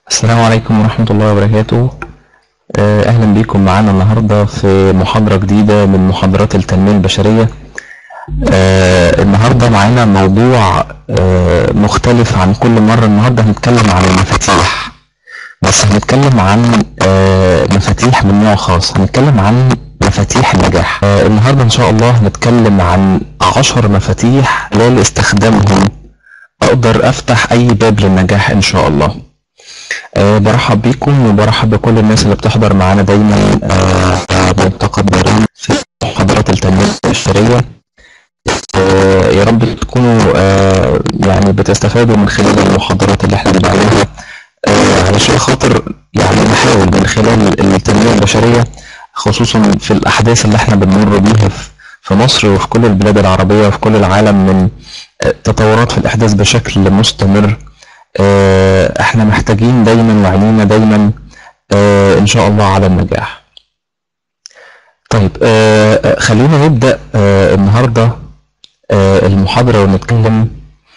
السلام عليكم ورحمة الله وبركاته آه، أهلا بكم معانا النهاردة في محاضرة جديدة من محاضرات التنمية البشرية آه، النهاردة معانا موضوع آه، مختلف عن كل مرة النهاردة هنتكلم عن المفاتيح بس هنتكلم عن آه، مفاتيح من نوع خاص هنتكلم عن مفاتيح النجاح آه، النهاردة إن شاء الله هنتكلم عن عشر مفاتيح خلال استخدامهم أقدر أفتح أي باب للنجاح إن شاء الله أه برحب بيكم وبرحب بكل الناس اللي بتحضر معانا دايما أه متقدرين في محاضرات التنمية البشرية أه يا رب تكونوا أه يعني بتستفادوا من خلال المحاضرات اللي احنا بنعملها أه علشان خاطر يعني نحاول من خلال التنمية البشرية خصوصا في الأحداث اللي احنا بنمر بيها في- في مصر وفي كل البلاد العربية وفي كل العالم من آه، تطورات في الأحداث بشكل مستمر آه، احنا محتاجين دايما وعينينا دايما آه، ان شاء الله على النجاح طيب آه، آه، خلينا نبدأ آه، النهاردة آه، المحاضرة ونتكلم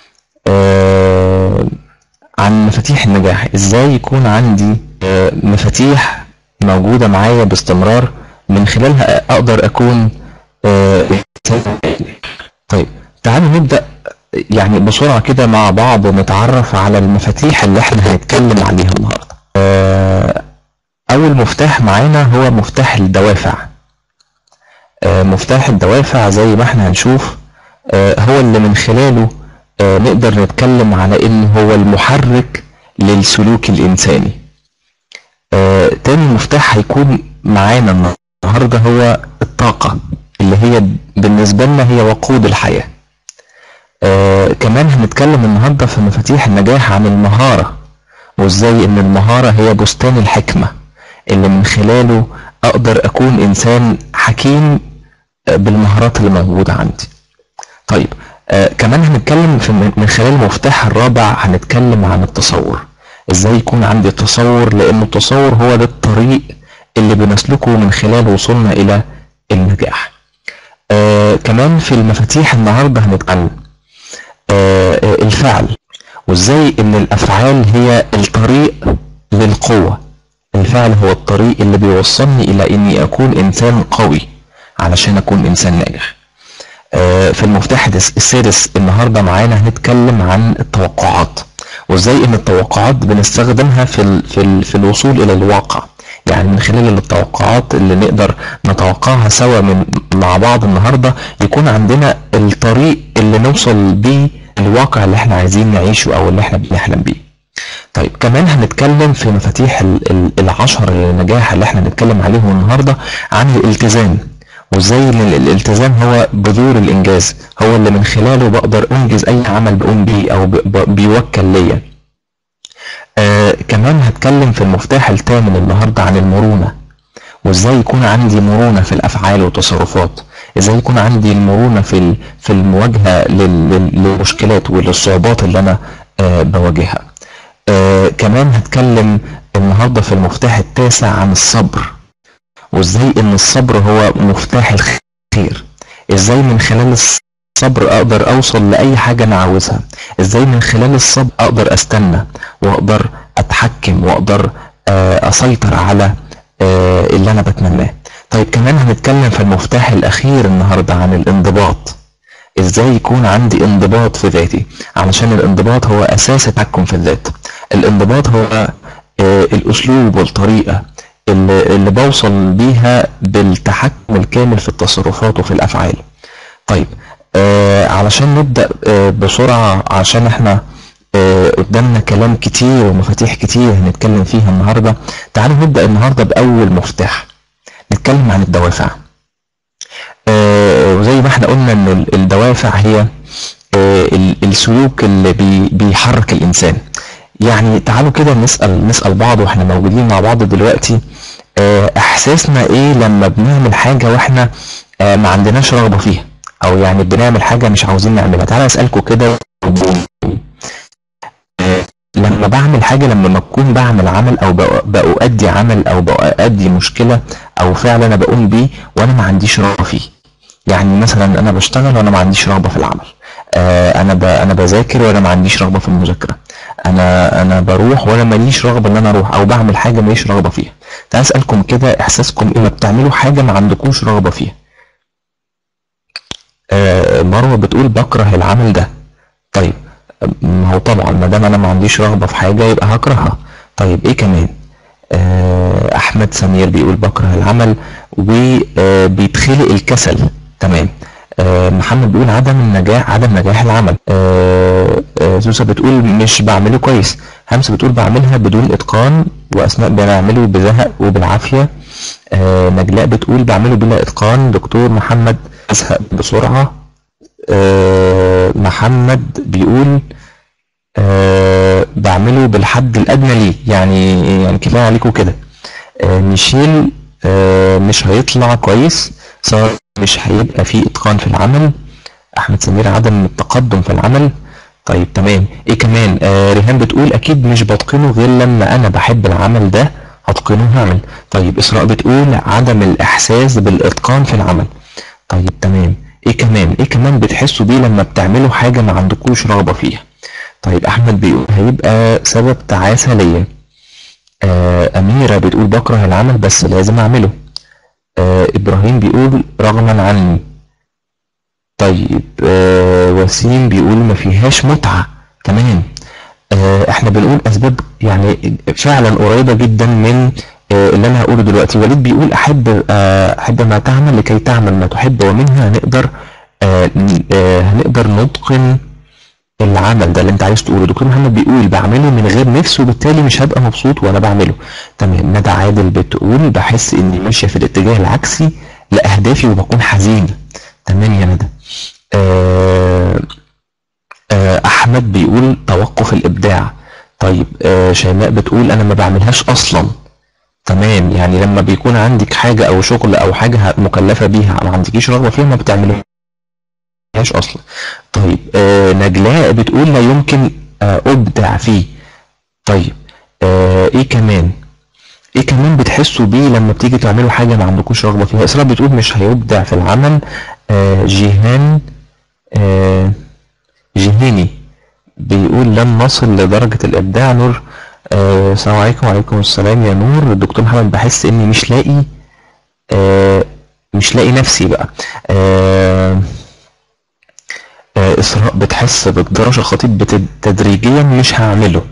آه، عن مفاتيح النجاح ازاي يكون عندي آه، مفاتيح موجودة معايا باستمرار من خلالها اقدر اكون آه، إنسان ناجح. طيب تعالوا نبدأ يعني بسرعة كده مع بعض ونتعرف على المفاتيح اللي احنا هنتكلم عليها النهاردة آه، أول مفتاح معانا هو مفتاح الدوافع آه، مفتاح الدوافع زي ما احنا هنشوف آه، هو اللي من خلاله آه، نقدر نتكلم على إن هو المحرك للسلوك الإنساني آه، تاني مفتاح هيكون معانا النهاردة هو الطاقة اللي هي بالنسبة لنا هي وقود الحياة آه كمان هنتكلم النهارده في مفاتيح النجاح عن المهارة وازاي ان المهارة هي بستان الحكمة اللي من خلاله اقدر اكون انسان حكيم آه، بالمهارات اللي موجودة عندي طيب آه كمان هنتكلم في من من خلال المفتاح الرابع هنتكلم عن التصور ازاي يكون عندي تصور لان التصور هو ده الطريق اللي بنسلكه من خلال وصولنا الى النجاح آه كمان في المفاتيح النهارده هنتكلم آه، آه، الفعل وازاي ان الافعال هي الطريق للقوة الفعل هو الطريق اللي بيوصلني الى اني اكون انسان قوي علشان اكون انسان ناجح آه، في المفتاح الس- السادس النهارده معانا هنتكلم عن التوقعات وازاي ان التوقعات بنستخدمها في ال في ال في الوصول الى الواقع يعني من خلال التوقعات اللي نقدر نتوقعها سوا من مع بعض النهارده يكون عندنا الطريق اللي نوصل بيه الواقع اللي احنا عايزين نعيشه او اللي احنا بنحلم بيه طيب كمان هنتكلم في مفاتيح ال- ال- العشر النجاح اللي احنا هنتكلم عليهم النهارده عن الالتزام وازاي ان ال- الالتزام هو بذور الانجاز هو اللي من خلاله بقدر انجز اي عمل بقوم بيه او ب- ب- بيوكل ليا آه كمان هتكلم في المفتاح الثامن النهارده عن المرونه وازاي يكون عندي مرونه في الافعال والتصرفات ازاي يكون عندي المرونه في ال- في المواجهه لل- لل- للمشكلات وللصعوبات اللي انا آه بواجهها آه كمان هتكلم النهارده في المفتاح التاسع عن الصبر وازاي ان الصبر هو مفتاح الخير ازاي من خلال الصبر اقدر اوصل لاي حاجه انا عاوزها ازاي من خلال الصبر اقدر استنى واقدر اتحكم واقدر آه، اسيطر على آه، اللي انا بتمناه طيب كمان هنتكلم في المفتاح الاخير النهارده عن الانضباط ازاي يكون عندي انضباط في ذاتي علشان الانضباط هو اساس التحكم في الذات الانضباط هو آه، الاسلوب والطريقه اللي, اللي بوصل بيها بالتحكم الكامل في التصرفات وفي الافعال طيب آه علشان نبدا آه بسرعه عشان احنا آه قدامنا كلام كتير ومفاتيح كتير هنتكلم فيها النهارده تعالوا نبدا النهارده باول مفتاح نتكلم عن الدوافع آه، وزي ما احنا قلنا ان ال- الدوافع هي آه، ال- السلوك اللي بي- بيحرك الانسان يعني تعالوا كده نسال نسال بعض واحنا موجودين مع بعض دلوقتي آه، احساسنا ايه لما بنعمل حاجه واحنا آه، ما عندناش رغبه فيها او يعني بنعمل حاجه مش عاوزين نعملها تعالى اسالكم كده آه، لما بعمل حاجه لما ما اكون بعمل عمل او بأ- بأؤدي عمل او بأؤدي مشكله او فعل انا بقوم بيه وانا ما عنديش رغبه فيه يعني مثلا انا بشتغل وانا ما عنديش رغبه في العمل آه انا ب... انا بذاكر وانا ما عنديش رغبه في المذاكره انا انا بروح وانا ماليش رغبه ان انا اروح او بعمل حاجه ماليش رغبه فيها تعال اسالكم كده احساسكم ايه ما بتعملوا حاجه ما عندكوش رغبه فيها آه مروه بتقول بكره العمل ده طيب ما هو طبعا ما دام انا ما عنديش رغبه في حاجه يبقى هكرهها طيب ايه كمان آه احمد سمير بيقول بكره العمل وبيتخلق الكسل تمام آه محمد بيقول عدم النجاح عدم نجاح العمل آه آه زوسة بتقول مش بعمله كويس همسة بتقول بعملها بدون اتقان واسماء بنعمله بزهق وبالعافيه آه نجلاء بتقول بعمله بلا اتقان دكتور محمد ازهق بسرعه آه محمد بيقول آه بعمله بالحد الادنى ليه يعني يعني كفايه عليكم كده آه ميشيل آه مش هيطلع كويس صار مش هيبقى فيه اتقان في العمل احمد سمير عدم التقدم في العمل طيب تمام ايه كمان آه ريهام بتقول اكيد مش بتقنه غير لما انا بحب العمل ده هتقنه هعمل طيب اسراء بتقول عدم الاحساس بالاتقان في العمل طيب تمام ايه كمان ايه كمان بتحسوا بيه لما بتعملوا حاجه ما عندكوش رغبه فيها طيب احمد بيقول هيبقى سبب تعاسه ليا آه اميره بتقول بكره العمل بس لازم اعمله آه ابراهيم بيقول رغما عني طيب آه وسيم بيقول ما فيهاش متعه تمام آه احنا بنقول اسباب يعني فعلا قريبه جدا من آه اللي انا هقوله دلوقتي وليد بيقول احب آه احب ما تعمل لكي تعمل ما تحب ومنها هنقدر آه آه هنقدر نتقن العمل ده اللي انت عايز تقوله دكتور محمد بيقول بعمله من غير نفس وبالتالي مش هبقى مبسوط وانا بعمله تمام ندى عادل بتقول بحس اني ماشيه في الاتجاه العكسي لاهدافي وبكون حزين تمام يا ندى آه آه احمد بيقول توقف الابداع طيب آه شيماء بتقول انا ما بعملهاش اصلا تمام يعني لما بيكون عندك حاجه او شغل او حاجه مكلفه بيها ما عندكيش رغبه فيها ما بتعملوهاش اصلا طيب آه نجلاء بتقول لا يمكن آه ابدع فيه طيب آه ايه كمان ايه كمان بتحسوا بيه لما بتيجي تعملوا حاجه ما عندكوش رغبه فيها اسراء بتقول مش هيبدع في العمل آه جيهان آه جيهاني بيقول لم نصل لدرجه الابداع نور آه السلام عليكم وعليكم السلام يا نور الدكتور محمد بحس اني مش لاقي آه مش لاقي نفسي بقى آه آه اسراء بتحس بالدرجة الخطيب تدريجيا مش هعمله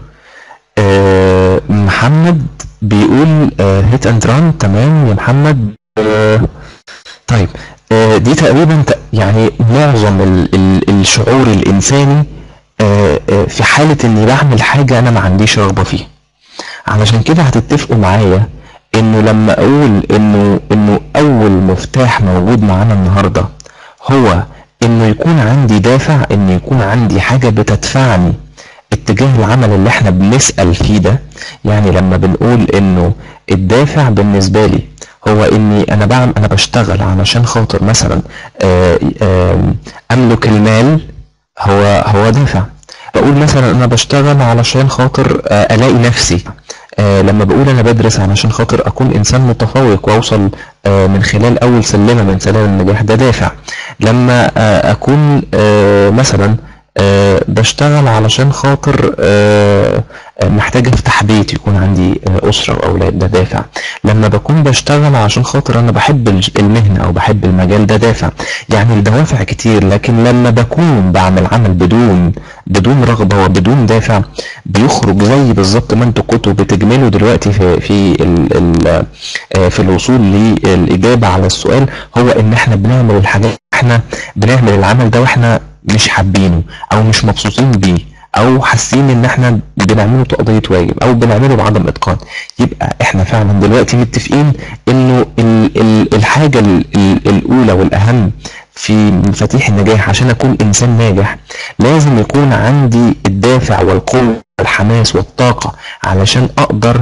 آه محمد بيقول هيت اند ران تمام يا محمد آه طيب آه دي تقريبا يعني معظم ال ال الشعور الانساني آه آه في حالة اني بعمل حاجة انا ما عنديش رغبة فيها علشان كده هتتفقوا معايا انه لما اقول انه انه اول مفتاح موجود معانا النهارده هو انه يكون عندي دافع ان يكون عندي حاجة بتدفعني اتجاه العمل اللي احنا بنسأل فيه ده يعني لما بنقول انه الدافع بالنسبة لي هو اني انا بعمل انا بشتغل علشان خاطر مثلا آآ آآ املك المال هو هو دافع بقول مثلا انا بشتغل علشان خاطر الاقي نفسي لما بقول انا بدرس علشان خاطر اكون انسان متفوق واوصل من خلال اول سلمه من سلالم النجاح ده دافع لما اكون مثلا بشتغل علشان خاطر محتاج افتح بيت يكون عندي اسره واولاد ده دافع لما بكون بشتغل عشان خاطر انا بحب المهنه او بحب المجال ده دافع يعني الدوافع كتير لكن لما بكون بعمل عمل بدون بدون رغبه وبدون دافع بيخرج زي بالظبط ما انتوا كنتوا بتجملوا دلوقتي في في ال ال في الوصول للاجابه على السؤال هو ان احنا بنعمل الحاجات احنا بنعمل العمل ده واحنا مش حابينه او مش مبسوطين بيه او حاسين ان احنا بنعمله تقضية واجب او بنعمله بعدم اتقان يبقى احنا فعلا دلوقتي متفقين انه ال ال الحاجة ال ال الاولى والاهم في مفاتيح النجاح عشان اكون انسان ناجح لازم يكون عندي الدافع والقوة والحماس والطاقة علشان اقدر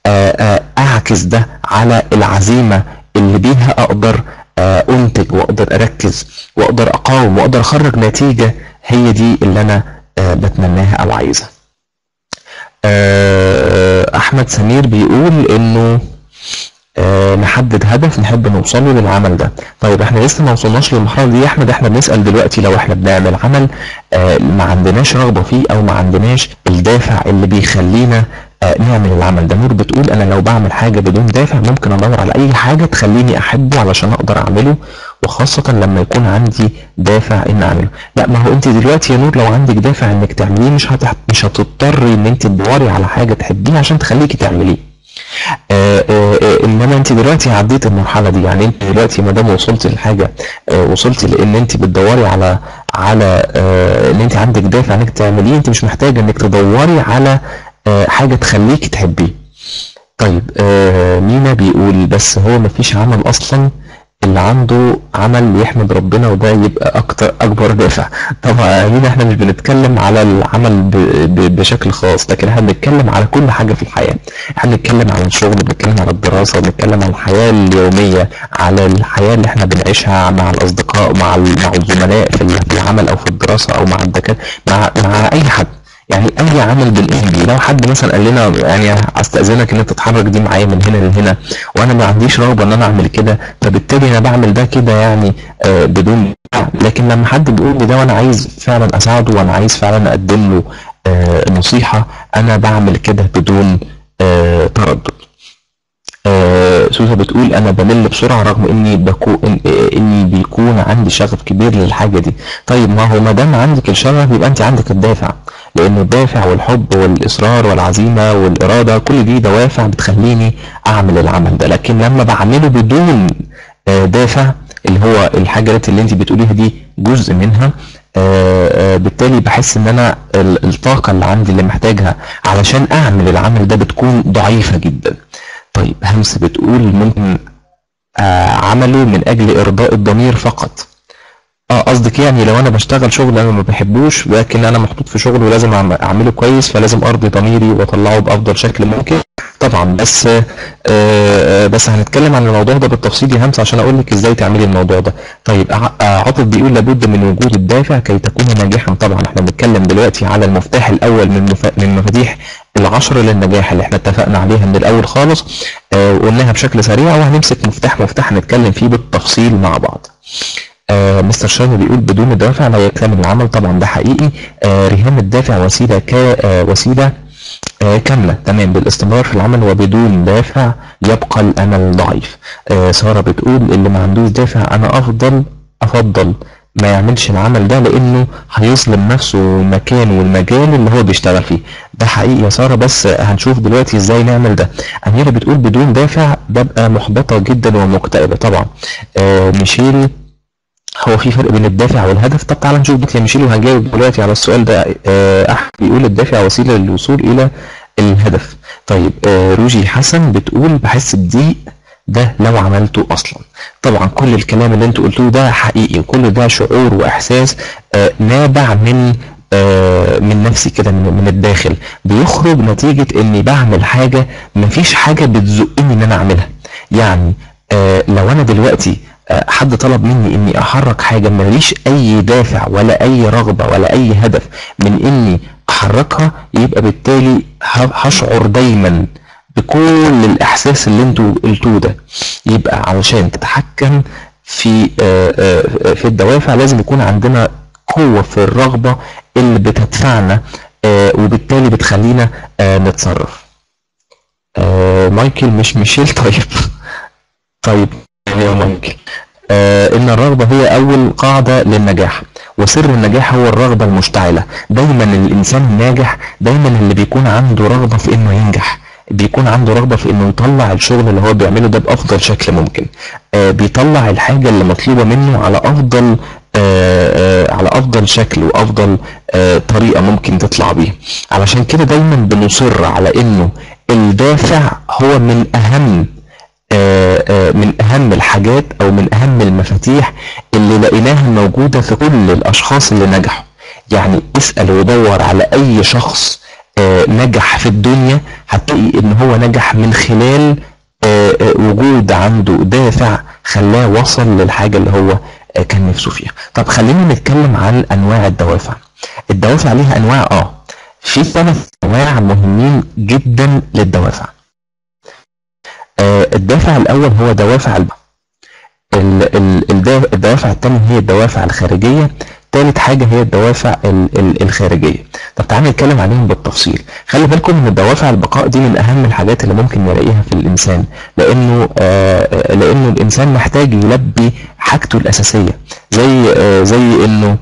اعكس ده على العزيمة اللي بيها اقدر انتج واقدر اركز واقدر اقاوم واقدر اخرج نتيجة هي دي اللي انا بتمناها او عايزها احمد سمير بيقول انه آه، نحدد هدف نحب نوصله للعمل ده طيب احنا لسه ما وصلناش للمرحله دي يا احمد احنا بنسال دلوقتي لو احنا بنعمل عمل آه، ما عندناش رغبه فيه او ما عندناش الدافع اللي بيخلينا آه، نعمل العمل ده نور بتقول انا لو بعمل حاجه بدون دافع ممكن ادور على اي حاجه تخليني احبه علشان اقدر اعمله وخاصه لما يكون عندي دافع ان اعمله لا ما هو انت دلوقتي يا نور لو عندك دافع انك تعمليه مش هتح... مش هتضطري ان انت تدوري على حاجه تحبيها عشان تخليكي تعمليه آه، آه، آه، انما انت دلوقتي عديت المرحله دي يعني انت دلوقتي ما دام وصلت لحاجه وصلت لان انت بتدوري على على ان انت عندك دافع انك تعمليه انت مش محتاجه انك تدوري على حاجه تخليكي تحبيه طيب مينا بيقول بس هو مفيش عمل اصلا اللي عنده عمل يحمد ربنا وده يبقى اكتر اكبر دافع طبعا هنا احنا مش بنتكلم على العمل ب... ب... بشكل خاص لكن احنا بنتكلم على كل حاجه في الحياه احنا بنتكلم على الشغل بنتكلم على الدراسه بنتكلم على الحياه اليوميه على الحياه اللي احنا بنعيشها مع الاصدقاء مع مع الزملاء في العمل او في الدراسه او مع الدكاتره مع مع اي حد يعني اي عمل بنقوم بيه لو حد مثلا قال لنا يعني استاذنك ان انت تتحرك دي معايا من هنا لهنا وانا ما عنديش رغبه ان انا اعمل كده فبالتالي انا بعمل ده كده يعني آه بدون لكن لما حد بيقول لي ده وانا عايز فعلا اساعده وانا عايز فعلا اقدم له آه نصيحه انا بعمل كده بدون آه تردد آه سوسة بتقول انا بمل بسرعه رغم اني بكون اني بيكون عندي شغف كبير للحاجه دي طيب ما هو ما دام عندك الشغف يبقى انت عندك الدافع لأن الدافع والحب والإصرار والعزيمة والإرادة كل دي دوافع بتخليني أعمل العمل ده لكن لما بعمله بدون آه، دافع اللي هو الحاجة اللي انت بتقوليها دي جزء منها آه، آه، بالتالي بحس ان انا الطاقة اللي عندي اللي محتاجها علشان اعمل العمل ده بتكون ضعيفة جدا طيب همس بتقول ممكن عمله من اجل ارضاء الضمير فقط اه قصدك يعني لو انا بشتغل شغل انا ما بحبوش لكن انا محطوط في شغل ولازم اعمله كويس فلازم ارضي ضميري واطلعه بافضل شكل ممكن طبعا بس آه, آه، بس هنتكلم عن الموضوع ده بالتفصيل يا همس عشان اقول لك ازاي تعملي الموضوع ده طيب آه، عاطف بيقول لابد من وجود الدافع كي تكون ناجحا طبعا احنا بنتكلم دلوقتي على المفتاح الاول من من مفاتيح العشر للنجاح اللي احنا اتفقنا عليها من الاول خالص آه وقلناها بشكل سريع وهنمسك مفتاح مفتاح نتكلم فيه بالتفصيل مع بعض آه مستر شاهد بيقول بدون الدافع لا يكتمل العمل طبعا ده حقيقي آه رهان الدافع وسيلة كوسيلة آه, آه كاملة تمام بالاستمرار في العمل وبدون دافع يبقى الأمل ضعيف آه سارة بتقول اللي ما عندوش دافع أنا أفضل أفضل ما يعملش العمل ده لانه هيظلم نفسه والمكان والمجال اللي هو بيشتغل فيه ده حقيقي يا ساره بس هنشوف دلوقتي ازاي نعمل ده اميره بتقول بدون دافع ببقى محبطه جدا ومكتئبه طبعا آه ميشيل هو في فرق بين الدافع والهدف طب تعالى نشوف بيت ميشيل وهنجاوب دلوقتي على السؤال ده آه، احمد بيقول الدافع وسيله للوصول الى الهدف طيب آه، روجي حسن بتقول بحس بضيق ده لو عملته اصلا طبعا كل الكلام اللي انتوا قلتوه ده حقيقي وكل ده شعور واحساس آه، نابع من من نفسي كده من الداخل بيخرج نتيجة اني بعمل حاجة مفيش حاجة بتزقني ان انا اعملها يعني لو انا دلوقتي حد طلب مني اني احرك حاجة ماليش اي دافع ولا اي رغبة ولا اي هدف من اني احركها يبقى بالتالي هشعر دايما بكل الاحساس اللي انتوا قلتوه ده يبقى علشان تتحكم في آه، آه، في الدوافع لازم يكون عندنا قوة في الرغبة اللي بتدفعنا آه، وبالتالي بتخلينا نتصرف مايكل مش ميشيل طيب طيب يا مايكل آه ان الرغبة هي اول قاعدة للنجاح وسر النجاح هو الرغبة المشتعلة دايما الانسان الناجح دايما اللي بيكون عنده رغبة في انه ينجح بيكون عنده رغبة في انه يطلع الشغل اللي هو بيعمله ده بافضل شكل ممكن آه بيطلع الحاجة اللي مطلوبة منه على افضل آه آه على افضل شكل وافضل آه طريقة ممكن تطلع بيها علشان كده دايما بنصر على انه الدافع هو من اهم آه، آه، من اهم الحاجات او من اهم المفاتيح اللي لقيناها موجودة في كل الاشخاص اللي نجحوا يعني اسأل ودور على اي شخص آه، نجح في الدنيا هتلاقي ان هو نجح من خلال وجود عنده دافع خلاه وصل للحاجة اللي هو كان نفسه فيها طب خلينا نتكلم عن انواع الدوافع الدوافع ليها انواع اه في ثلاث انواع مهمين جدا للدوافع آه، الدافع الاول هو دوافع الب... ال- ال- الدا- الدوافع الثانيه هي الدوافع الخارجيه ثالث حاجه هي الدوافع ال- ال- الخارجيه طب تعالى نتكلم عليهم بالتفصيل خلي بالكم ان الدوافع البقاء دي من اهم الحاجات اللي ممكن نلاقيها في الانسان لانه آه، لانه الانسان محتاج يلبي حاجته الاساسيه زي آه، زي انه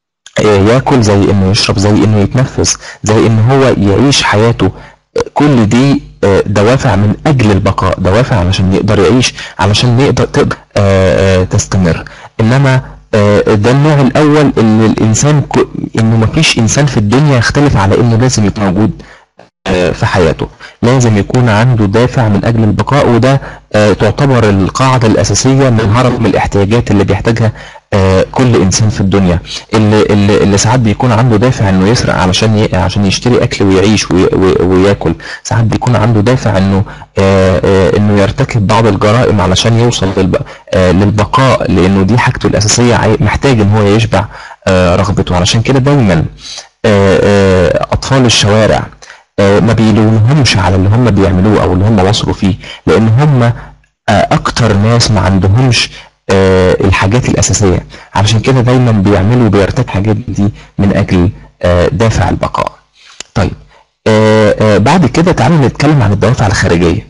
آه، ياكل زي انه يشرب زي انه يتنفس زي ان هو يعيش حياته آه، كل دي آه، دوافع من اجل البقاء دوافع علشان يقدر يعيش علشان يقدر تقدر آه، آه، تستمر انما آه، ده النوع الاول اللي الانسان ك- انه مفيش انسان في الدنيا يختلف على انه لازم يبقى موجود آه، في حياته لازم يكون عنده دافع من اجل البقاء وده آه، تعتبر القاعده الاساسيه من هرم الاحتياجات اللي بيحتاجها آه، كل انسان في الدنيا اللي, اللي, اللي ساعات بيكون عنده دافع انه يسرق علشان ي... عشان يشتري اكل ويعيش وي... وي... وياكل ساعات بيكون عنده دافع انه آه، آه، انه يرتكب بعض الجرائم علشان يوصل للب... آه، للبقاء لانه دي حاجته الاساسيه عاي- محتاج ان هو يشبع آه، رغبته علشان كده دايما آه، آه، اطفال الشوارع آه، ما بيلومهمش على اللي هم بيعملوه او اللي هم وصلوا فيه لان هم آه، اكتر ناس ما عندهمش آه، الحاجات الاساسيه علشان كده دايما بيعملوا بيرتكبوا الحاجات دي من اجل آه، دافع البقاء طيب آه، آه، بعد كده تعالوا نتكلم عن الدوافع الخارجيه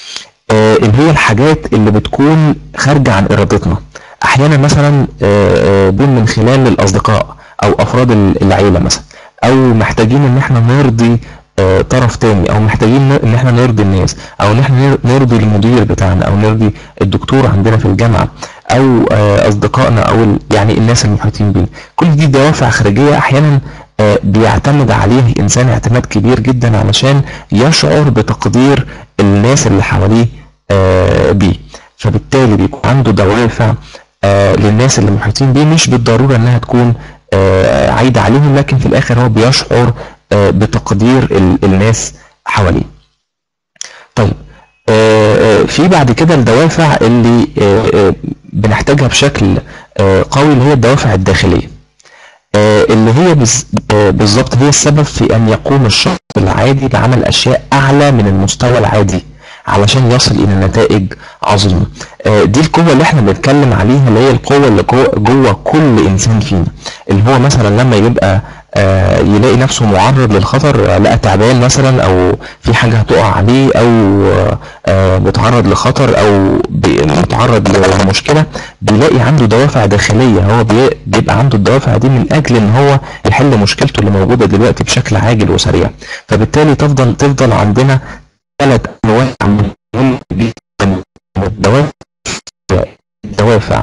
آه، اللي هي الحاجات اللي بتكون خارجه عن ارادتنا احيانا مثلا آه، آه، دول من خلال الاصدقاء او افراد ال- العيله مثلا او محتاجين ان احنا نرضي آه، طرف تاني او محتاجين ن- ان احنا نرضي الناس او ان احنا نر- نرضي المدير بتاعنا او نرضي الدكتور عندنا في الجامعه او آه، اصدقائنا او ال- يعني الناس المحيطين بينا كل دي دوافع خارجيه احيانا آه، بيعتمد عليه الانسان اعتماد كبير جدا علشان يشعر بتقدير الناس اللي حواليه آه، بيه فبالتالي بيكون عنده دوافع آه، للناس اللي محيطين بيه مش بالضروره انها تكون آه، عايده عليهم لكن في الاخر هو بيشعر آه، بتقدير ال- الناس حواليه طيب آه، آه، في بعد كده الدوافع اللي آه، آه، بنحتاجها بشكل آه، قوي اللي هي الدوافع الداخليه آه، اللي هي بز- آه، بالظبط هي السبب في ان يقوم الشخص العادي بعمل اشياء اعلى من المستوى العادي علشان يصل الى نتائج عظيمه آه، دي القوه اللي احنا بنتكلم عليها اللي هي القوه اللي جوه جوه كل انسان فينا اللي هو مثلا لما يبقى آه، يلاقي نفسه معرض للخطر آه، لقى تعبان مثلا او في حاجه هتقع عليه او آه، آه، متعرض لخطر او بي- متعرض لمشكله بيلاقي عنده دوافع داخليه هو بي- بيبقى عنده الدوافع دي من اجل ان هو يحل مشكلته اللي موجوده دلوقتي بشكل عاجل وسريع فبالتالي تفضل تفضل عندنا ثلاث انواع من الدوافع الدوافع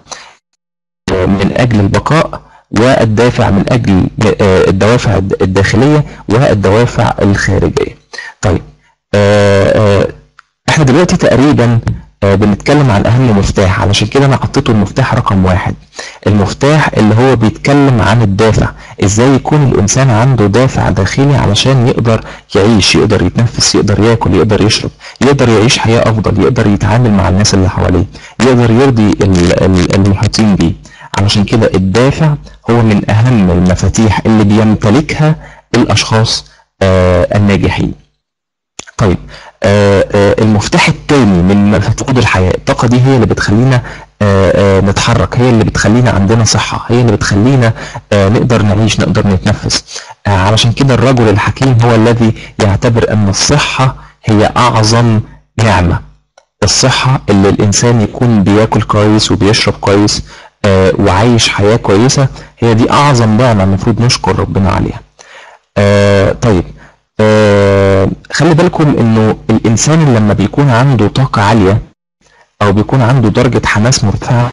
من اجل البقاء والدافع من اجل آه، الدوافع الد- الداخليه والدوافع الخارجيه. طيب آه، آه، احنا دلوقتي تقريبا آه، بنتكلم عن اهم مفتاح علشان كده انا حطيته المفتاح رقم واحد المفتاح اللي هو بيتكلم عن الدافع ازاي يكون الانسان عنده دافع داخلي علشان يقدر يعيش يقدر يتنفس يقدر ياكل يقدر يشرب يقدر يعيش حياة افضل يقدر يتعامل مع الناس اللي حواليه يقدر يرضي ال- ال- المحيطين بيه علشان كده الدافع هو من اهم المفاتيح اللي بيمتلكها الاشخاص آه، الناجحين طيب آه، آه، المفتاح الثاني من مفاتيح الحياة الطاقة دي هي اللي بتخلينا آه، آه، نتحرك هي اللي بتخلينا عندنا صحة هي اللي بتخلينا آه، نقدر نعيش نقدر نتنفس آه، علشان كده الرجل الحكيم هو الذي يعتبر أن الصحة هي أعظم نعمة الصحة اللي الإنسان يكون بياكل كويس وبيشرب كويس آه، وعايش حياة كويسة هي دي أعظم نعمة المفروض نشكر ربنا عليها آه، طيب آه، خلي بالكم انه الانسان اللي لما بيكون عنده طاقة عالية او بيكون عنده درجة حماس مرتفعة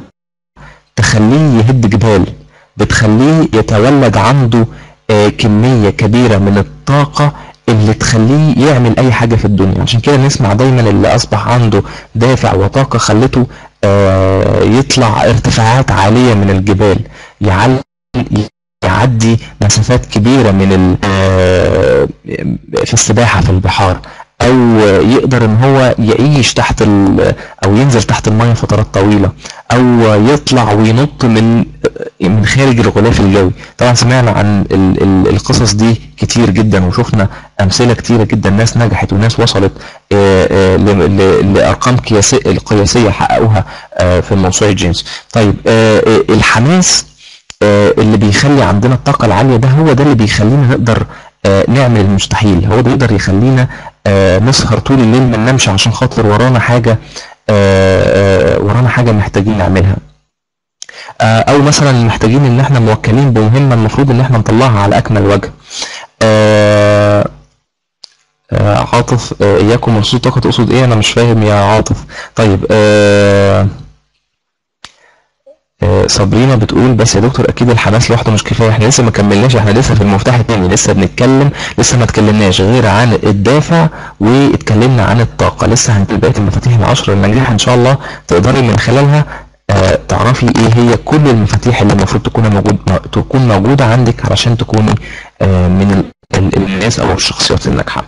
تخليه يهد جبال بتخليه يتولد عنده آه، كمية كبيرة من الطاقة اللي تخليه يعمل اي حاجة في الدنيا عشان كده نسمع دايما اللي اصبح عنده دافع وطاقة خلته آه، يطلع ارتفاعات عالية من الجبال يعلي يعدي مسافات كبيرة من ال- آه، في السباحة في البحار أو يقدر إن هو يعيش تحت ال أو ينزل تحت المية فترات طويلة أو يطلع وينط من من خارج الغلاف الجوي طبعا سمعنا عن ال- ال- القصص دي كتير جدا وشفنا امثله كتيره جدا ناس نجحت وناس وصلت آه، آه، ل- ل- لارقام قياسيه القياسيه حققوها آه، في موسوعه جيمس طيب آه، آه، الحماس آه، اللي بيخلي عندنا الطاقه العاليه ده هو ده اللي بيخلينا نقدر آه، نعمل المستحيل هو ده يقدر يخلينا آه، نسهر طول الليل ما ننامش عشان خاطر ورانا حاجه آه، آه، ورانا حاجه محتاجين نعملها آه، او مثلا محتاجين ان احنا موكلين بمهمه المفروض ان احنا نطلعها على اكمل وجه آه، آه، عاطف آه، اياكم مرصود طاقه تقصد ايه انا مش فاهم يا عاطف طيب آه، آه، صابرينا بتقول بس يا دكتور اكيد الحماس لوحده مش كفايه احنا لسه ما كملناش احنا لسه في المفتاح الثاني لسه بنتكلم لسه ما اتكلمناش غير عن الدافع واتكلمنا عن الطاقه لسه هنجيب بقيه المفاتيح العشر النجاح ان شاء الله تقدري من خلالها آه، تعرفي ايه هي كل المفاتيح اللي المفروض تكون موجود تكون موجوده عندك علشان تكوني آه، من ال- ال- الناس او الشخصيات الناجحه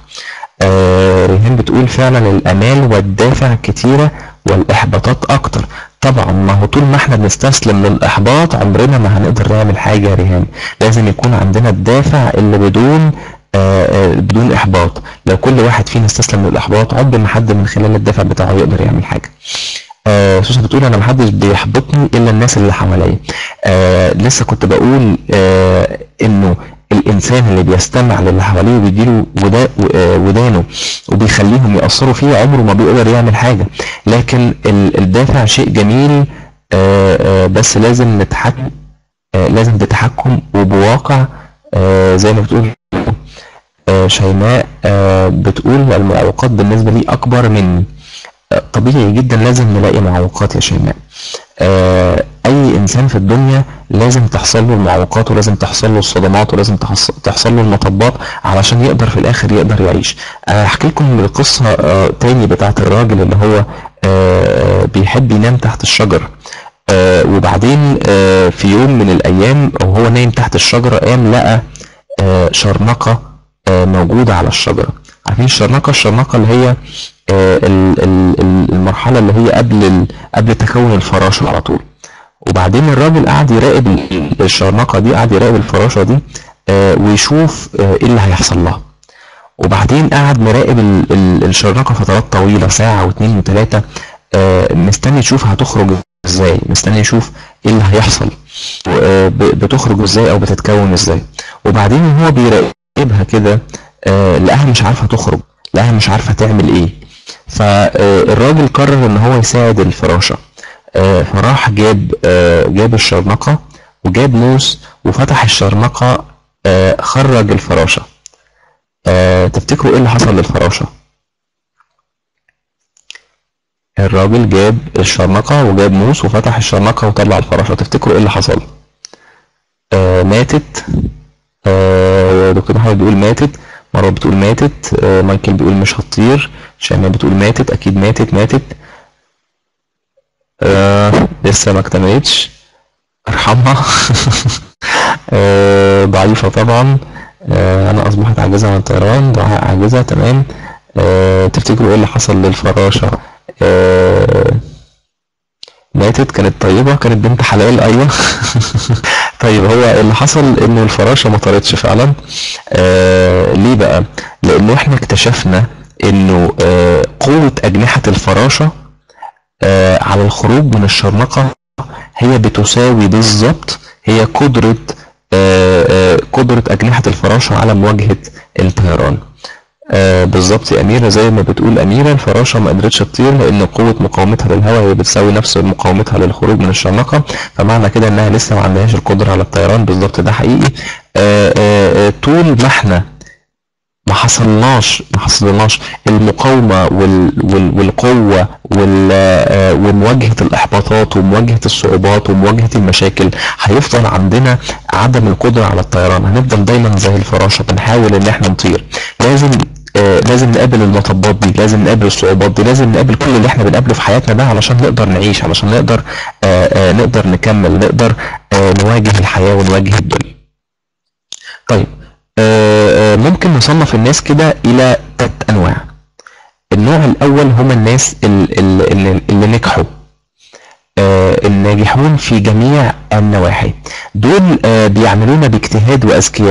آه، ريهام بتقول فعلا الامال والدافع كتيره والاحباطات اكتر طبعا ما هو طول ما احنا بنستسلم للاحباط عمرنا ما هنقدر نعمل حاجه يا ريهام لازم يكون عندنا الدافع اللي بدون آه، آه، بدون احباط لو كل واحد فينا استسلم للاحباط عمر ما حد من خلال الدافع بتاعه يقدر يعمل حاجه آه سوسة بتقول انا محدش بيحبطني الا الناس اللي حواليا آه لسه كنت بقول آه انه الانسان اللي بيستمع للي حواليه وبيديله ودا آه، ودانه وبيخليهم يأثروا فيه عمره ما بيقدر يعمل حاجة لكن ال- الدافع شيء جميل آه، آه، بس لازم نتحكم آه، لازم بتحكم وبواقع آه، زي ما بتقول آه، شيماء آه، بتقول المعوقات بالنسبة لي أكبر مني آه، طبيعي جدا لازم نلاقي معوقات يا شيماء آه، أي إنسان في الدنيا لازم تحصل له المعوقات ولازم تحصل له الصدمات ولازم تحص- تحصل له المطبات علشان يقدر في الآخر يقدر يعيش آه، أحكي لكم القصة آه، تاني بتاعت الراجل اللي هو آه، بيحب ينام تحت الشجر آه، وبعدين آه، في يوم من الأيام وهو نايم تحت الشجرة قام لقى آه، شرنقة آه، موجودة على الشجرة عارفين الشرنقة الشرنقة اللي هي آه، ال- ال- ال- المرحلة اللي هي قبل ال- قبل تكون الفراشة على طول وبعدين الراجل قعد يراقب ال- الشرنقة دي قعد يراقب الفراشة دي آه، ويشوف آه، ايه اللي هيحصل لها وبعدين قعد مراقب ال- ال- الشرنقة فترات طويلة ساعة واثنين وثلاثة آه، مستني يشوف هتخرج ازاي مستني يشوف ايه اللي هيحصل و- ب- بتخرج ازاي او بتتكون ازاي وبعدين وهو بيراقبها كده آه، لقاها مش عارفة تخرج لقاها مش عارفة تعمل ايه فالراجل قرر ان هو يساعد الفراشة آه، فراح جاب آه، جاب الشرنقة وجاب موس وفتح الشرنقة آه، خرج الفراشة آه، تفتكروا ايه اللي حصل للفراشة الراجل جاب الشرنقة وجاب موس وفتح الشرنقة وطلع الفراشة تفتكروا ايه اللي حصل آه ماتت آه دكتور محمد بيقول ماتت مروة بتقول ماتت آه مايكل بيقول مش هتطير شيماء بتقول ماتت اكيد ماتت ماتت آه لسه ما اكتملتش ارحمها آه ضعيفة طبعا آه انا اصبحت عاجزة عن الطيران دعاء عاجزة تمام آه تفتكروا ايه اللي حصل للفراشة آه ماتت كانت طيبة كانت بنت حلال أيوة طيب هو اللي حصل إنه الفراشة ما طارتش فعلا آه ليه بقى؟ لأنه إحنا اكتشفنا إنه آه قوة أجنحة الفراشة آه على الخروج من الشرنقة هي بتساوي بالظبط هي قدرة آه آه قدرة أجنحة الفراشة على مواجهة الطيران آه بالظبط يا أميرة زي ما بتقول أميرة الفراشة ما قدرتش تطير لأن قوة مقاومتها للهواء هي بتساوي نفس مقاومتها للخروج من الشرنقة فمعنى كده إنها لسه ما عندهاش القدرة على الطيران بالظبط ده حقيقي آه آه آه طول ما إحنا ما حصلناش ما حصلناش المقاومة وال وال والقوة وال آه، ومواجهة الإحباطات ومواجهة الصعوبات ومواجهة المشاكل هيفضل عندنا عدم القدرة على الطيران هنفضل دايما زي الفراشة بنحاول إن إحنا نطير لازم آه، لازم نقابل المطبات دي لازم نقابل الصعوبات دي لازم نقابل كل اللي احنا بنقابله في حياتنا ده علشان نقدر نعيش علشان نقدر آه، آه، نقدر نكمل نقدر آه، نواجه الحياة ونواجه الدنيا طيب آه، آه، ممكن نصنف الناس كده إلى ثلاث أنواع النوع الأول هم الناس ال- ال- اللي, اللي نجحوا آه، الناجحون في جميع النواحي دول آه، بيعملون باجتهاد وأذكياء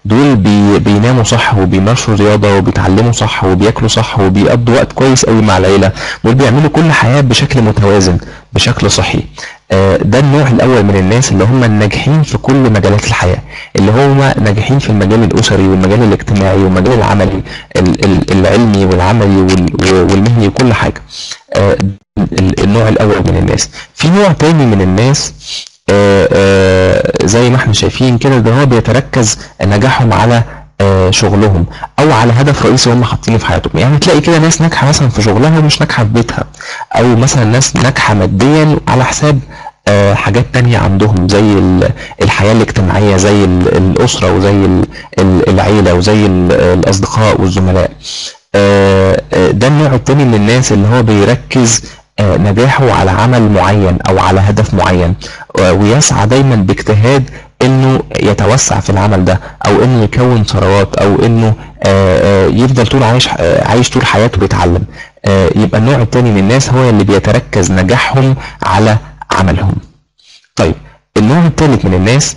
دول بي بيناموا صح وبيمارسوا رياضه وبيتعلموا صح وبياكلوا صح وبيقضوا وقت كويس قوي مع العيله دول بيعملوا كل حياه بشكل متوازن بشكل صحي آه، ده النوع الاول من الناس اللي هم الناجحين في كل مجالات الحياه اللي هم ناجحين في المجال الاسري والمجال الاجتماعي والمجال العملي ال- ال- العلمي والعملي وال- والمهني وكل حاجه آه، ال- النوع الاول من الناس في نوع تاني من الناس آه، آه، زي ما احنا شايفين كده ده هو بيتركز نجاحهم على آه، شغلهم او على هدف رئيسي هم حاطينه في حياتهم يعني تلاقي كده ناس ناجحه مثلا في شغلها ومش ناجحه في بيتها او مثلا ناس ناجحه ماديا على حساب آه، حاجات تانية عندهم زي ال- الحياة الاجتماعية زي ال- الأسرة وزي ال- ال- العيلة وزي ال- الأصدقاء والزملاء آه، آه، ده النوع التاني من الناس اللي هو بيركز آه، نجاحه على عمل معين أو على هدف معين آه، ويسعى دايما باجتهاد انه يتوسع في العمل ده او انه يكون ثروات او انه آه، آه، يفضل طول عايش آه، عايش طول حياته بيتعلم آه، يبقى النوع التاني من الناس هو اللي بيتركز نجاحهم على عملهم طيب النوع التالت من الناس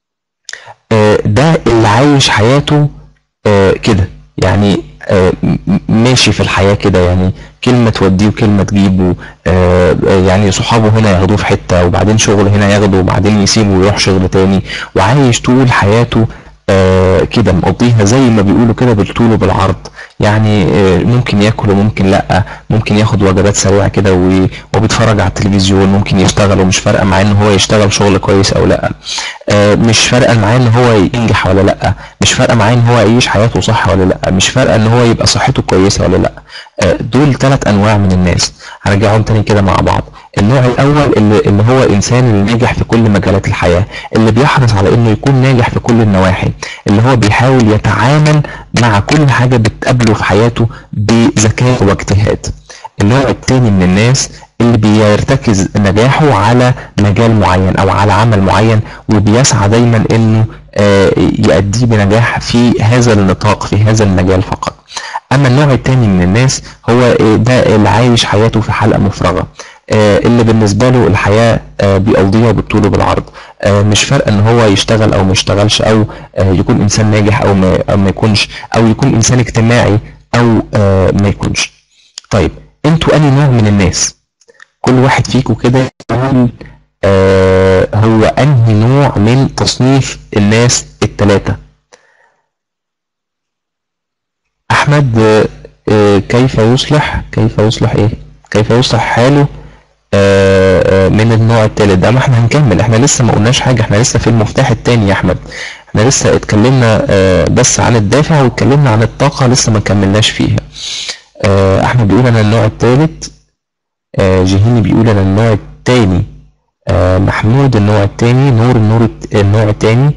آه، ده اللي عايش حياته آه، كده يعني آه، م- م- ماشي في الحياة كده يعني كلمة توديه وكلمة تجيبه آه، آه، يعني صحابه هنا ياخدوه في حتة وبعدين شغل هنا ياخده وبعدين يسيبه ويروح شغل تاني وعايش طول حياته آه، كده مقضيها زي ما بيقولوا كده بالطول وبالعرض يعني آه، ممكن ياكل وممكن لا ممكن ياخد وجبات سريعه كده و- وبيتفرج على التلفزيون ممكن يشتغل ومش فارقه معاه ان هو يشتغل شغل كويس او لا آه، مش فارقه معاه ان هو ينجح ولا لا مش فارقه معاه ان هو يعيش حياته صح ولا لا مش فارقه ان هو يبقى صحته كويسه ولا لا آه، دول ثلاث انواع من الناس هرجعهم تاني كده مع بعض النوع الاول اللي, اللي هو انسان اللي ناجح في كل مجالات الحياه اللي بيحرص على انه يكون ناجح في كل النواحي اللي هو بيحاول يتعامل مع كل حاجه بتقابله في حياته بذكاء واجتهاد النوع التاني من الناس اللي بيرتكز نجاحه على مجال معين او على عمل معين وبيسعى دايما انه آه، يأديه بنجاح في هذا النطاق في هذا المجال فقط اما النوع التاني من الناس هو آه، ده اللي عايش حياته في حلقة مفرغة آه، اللي بالنسبة له الحياة آه، بيقضيها بالطول وبالعرض آه، مش فارقة ان هو يشتغل او ما يشتغلش او آه، يكون انسان ناجح او ما او ما يكونش او يكون انسان اجتماعي او آه، ما يكونش طيب انتوا انهي نوع من الناس كل واحد فيكم كده يقول آه هو انهي نوع من تصنيف الناس الثلاثة احمد آه آه كيف يصلح كيف يصلح ايه كيف يصلح حاله آه آه من النوع الثالث ده ما احنا هنكمل احنا لسه ما قلناش حاجة احنا لسه في المفتاح الثاني يا احمد احنا لسه اتكلمنا آه بس عن الدافع واتكلمنا عن الطاقة لسه ما كملناش فيها آه احمد بيقول انا النوع الثالث آه، جهيني بيقول انا النوع التاني آه، محمود النوع التاني نور النور الت- النوع التاني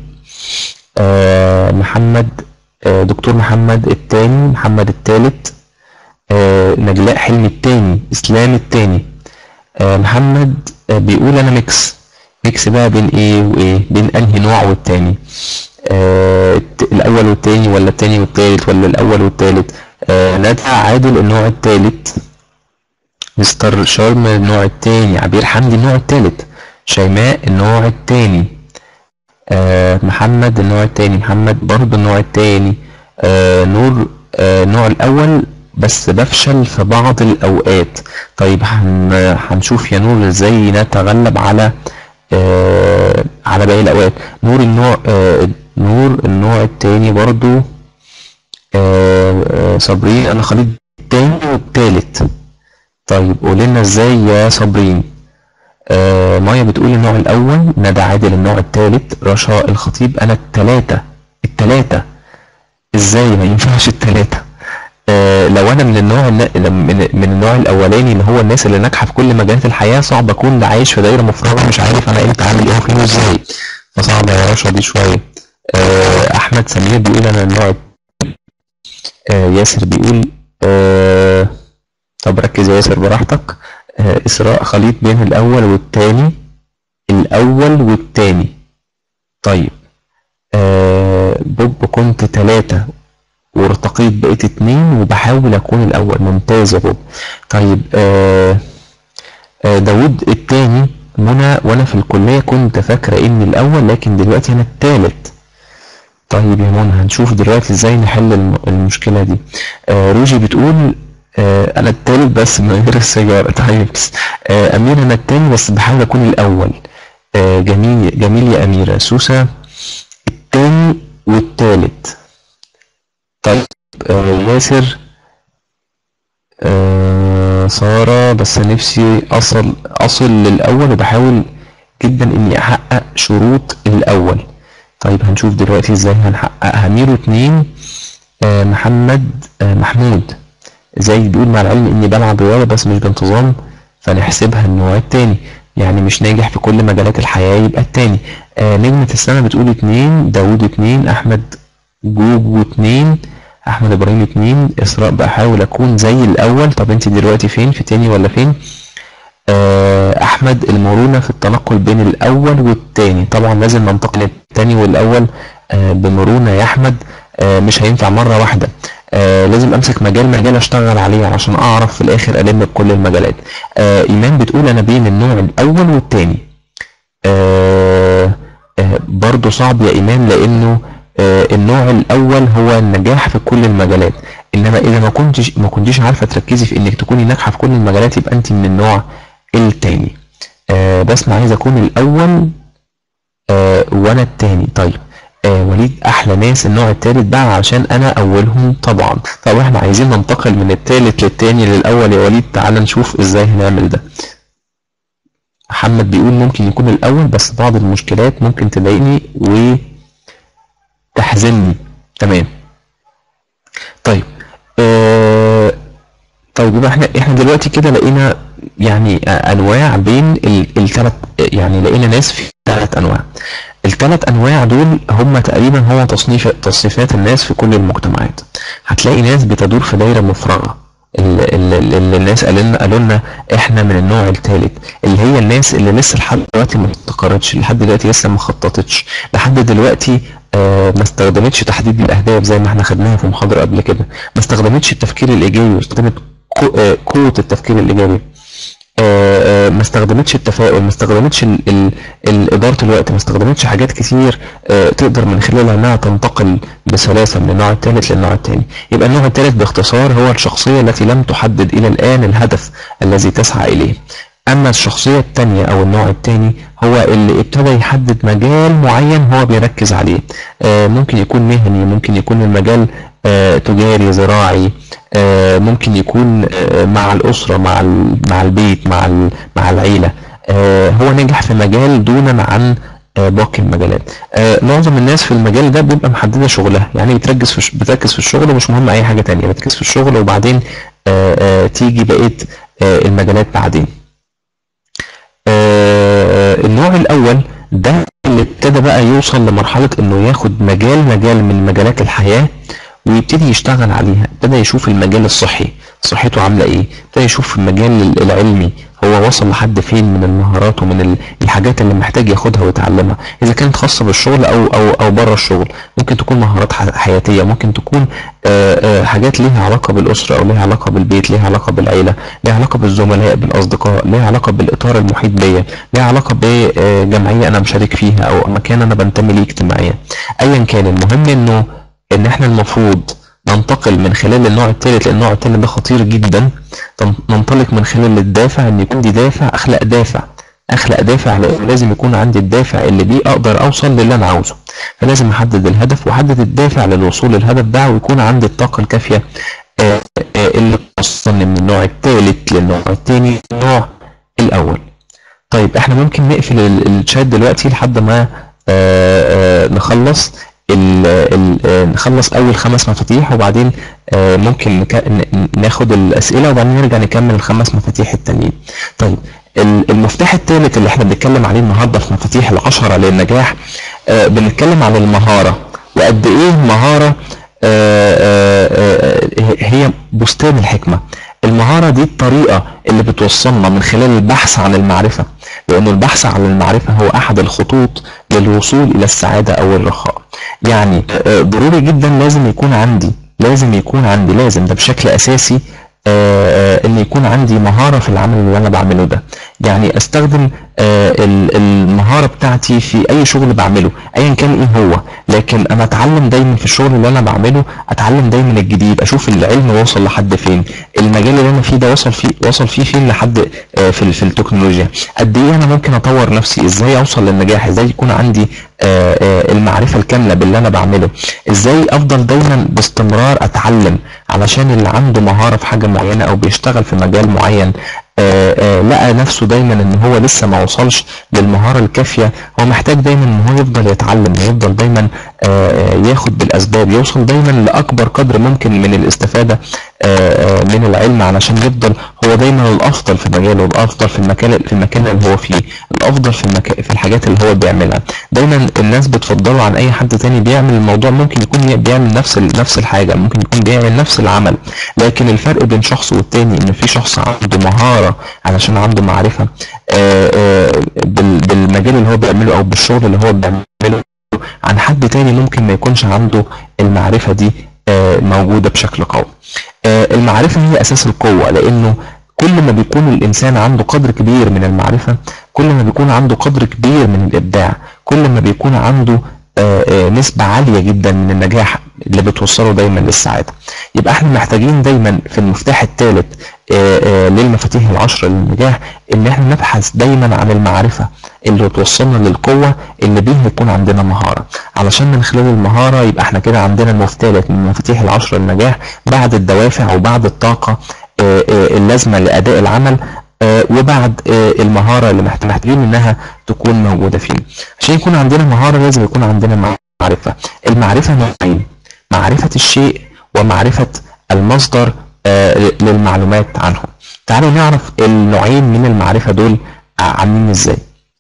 آه، محمد آه، دكتور محمد التاني محمد التالت آه، نجلاء حلمي التاني اسلام التاني آه، محمد آه، بيقول انا ميكس ميكس بقى بين ايه وايه بين انهي نوع والتاني آه، الت- الاول والتاني ولا التاني والتالت ولا الاول والتالت آه، ندى عادل النوع التالت مستر شرم النوع التاني عبير حمدي النوع التالت شيماء النوع التاني آه محمد النوع التاني محمد برضه النوع التاني آه نور آه النوع الأول بس بفشل في بعض الأوقات طيب هن هنشوف يا نور ازاي نتغلب على آه على باقي الأوقات نور النوع آه نور النوع التاني برضه آه آه صابرين أنا خليط التاني والتالت طيب قولي لنا ازاي يا صابرين آه مايا بتقول النوع الاول ندى عادل النوع الثالث رشا الخطيب انا التلاتة التلاتة ازاي ما ينفعش التلاتة آه لو انا من النوع النا- من, من النوع الاولاني اللي هو الناس اللي ناجحه في كل مجالات الحياه صعب اكون عايش في دايره مفرغه مش عارف انا امتى عامل ايه وفين وازاي فصعبه يا رشا دي شويه آه احمد سمير بيقول انا النوع آه ياسر بيقول آه طب ركز يا ياسر براحتك آه إسراء خليط بين الأول والتاني الأول والتاني طيب آه بوب كنت تلاتة وارتقيت بقيت اتنين وبحاول أكون الأول ممتاز يا بوب طيب آه آه داود التاني منى وأنا في الكلية كنت فاكرة إني الأول لكن دلوقتي أنا التالت طيب يا منى هنشوف دلوقتي ازاي نحل الم- المشكلة دي آه روجي بتقول آه انا التالت بس من غير السيجارة طيب آه اميرة انا التاني بس بحاول اكون الاول آه جميل جميل يا اميرة سوسة التاني والتالت طيب آه ياسر آه سارة بس نفسي أصل أصل للأول وبحاول جدا إني أحقق شروط الأول طيب هنشوف دلوقتي إزاي هنحققها ميرو اتنين آه محمد آه محمود زي بيقول مع العلم إني بلعب رياضة بس مش بانتظام فنحسبها النوع التاني يعني مش ناجح في كل مجالات الحياة يبقى التاني آه نجمة السنة بتقول اتنين داوود اتنين أحمد جوجو اتنين احمد ابراهيم اتنين اسراء بحاول اكون زي الاول طب انت دلوقتي فين في تاني ولا فين آه، احمد المرونة في التنقل بين الاول والتاني طبعا لازم ننتقل التاني والاول آه، بمرونة يا احمد آه، مش هينفع مرة واحدة آه، لازم امسك مجال مجال اشتغل عليه عشان اعرف في الاخر الم بكل المجالات آه، ايمان بتقول انا بين النوع الاول والتاني آه، آه، برضو صعب يا ايمان لانه آه، النوع الاول هو النجاح في كل المجالات انما اذا ما كنتش ما كنتيش عارفه تركزي في انك تكوني ناجحه في كل المجالات يبقى انت من النوع التاني آه بس انا عايز اكون الاول آه وانا التاني طيب آه وليد احلى ناس النوع التالت بقى عشان انا اولهم طبعا طب احنا عايزين ننتقل من التالت للتاني للاول يا وليد تعال نشوف ازاي هنعمل ده محمد بيقول ممكن يكون الاول بس بعض المشكلات ممكن تضايقني وتحزنني تمام طيب آه طيب يبقى احنا احنا دلوقتي كده لقينا يعني آه، انواع بين الثلاث يعني لقينا ناس في ثلاث انواع الثلاث انواع دول هم تقريبا هو تصنيف تصنيفات الناس في كل المجتمعات هتلاقي ناس بتدور في دايره مفرغه ال- ال- ال- اللي الناس قالوا لنا قالوا لنا احنا من النوع الثالث اللي هي الناس اللي لسه لحد دلوقتي ما استقرتش لحد دلوقتي لسه ما خططتش لحد دلوقتي آه، ما استخدمتش تحديد الاهداف زي ما احنا خدناها في محاضره قبل كده ما استخدمتش التفكير الايجابي واستخدمت قو- آه، قوه التفكير الايجابي آه، آه، ما استخدمتش التفاؤل ما استخدمتش ال- ال- ال- اداره الوقت ما استخدمتش حاجات كتير آه، تقدر من خلالها انها تنتقل بسلاسه من النوع الثالث للنوع الثاني يبقى النوع الثالث باختصار هو الشخصيه التي لم تحدد الى الان الهدف الذي تسعى اليه اما الشخصيه الثانيه او النوع الثاني هو اللي ابتدى يحدد مجال معين هو بيركز عليه آه، ممكن يكون مهني ممكن يكون المجال آه، تجاري زراعي آه، ممكن يكون آه، مع الأسرة مع ال- مع البيت مع ال- مع العيلة آه، هو نجح في مجال دونا عن آه، باقي المجالات آه، معظم الناس في المجال ده بيبقى محددة شغلها يعني بتركز في الش- بتركز في الشغل ومش مهم أي حاجة تانية بتركز في الشغل وبعدين آه، آه، تيجي بقية آه، المجالات بعدين آه، النوع الأول ده اللي ابتدى بقى يوصل لمرحلة إنه ياخد مجال مجال من مجالات الحياة ويبتدي يشتغل عليها ابتدى يشوف المجال الصحي صحته عاملة إيه ابتدى يشوف المجال العلمي هو وصل لحد فين من المهارات ومن ال- الحاجات اللي محتاج ياخدها ويتعلمها إذا كانت خاصة بالشغل أو أو أو بره الشغل ممكن تكون مهارات ح- حياتية ممكن تكون آه، آه، حاجات ليها علاقة بالأسرة أو ليها علاقة بالبيت ليها علاقة بالعيلة ليها علاقة بالزملاء بالأصدقاء ليها علاقة بالإطار المحيط بيا ليها علاقة بجمعية أنا مشارك فيها أو مكان أنا بنتمي ليه اجتماعيا أيا كان المهم إنه إن إحنا المفروض ننتقل من خلال النوع الثالث للنوع الثالث ده خطير جدا تن- ننطلق من خلال الدافع ان يكون دي دافع اخلق دافع اخلق دافع لأن لازم يكون عندي الدافع اللي بيه اقدر اوصل للي انا عاوزه فلازم احدد الهدف واحدد الدافع للوصول للهدف ده ويكون عندي الطاقه الكافيه آه، آه، اللي توصلني من النوع الثالث للنوع الثاني النوع الاول طيب احنا ممكن نقفل ال- الشات دلوقتي لحد ما آه، آه، نخلص ال ال آه، نخلص اول خمس مفاتيح وبعدين آه، ممكن نك- ن- ناخد الاسئله وبعدين نرجع نكمل الخمس مفاتيح التانيين طيب ال- المفتاح الثالث اللي احنا بنتكلم عليه النهارده في مفاتيح العشره للنجاح آه، بنتكلم عن المهاره وقد ايه المهاره آه، آه، آه، هي بستان الحكمه المهارة دي الطريقة اللي بتوصلنا من خلال البحث عن المعرفة لأن البحث عن المعرفة هو أحد الخطوط للوصول إلى السعادة أو الرخاء يعني آه، ضروري جدا لازم يكون عندي لازم يكون عندي لازم ده بشكل أساسي آه، آه، ان يكون عندي مهارة في العمل اللي انا بعمله ده يعني استخدم آه، ال- المهاره بتاعتي في اي شغل بعمله ايا كان ايه هو لكن انا اتعلم دايما في الشغل اللي انا بعمله اتعلم دايما الجديد اشوف العلم وصل لحد فين المجال اللي انا فيه ده وصل فيه وصل فيه فين لحد آه، في ال- في التكنولوجيا قد ايه انا ممكن اطور نفسي ازاي اوصل للنجاح ازاي يكون عندي آه، آه، المعرفه الكامله باللي انا بعمله ازاي افضل دايما باستمرار اتعلم علشان اللي عنده مهاره في حاجه معينه او بيشتغل في مجال معين آه، آه، لقى نفسه دايما ان هو لسه ما وصلش للمهاره الكافيه هو محتاج دايما ان هو يفضل يتعلم يفضل دايما آه، آه، ياخد بالاسباب يوصل دايما لاكبر قدر ممكن من الاستفاده آه، آه، من العلم علشان يفضل هو دايما الافضل في مجاله الافضل في المكان في المكان اللي هو فيه الافضل في المكان في الحاجات اللي هو بيعملها دايما الناس بتفضله عن اي حد تاني بيعمل الموضوع ممكن يكون بيعمل نفس ال- نفس الحاجه ممكن يكون بيعمل نفس العمل لكن الفرق بين شخص والتاني ان في شخص عنده مهاره علشان عنده معرفه آه، آه، بال- بالمجال اللي هو بيعمله او بالشغل اللي هو بيعمله عن حد تاني ممكن ما يكونش عنده المعرفه دي آه، موجوده بشكل قوي آه، المعرفه هي اساس القوه لانه كل ما بيكون الانسان عنده قدر كبير من المعرفه كل ما بيكون عنده قدر كبير من الابداع كل ما بيكون عنده آه، آه، نسبة عالية جدا من النجاح اللي بتوصله دايما للسعادة يبقى احنا محتاجين دايما في المفتاح الثالث للمفاتيح العشرة للنجاح ان احنا نبحث دايما عن المعرفة اللي توصلنا للقوة اللي بيها يكون عندنا مهارة علشان من خلال المهارة يبقى احنا كده عندنا المفتاح من مفاتيح العشرة للنجاح بعد الدوافع وبعد الطاقة آه، آه، اللازمة لأداء العمل آه، وبعد آه، المهارة اللي محت- محتاجين انها تكون موجودة فينا عشان يكون عندنا مهارة لازم يكون عندنا معرفة المعرفة نوعين معرفة الشيء ومعرفة المصدر آه، للمعلومات عنه تعالوا نعرف النوعين من المعرفة دول عاملين ازاي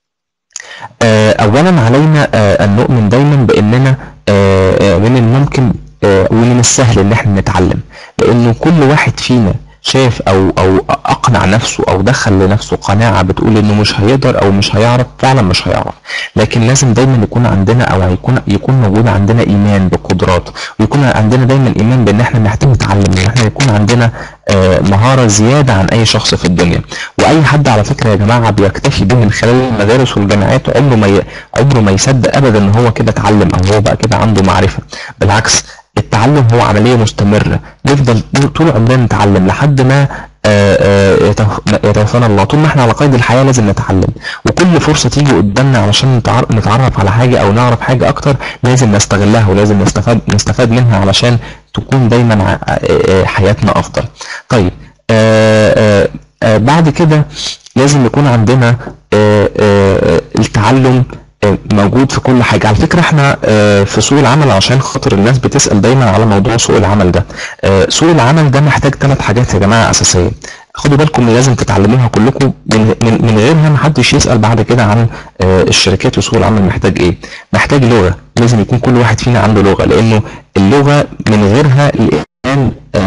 آه، اولا علينا آه، ان نؤمن دايما باننا آه، آه، من الممكن آه، ومن السهل ان احنا نتعلم لانه كل واحد فينا شاف او او اقنع نفسه او دخل لنفسه قناعه بتقول انه مش هيقدر او مش هيعرف فعلا مش هيعرف لكن لازم دايما يكون عندنا او هيكون يكون موجود عندنا ايمان بالقدرات ويكون عندنا دايما ايمان بان احنا محتاج نتعلم ان احنا يكون عندنا آه، مهاره زياده عن اي شخص في الدنيا واي حد على فكره يا جماعه بيكتفي به من خلال المدارس والجامعات عمره ما ي... عمره ما يصدق ابدا ان هو كده اتعلم او هو بقى كده عنده معرفه بالعكس التعلم هو عمليه مستمره نفضل طول عمرنا نتعلم لحد ما آه، آه، يتوف- يتوفانا الله طول ما احنا على قيد الحياه لازم نتعلم وكل فرصه تيجي قدامنا علشان نتعر- نتعرف على حاجه او نعرف حاجه اكتر لازم نستغلها ولازم نستفاد نستفاد منها علشان تكون دايما ع- آه، آه، حياتنا افضل طيب آه، آه، آه، بعد كده لازم يكون عندنا آه، آه، التعلم آه، موجود في كل حاجة على فكرة احنا آه، في سوق العمل عشان خاطر الناس بتسأل دايما على موضوع سوق العمل ده آه، سوق العمل ده محتاج ثلاث حاجات يا جماعة أساسية خدوا بالكم لازم تتعلموها كلكم من من من غيرها محدش يسأل بعد كده عن آه، الشركات وسوق العمل محتاج ايه محتاج لغة لازم يكون كل واحد فينا عنده لغة لأنه اللغة من غيرها الإنسان آه،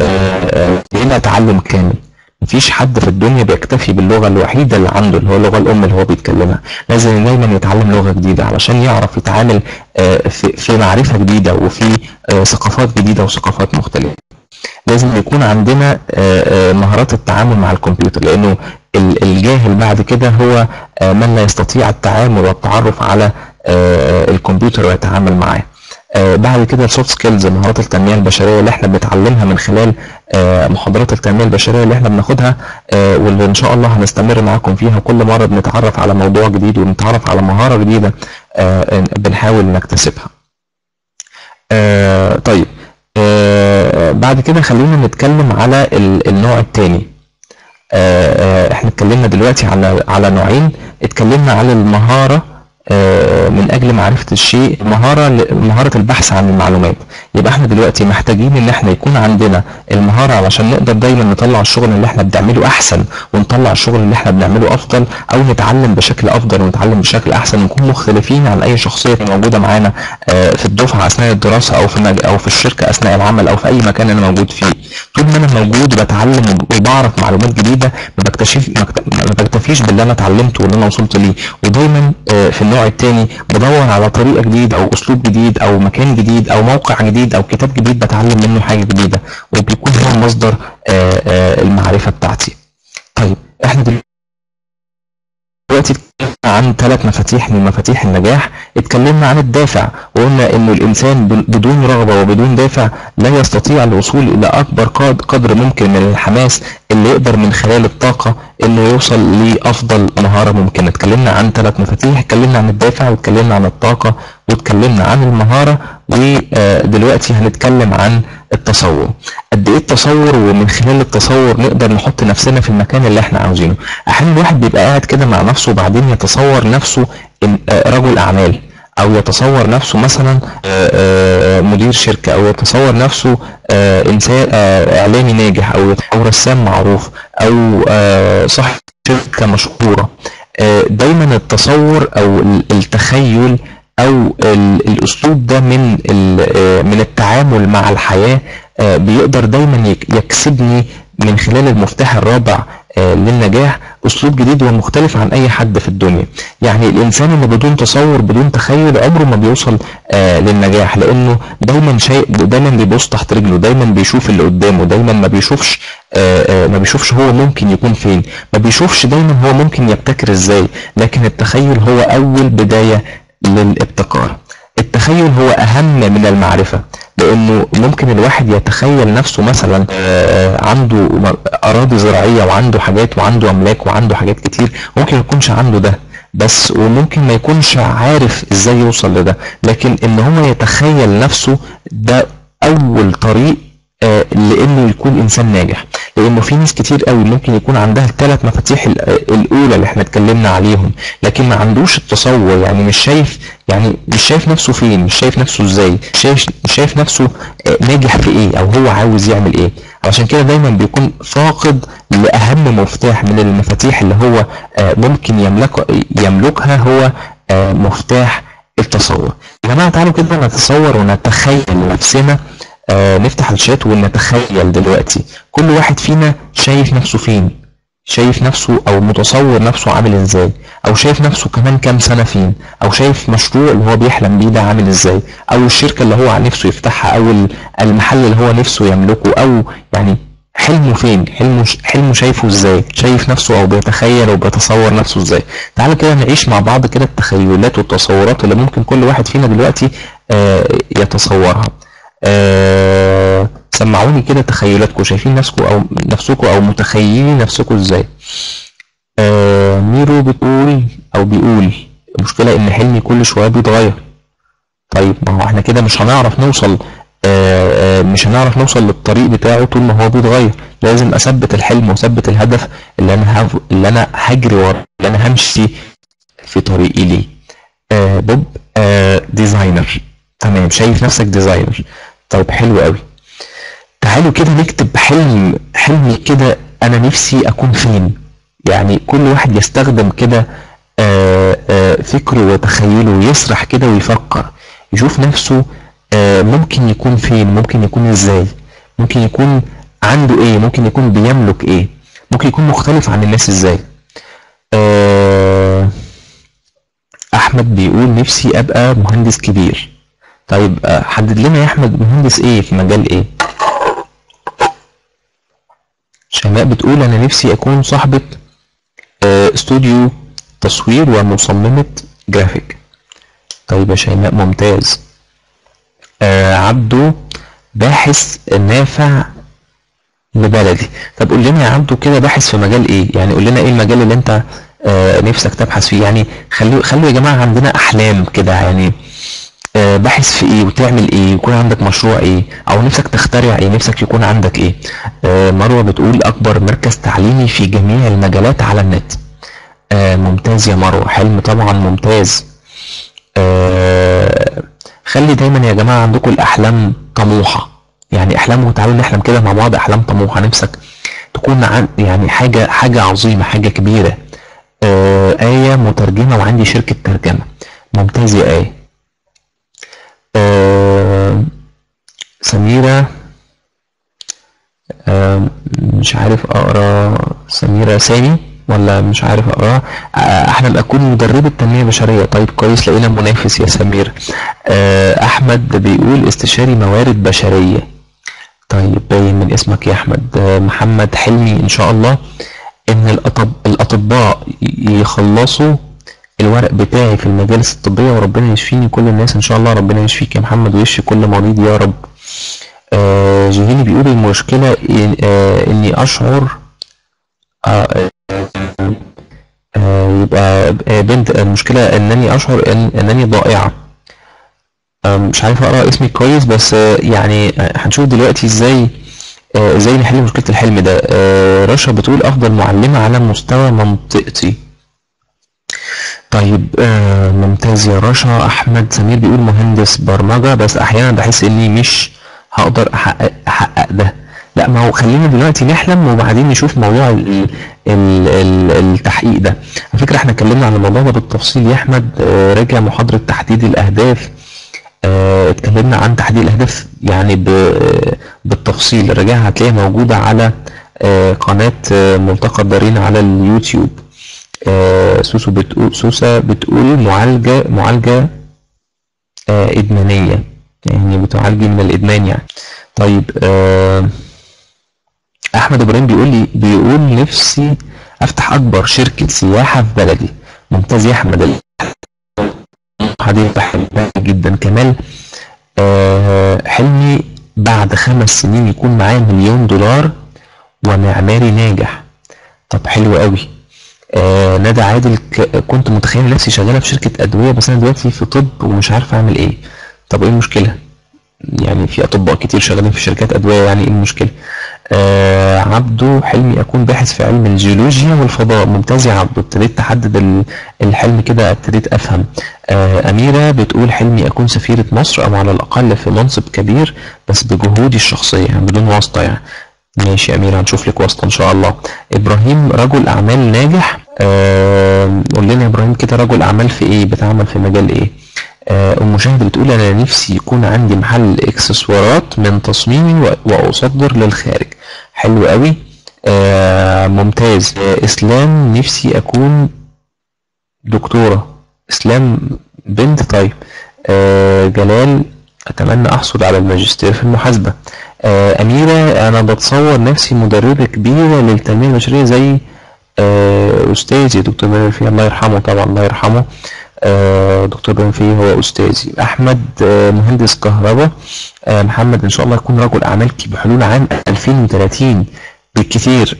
آه، آه، بيبقى تعلم كامل مفيش حد في الدنيا بيكتفي باللغة الوحيدة اللي عنده اللي هو اللغة الأم اللي هو بيتكلمها لازم دايما يتعلم لغة جديدة علشان يعرف يتعامل آه، في في معرفة جديدة وفي آه، ثقافات جديدة وثقافات مختلفة لازم يكون عندنا آه، آه، مهارات التعامل مع الكمبيوتر لأنه ال- الجاهل بعد كده هو آه، من لا يستطيع التعامل والتعرف على آه، الكمبيوتر ويتعامل معاه آه، بعد كده السوفت سكيلز مهارات التنميه البشريه اللي احنا بنتعلمها من خلال آه، محاضرات التنميه البشريه اللي احنا بناخدها آه، واللي ان شاء الله هنستمر معاكم فيها كل مره بنتعرف على موضوع جديد ونتعرف على مهاره جديده آه، بنحاول نكتسبها. آه، طيب آه، بعد كده خلينا نتكلم على ال- النوع الثاني احنا اتكلمنا دلوقتي على على نوعين اتكلمنا على المهاره آه، من اجل معرفه الشيء مهاره ل- مهاره البحث عن المعلومات يبقى احنا دلوقتي محتاجين ان احنا يكون عندنا المهاره علشان نقدر دايما نطلع الشغل اللي احنا بنعمله احسن ونطلع الشغل اللي احنا بنعمله افضل او نتعلم بشكل افضل ونتعلم بشكل احسن ونكون مختلفين عن اي شخصيه موجوده معانا آه، في الدفعه اثناء الدراسه او في المج... او في الشركه اثناء العمل او في اي مكان انا موجود فيه طول ما انا موجود وبتعلم وبعرف معلومات جديده ما بكتشف ما بكت- ما بكتفيش باللي انا اتعلمته واللي انا وصلت ليه ودايما آه، في النوع الثاني بدور على طريقه جديده او اسلوب جديد او مكان جديد او موقع جديد او كتاب جديد بتعلم منه حاجه جديده وبيكون هو مصدر آه، آه، المعرفه بتاعتي طيب احنا دلوقتي عن ثلاث مفاتيح من مفاتيح النجاح اتكلمنا عن الدافع وقلنا انه الانسان بدون رغبة وبدون دافع لا يستطيع الوصول الى اكبر قدر ممكن من الحماس اللي يقدر من خلال الطاقة انه يوصل لافضل مهارة ممكنة اتكلمنا عن ثلاث مفاتيح اتكلمنا عن الدافع واتكلمنا عن الطاقة واتكلمنا عن المهارة ودلوقتي هنتكلم عن التصور قد ايه التصور ومن خلال التصور نقدر نحط نفسنا في المكان اللي احنا عاوزينه احيانا الواحد بيبقى قاعد كده مع نفسه وبعدين يتصور نفسه رجل اعمال او يتصور نفسه مثلا مدير شركة او يتصور نفسه انسان اعلامي ناجح او رسام معروف او صاحب شركة مشهورة دايما التصور او التخيل او الاسلوب ده من من التعامل مع الحياه بيقدر دايما يكسبني من خلال المفتاح الرابع للنجاح اسلوب جديد ومختلف عن اي حد في الدنيا يعني الانسان اللي بدون تصور بدون تخيل عمره ما بيوصل للنجاح لانه دايما شيء دايما بيبص تحت رجله دايما بيشوف اللي قدامه دايما ما بيشوفش ما بيشوفش هو ممكن يكون فين ما بيشوفش دايما هو ممكن يبتكر ازاي لكن التخيل هو اول بدايه للابتكار التخيل هو اهم من المعرفة لانه ممكن الواحد يتخيل نفسه مثلا عنده اراضي زراعية وعنده حاجات وعنده املاك وعنده حاجات كتير ممكن يكونش عنده ده بس وممكن ما يكونش عارف ازاي يوصل لده لكن ان هو يتخيل نفسه ده اول طريق لانه يكون انسان ناجح لانه في ناس كتير قوي ممكن يكون عندها الثلاث مفاتيح الاولى اللي احنا اتكلمنا عليهم لكن ما عندوش التصور يعني مش شايف يعني مش شايف نفسه فين مش شايف نفسه ازاي مش شايف مش شايف نفسه ناجح في ايه او هو عاوز يعمل ايه عشان كده دايما بيكون فاقد لاهم مفتاح من المفاتيح اللي هو ممكن يملك يملكها هو مفتاح التصور يا جماعه تعالوا كده نتصور ونتخيل نفسنا آه نفتح الشات ونتخيل دلوقتي كل واحد فينا شايف نفسه فين شايف نفسه او متصور نفسه عامل ازاي او شايف نفسه كمان كام سنة فين او شايف مشروع اللي هو بيحلم بيه ده عامل ازاي او الشركة اللي هو نفسه يفتحها او المحل اللي هو نفسه يملكه او يعني حلمه فين حلمه حلمه شايفه ازاي شايف نفسه او بيتخيل او بيتصور نفسه ازاي تعالوا كده نعيش مع بعض كده التخيلات والتصورات اللي ممكن كل واحد فينا دلوقتي آه يتصورها آه سمعوني كده تخيلاتكم شايفين نفسكم او نفسكم او متخيلين نفسكم ازاي آه ميرو بتقول او بيقول المشكلة ان حلمي كل شوية بيتغير طيب ما هو احنا كده مش هنعرف نوصل آه مش هنعرف نوصل للطريق بتاعه طول ما هو بيتغير لازم اثبت الحلم واثبت الهدف اللي انا هف... اللي انا هجري وراه اللي انا همشي في طريقي ليه آه بوب آه ديزاينر تمام شايف نفسك ديزاينر طيب حلو قوي تعالوا كده نكتب حلم حلمي كده انا نفسي اكون فين يعني كل واحد يستخدم كده فكره وتخيله ويسرح كده ويفكر يشوف نفسه ممكن يكون فين ممكن يكون ازاي ممكن يكون عنده ايه ممكن يكون بيملك ايه ممكن يكون مختلف عن الناس ازاي احمد بيقول نفسي ابقى مهندس كبير طيب حدد لنا يا احمد مهندس ايه في مجال ايه شيماء بتقول انا نفسي اكون صاحبة استوديو تصوير ومصممة جرافيك طيب يا شيماء ممتاز آه عبده باحث نافع لبلدي طب قول لنا يا عبده كده باحث في مجال ايه يعني قول لنا ايه المجال اللي انت آه نفسك تبحث فيه يعني خلوا خلوا يا جماعه عندنا احلام كده يعني آه باحث في ايه وتعمل ايه يكون عندك مشروع ايه او نفسك تخترع ايه نفسك يكون عندك ايه آه مروه بتقول اكبر مركز تعليمي في جميع المجالات على النت آه ممتاز يا مروه حلم طبعا ممتاز آه خلي دايما يا جماعه عندكم الاحلام طموحه يعني احلام وتعالوا نحلم كده مع بعض احلام طموحه نفسك تكون عن يعني حاجه حاجه عظيمه حاجه كبيره آه آية مترجمة وعندي شركة ترجمة ممتاز يا آية آه سميرة آه مش عارف أقرأ سميرة سامي ولا مش عارف أقرأ أحلم أكون مدربة تنمية بشرية طيب كويس لقينا منافس يا سمير آه أحمد بيقول استشاري موارد بشرية طيب باين من اسمك يا أحمد آه محمد حلمي إن شاء الله ان الأطب... الاطباء يخلصوا الورق بتاعي في المجالس الطبية وربنا يشفيني كل الناس ان شاء الله ربنا يشفيك يا محمد ويشفي كل مريض يا رب آه جهيني بيقول المشكلة إن آه اني اشعر آه آه يبقى آه، بنت المشكلة انني اشعر ان انني ضائعة آه، مش عارف اقرا اسمي كويس بس آه، يعني آه، هنشوف دلوقتي ازاي آه، ازاي نحل مشكلة الحلم ده آه، رشا بتقول افضل معلمة على مستوى منطقتي طيب آه ممتاز يا رشا احمد سمير بيقول مهندس برمجة بس احيانا بحس اني مش هقدر احقق احقق ده لا ما هو خلينا دلوقتي نحلم وبعدين نشوف موضوع ال ال ال التحقيق ده على فكرة احنا اتكلمنا عن الموضوع ده بالتفصيل يا احمد آه راجع محاضرة تحديد الاهداف آه، اتكلمنا عن تحديد الاهداف يعني ب- بالتفصيل راجعها هتلاقيها موجودة على آه، قناة آه، ملتقى الدارين على اليوتيوب آه، سوسو بتقول سوسة بتقول معالجة معالجة آه، إدمانية يعني بتعالجي من الإدمان يعني طيب آه، أحمد إبراهيم بيقول لي بيقول نفسي أفتح أكبر شركة سياحة في بلدي ممتاز يا أحمد حديث بحبها جدا كمال آه، حلمي بعد خمس سنين يكون معايا مليون دولار ومعماري ناجح طب حلو قوي آه ندى عادل ك- كنت متخيل نفسي شغاله في شركه ادويه بس انا دلوقتي في طب ومش عارف اعمل ايه طب ايه المشكله يعني في اطباء كتير شغالين في شركات ادويه يعني ايه المشكله آه عبده حلمي اكون باحث في علم الجيولوجيا والفضاء ممتاز يا عبده ابتديت تحدد ال- الحلم كده ابتديت افهم آه اميره بتقول حلمي اكون سفيره مصر او على الاقل في منصب كبير بس بجهودي الشخصيه يعني بدون واسطه يعني ماشي يا أميرة هنشوف لك واسطة إن شاء الله إبراهيم رجل أعمال ناجح آه قول لنا يا إبراهيم كده رجل أعمال في إيه بتعمل في مجال إيه آه أم شاهد بتقول أنا نفسي يكون عندي محل إكسسوارات من تصميمي و- وأصدر للخارج حلو قوي آه ممتاز آه إسلام نفسي أكون دكتورة إسلام بنت طيب آه جلال أتمنى أحصل على الماجستير في المحاسبة آه أميرة أنا بتصور نفسي مدربة كبيرة للتنمية البشرية زي آه أستاذي دكتور بن فيه الله يرحمه طبعا الله يرحمه آه دكتور بن فيه هو أستاذي أحمد آه مهندس كهرباء آه محمد إن شاء الله يكون رجل أعمال كي- بحلول عام 2030 بالكثير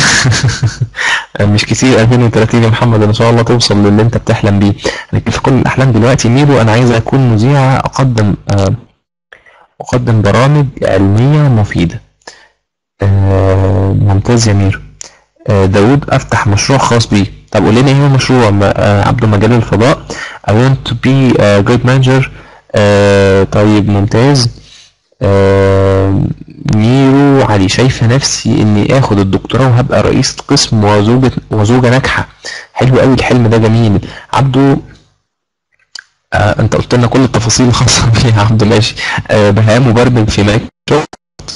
مش كتير 2030 يا محمد ان شاء الله توصل للي انت بتحلم بيه لكن في كل الاحلام دلوقتي ميرو انا عايز اكون مذيعه اقدم آه، اقدم برامج علميه مفيده آه، ممتاز يا ميرو آه، داوود افتح مشروع خاص بي طب قول لنا ايه هو مشروع م- آه، عبده مجال الفضاء I want to be a great manager آه، طيب ممتاز آه، ميرو علي شايفة نفسي اني اخد الدكتوراه وهبقى رئيس قسم وزوجة وزوجة ناجحة حلو قوي الحلم ده جميل عبده آه انت قلت لنا كل التفاصيل الخاصة بيه يا عبده ماشي آه بهاء مبرمج في مايكروسوفت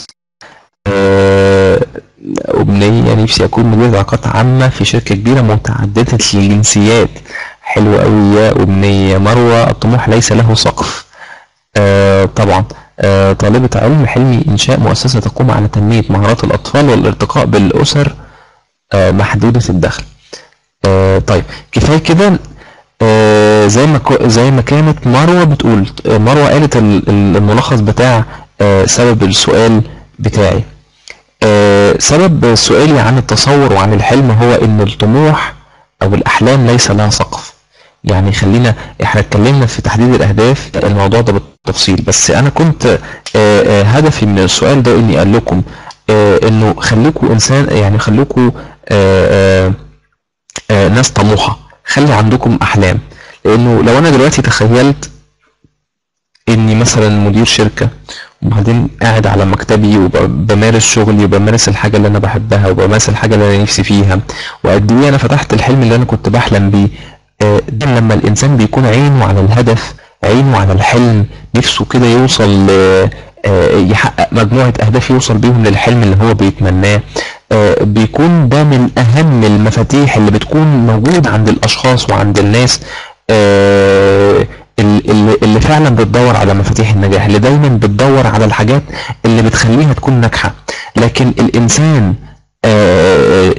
آه أمنية نفسي أكون مدير علاقات عامة في شركة كبيرة متعددة الجنسيات حلو قوي يا أمنية مروة الطموح ليس له سقف آه طبعا آه طالبة علم حلمي إنشاء مؤسسة تقوم على تنمية مهارات الأطفال والارتقاء بالأسر آه محدودة الدخل آه طيب كفاية كده آه زي ما كو- زي ما كانت مروة بتقول آه، مروة قالت ال- ال- الملخص بتاع آه سبب السؤال بتاعي آه سبب سؤالي عن التصور وعن الحلم هو ان الطموح او الاحلام ليس لها سقف يعني خلينا احنا اتكلمنا في تحديد الاهداف الموضوع ده بالتفصيل بس انا كنت آه، آه، هدفي من السؤال ده اني اقول لكم آه، انه خليكوا انسان يعني خليكوا آه، آه، آه، ناس طموحة خلي عندكم احلام لانه لو انا دلوقتي تخيلت اني مثلا مدير شركة وبعدين قاعد على مكتبي وبمارس شغلي وبمارس الحاجة اللي انا بحبها وبمارس الحاجة اللي انا نفسي فيها وقد ايه انا فتحت الحلم اللي انا كنت بحلم بيه آه، ده لما الانسان بيكون عينه على الهدف عينه على الحلم نفسه كده يوصل ل- آه، يحقق مجموعة اهداف يوصل بيهم للحلم اللي هو بيتمناه آه، بيكون ده من اهم المفاتيح اللي بتكون موجودة عند الاشخاص وعند الناس آه، ال- اللي اللي فعلا بتدور على مفاتيح النجاح اللي دايما بتدور على الحاجات اللي بتخليها تكون ناجحة لكن الإنسان آه،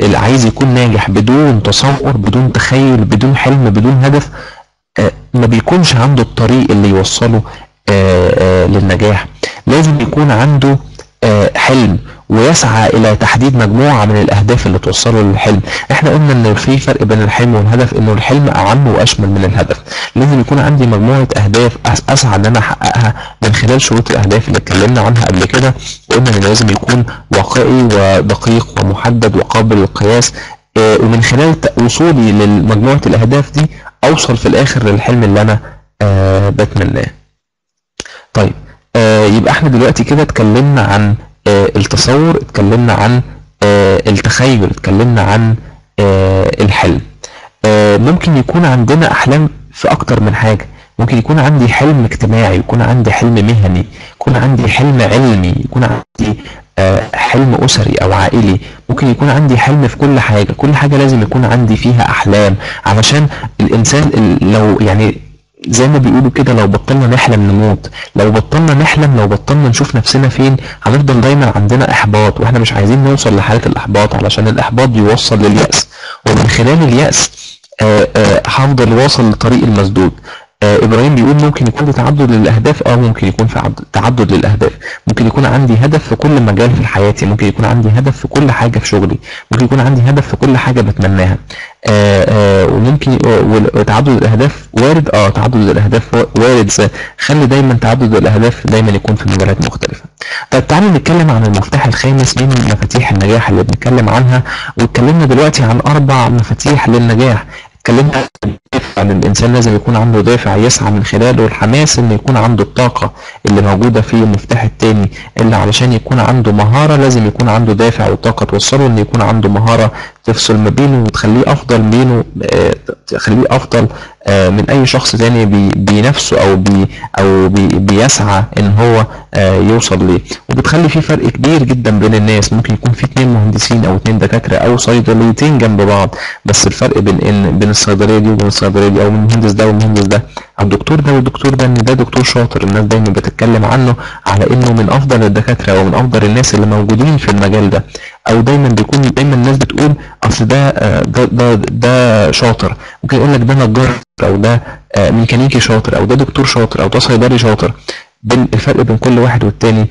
اللي عايز يكون ناجح بدون تصور بدون تخيل بدون حلم بدون هدف آه، ما بيكونش عنده الطريق اللي يوصله آه، آه، للنجاح لازم يكون عنده حلم ويسعى الى تحديد مجموعه من الاهداف اللي توصله للحلم احنا قلنا ان في فرق بين الحلم والهدف انه الحلم اعم واشمل من الهدف لازم يكون عندي مجموعه اهداف اسعى ان انا احققها من خلال شروط الاهداف اللي اتكلمنا عنها قبل كده وقلنا ان لازم يكون واقعي ودقيق ومحدد وقابل للقياس ومن خلال وصولي لمجموعه الاهداف دي اوصل في الاخر للحلم اللي انا آه بتمناه طيب آه يبقى احنا دلوقتي كده اتكلمنا عن آه التصور اتكلمنا عن آه التخيل اتكلمنا عن آه الحلم آه ممكن يكون عندنا احلام في اكتر من حاجة ممكن يكون عندي حلم اجتماعي يكون عندي حلم مهني يكون عندي حلم علمي يكون عندي آه، حلم أسري أو عائلي ممكن يكون عندي حلم في كل حاجة كل حاجة لازم يكون عندي فيها أحلام علشان الإنسان لو يعني زي ما بيقولوا كده لو بطلنا نحلم نموت لو بطلنا نحلم لو بطلنا نشوف نفسنا فين هنفضل دايما عندنا احباط واحنا مش عايزين نوصل لحالة الاحباط علشان الاحباط بيوصل لليأس ومن خلال اليأس آه، آه، هفضل واصل للطريق المسدود آه ابراهيم بيقول ممكن يكون تعدد للاهداف اه ممكن يكون في تعدد للاهداف ممكن يكون عندي هدف في كل مجال في حياتي ممكن يكون عندي هدف في كل حاجه في شغلي ممكن يكون عندي هدف في كل حاجه بتمناها آه آه وممكن تعدد الاهداف وارد اه تعدد الاهداف وارد خلي دايما تعدد الاهداف دايما يكون في مجالات مختلفه طيب تعالوا نتكلم عن المفتاح الخامس من مفاتيح النجاح اللي بنتكلم عنها واتكلمنا دلوقتي عن اربع مفاتيح للنجاح اتكلمنا عن الانسان لازم يكون عنده دافع يسعى من خلاله الحماس ان يكون عنده الطاقة اللي موجودة في المفتاح التاني اللي علشان يكون عنده مهارة لازم يكون عنده دافع وطاقة توصله ان يكون عنده مهارة تفصل ما بينه وتخليه افضل منه آه، تخليه افضل آه، من اي شخص تاني بينافسه او بي او بي بيسعى ان هو آه، يوصل ليه وبتخلي في فرق كبير جدا بين الناس ممكن يكون في اتنين مهندسين او اتنين دكاتره او صيدليتين جنب بعض بس الفرق بين ان بين الصيدليه دي وبين الصيدليه دي او من المهندس ده والمهندس ده الدكتور ده والدكتور ده ان ده دكتور شاطر الناس دايما بتتكلم عنه على انه من افضل الدكاتره ومن افضل الناس اللي موجودين في المجال ده او دايما بيكون دايما الناس بتقول اصل ده آه، ده ده, ده شاطر ممكن يقول لك ده نجار او ده آه، ميكانيكي شاطر او ده دكتور شاطر او ده صيدلي شاطر بين الفرق بين كل واحد والتاني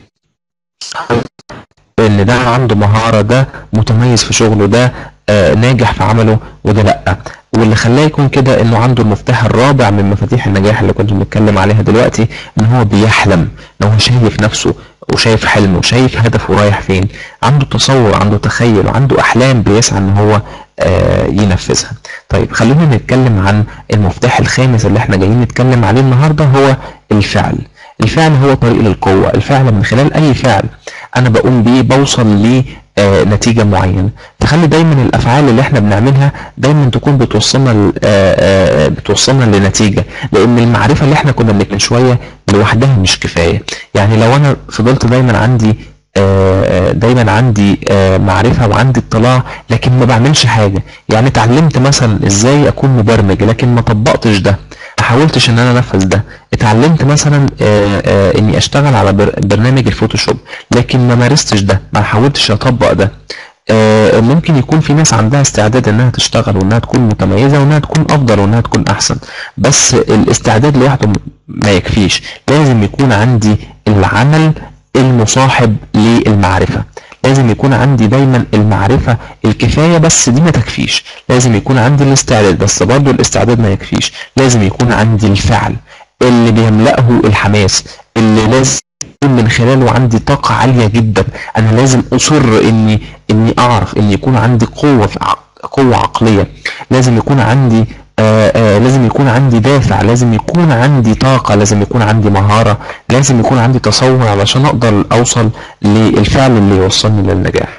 ان ده عنده مهارة ده متميز في شغله ده آه، ناجح في عمله وده لا واللي خلاه يكون كده انه عنده المفتاح الرابع من مفاتيح النجاح اللي كنت بنتكلم عليها دلوقتي ان هو بيحلم ان هو شايف نفسه وشايف حلمه وشايف هدفه رايح فين عنده تصور عنده تخيل وعنده احلام بيسعى ان هو آه ينفذها طيب خلونا نتكلم عن المفتاح الخامس اللي احنا جايين نتكلم عليه النهارده هو الفعل الفعل هو طريق للقوة الفعل من خلال أي فعل أنا بقوم بيه بوصل لنتيجة آه، معينة تخلي دايما الأفعال اللي احنا بنعملها دايما تكون بتوصلنا آه، آه، بتوصلنا لنتيجة لأن المعرفة اللي احنا كنا من شوية لوحدها مش كفاية يعني لو أنا فضلت دايما عندي دايما عندي معرفة وعندي اطلاع لكن ما بعملش حاجة يعني اتعلمت مثلا ازاي اكون مبرمج لكن ما طبقتش ده ما حاولتش ان انا انفذ ده اتعلمت مثلا آه، آه، اني اشتغل على برنامج الفوتوشوب لكن ما مارستش ده ما حاولتش اطبق ده آه، ممكن يكون في ناس عندها استعداد انها تشتغل وانها تكون متميزه وانها تكون افضل وانها تكون احسن بس الاستعداد لوحده ما يكفيش لازم يكون عندي العمل المصاحب للمعرفه لازم يكون عندي دايما المعرفة الكفاية بس دي ما تكفيش لازم يكون عندي الاستعداد بس برضو الاستعداد ما يكفيش لازم يكون عندي الفعل اللي بيملأه الحماس اللي لازم من خلاله عندي طاقة عالية جدا انا لازم اصر اني اني اعرف ان يكون عندي قوة قوة عقلية لازم يكون عندي آآ آآ لازم يكون عندي دافع لازم يكون عندي طاقة لازم يكون عندي مهارة لازم يكون عندي تصور علشان اقدر اوصل للفعل اللي يوصلني للنجاح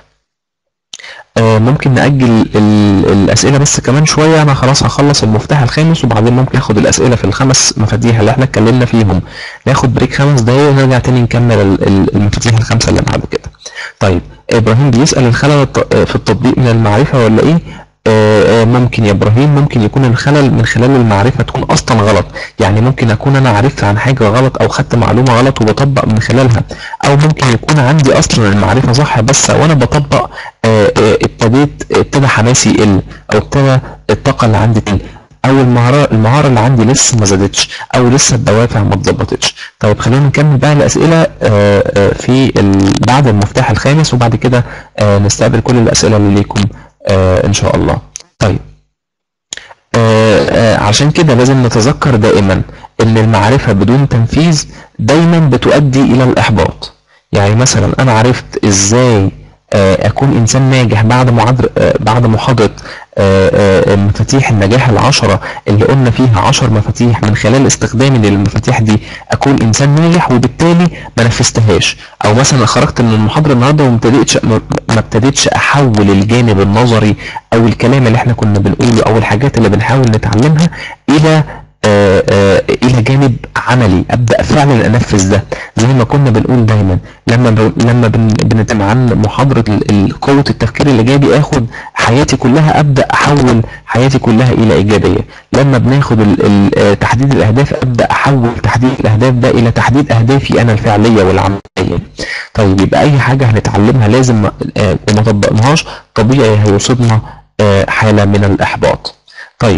ممكن نأجل الأسئلة بس كمان شوية أنا خلاص هخلص المفتاح الخامس وبعدين ممكن آخد الأسئلة في الخمس مفاتيح اللي احنا اتكلمنا فيهم ناخد بريك خمس دقايق ونرجع تاني نكمل المفاتيح الخمسة اللي بعد كده طيب إبراهيم بيسأل الخلل في التطبيق من المعرفة ولا إيه آه، آه، ممكن يا ابراهيم ممكن يكون الخلل من خلال المعرفه تكون اصلا غلط يعني ممكن اكون انا عرفت عن حاجه غلط او خدت معلومه غلط وبطبق من خلالها او ممكن يكون عندي اصلا المعرفه صح بس وانا بطبق آه، ابتديت ابتدى حماسي يقل او ابتدى الطاقه اللي عندي تقل او المهاره المهاره اللي عندي لسه ما زادتش او لسه الدوافع ما اتظبطتش طيب خلينا نكمل بقى الاسئله في بعد المفتاح الخامس وبعد كده نستقبل كل الاسئله اللي ليكم آه ان شاء الله طيب آه آه عشان كده لازم نتذكر دائما ان المعرفة بدون تنفيذ دايما بتؤدي الى الاحباط يعني مثلا انا عرفت ازاي آه، اكون انسان ناجح بعد محاضره بعد محاضره آه، آه، مفاتيح النجاح العشرة اللي قلنا فيها عشر مفاتيح من خلال استخدامي للمفاتيح دي اكون انسان ناجح وبالتالي ما نفذتهاش او مثلا خرجت من المحاضره النهارده وما ابتديتش ما ابتديتش احول الجانب النظري او الكلام اللي احنا كنا بنقوله او الحاجات اللي بنحاول نتعلمها الى آه، آه، الى جانب عملي ابدا فعلا انفذ ده زي ما كنا بنقول دايما لما لما بنتم عن محاضره قوه التفكير الايجابي اخد حياتي كلها ابدا احول حياتي كلها الى ايجابيه لما بناخد آه، تحديد الاهداف ابدا احول تحديد الاهداف ده الى تحديد اهدافي انا الفعليه والعمليه طيب يبقى اي حاجه هنتعلمها لازم وما طبقناهاش طبيعي هيصيبنا حاله من الاحباط طيب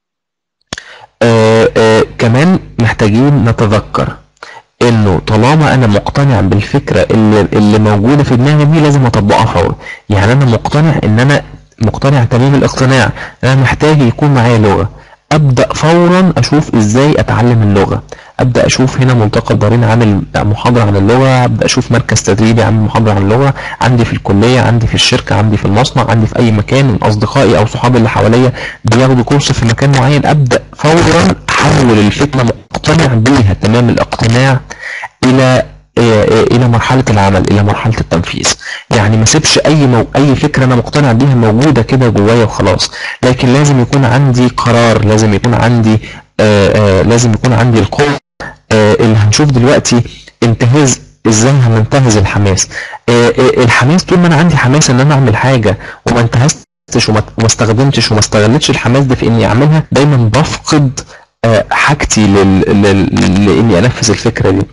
آه آه كمان محتاجين نتذكر انه طالما انا مقتنع بالفكره اللي, اللي موجوده في دماغي دي لازم اطبقها فورا يعني انا مقتنع ان انا مقتنع تمام الاقتناع انا محتاج يكون معايا لغه ابدا فورا اشوف ازاي اتعلم اللغه ابدا اشوف هنا ملتقى الدارين عامل محاضره عن اللغه ابدا اشوف مركز تدريبي عامل محاضره عن اللغه عندي في الكليه عندي في الشركه عندي في المصنع عندي في اي مكان من اصدقائي او صحابي اللي حواليا بياخدوا كورس في مكان معين ابدا فورا احول الفكره مقتنع بيها تمام الاقتناع الى الى مرحله العمل الى مرحله التنفيذ يعني ما سيبش اي مو... اي فكره انا مقتنع بيها موجوده كده جوايا وخلاص لكن لازم يكون عندي قرار لازم يكون عندي آآ آآ لازم يكون عندي القوه اللي هنشوف دلوقتي انتهاز ازاي هننتهز الحماس الحماس طول ما انا عندي حماس ان انا اعمل حاجه وما انتهزتش وما استخدمتش وما استغلتش الحماس ده في اني اعملها دايما بفقد حاجتي لل... لل... لاني انفذ الفكره دي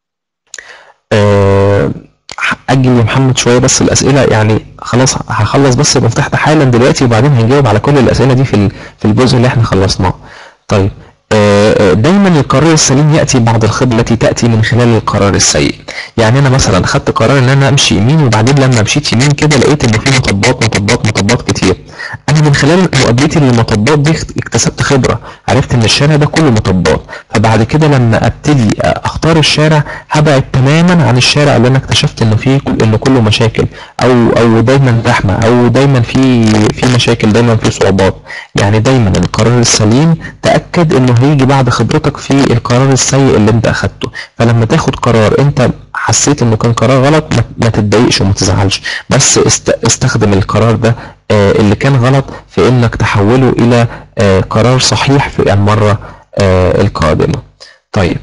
اجل يا محمد شويه بس الاسئله يعني خلاص هخلص بس المفتاح ده حالا دلوقتي وبعدين هنجاوب على كل الاسئله دي في في الجزء اللي احنا خلصناه طيب آه، دايما القرار السليم ياتي بعد الخبره التي تاتي من خلال القرار السيء يعني انا مثلا خدت قرار ان انا امشي يمين وبعدين لما مشيت يمين كده لقيت ان في مطبات مطبات مطبات كتير انا من خلال مقابلتي للمطبات دي اكتسبت خبره عرفت ان الشارع ده كله مطبات فبعد كده لما ابتدي اختار الشارع هبعد تماما عن الشارع اللي انا اكتشفت انه فيه انه كله مشاكل او او دايما زحمه او دايما في في مشاكل دايما في صعوبات يعني دايما القرار السليم تاكد انه هيجي بعد خبرتك في القرار السيء اللي انت اخدته فلما تاخد قرار انت حسيت انه كان قرار غلط ما تتضايقش وما تزعلش بس استخدم القرار ده آه، اللي كان غلط في انك تحوله الى آه، قرار صحيح في المرة آه، القادمة طيب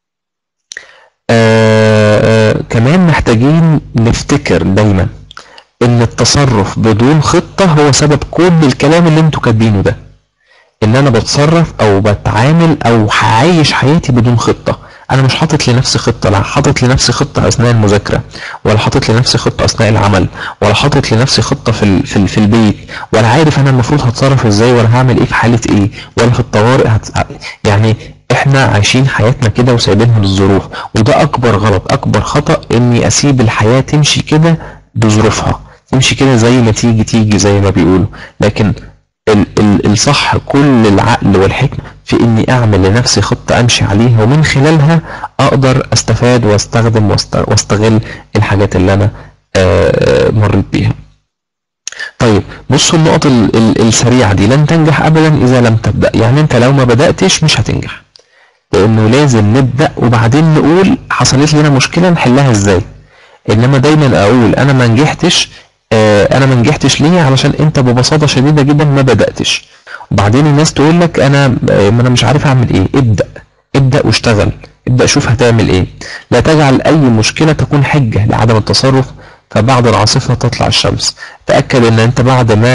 كمان محتاجين نفتكر دايما ان التصرف بدون خطة هو سبب كل الكلام اللي انتوا كاتبينه ده ان انا بتصرف او بتعامل او هعيش حياتي بدون خطة انا مش حاطط لنفسي خطه لا حاطط لنفسي خطه اثناء المذاكره ولا حاطط لنفسي خطه اثناء العمل ولا حاطط لنفسي خطه في في, في البيت ولا عارف انا المفروض هتصرف ازاي ولا هعمل ايه في حاله ايه ولا في الطوارئ هت... يعني احنا عايشين حياتنا كده وسايبينها للظروف وده اكبر غلط اكبر خطا اني اسيب الحياه تمشي كده بظروفها تمشي كده زي ما تيجي تيجي زي ما بيقولوا لكن الصح كل العقل والحكمة في اني اعمل لنفسي خطة امشي عليها ومن خلالها اقدر استفاد واستخدم واستغل الحاجات اللي انا آه، مريت بيها طيب بصوا النقط السريعة دي لن تنجح ابدا اذا لم تبدأ يعني انت لو ما بدأتش مش هتنجح لانه لازم نبدأ وبعدين نقول حصلت لنا مشكلة نحلها ازاي انما دايما اقول انا ما نجحتش آه، انا ما نجحتش ليه علشان انت ببساطه شديده جدا ما بداتش وبعدين الناس تقول لك انا آه، ما انا مش عارف اعمل ايه ابدا ابدا واشتغل ابدا شوف هتعمل ايه لا تجعل اي مشكله تكون حجه لعدم التصرف فبعد العاصفه تطلع الشمس تاكد ان انت بعد ما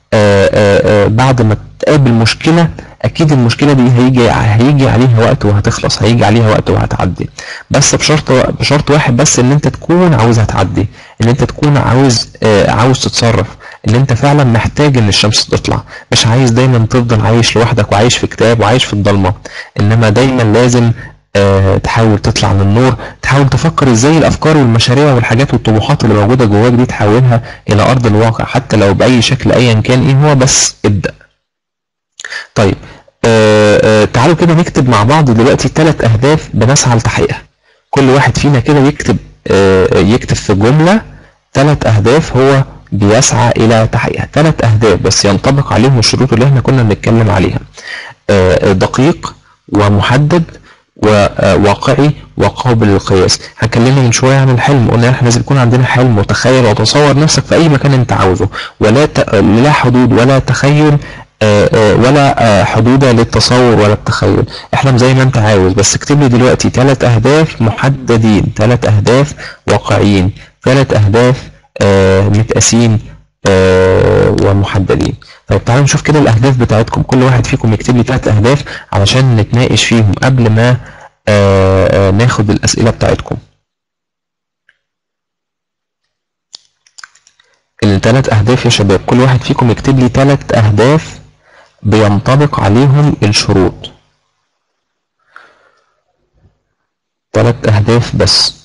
آه، آه، آه، بعد ما تقابل مشكله اكيد المشكله دي هيجي هيجي عليها وقت وهتخلص هيجي عليها وقت وهتعدي بس بشرط بشرط واحد بس ان انت تكون عاوزها تعدي ان انت تكون عاوز آه، عاوز تتصرف ان انت فعلا محتاج ان الشمس تطلع مش عايز دايما تفضل عايش لوحدك وعايش في كتاب وعايش في الضلمه انما دايما لازم آه، تحاول تطلع للنور تحاول تفكر ازاي الافكار والمشاريع والحاجات والطموحات اللي موجوده جواك دي تحولها الى ارض الواقع حتى لو باي شكل ايا كان ايه هو بس ابدا طيب آه آه تعالوا كده نكتب مع بعض دلوقتي ثلاث اهداف بنسعى لتحقيقها كل واحد فينا كده يكتب آه يكتب في جمله ثلاث اهداف هو بيسعى الى تحقيقها ثلاث اهداف بس ينطبق عليهم الشروط اللي احنا كنا بنتكلم عليها آه دقيق ومحدد وواقعي وقابل للقياس هكلمنا من شويه عن الحلم قلنا احنا لازم يكون عندنا حلم وتخيل وتصور نفسك في اي مكان انت عاوزه ولا ت... لا حدود ولا تخيل ولا حدود للتصور ولا التخيل احلم زي ما انت عاوز بس اكتب لي دلوقتي ثلاث اهداف محددين ثلاث اهداف واقعيين ثلاث اهداف متقاسين ومحددين طيب تعالوا نشوف كده الاهداف بتاعتكم كل واحد فيكم يكتب لي ثلاث اهداف علشان نتناقش فيهم قبل ما ناخد الاسئله بتاعتكم الثلاث اهداف يا شباب كل واحد فيكم يكتب لي ثلاث اهداف بينطبق عليهم الشروط ثلاث اهداف بس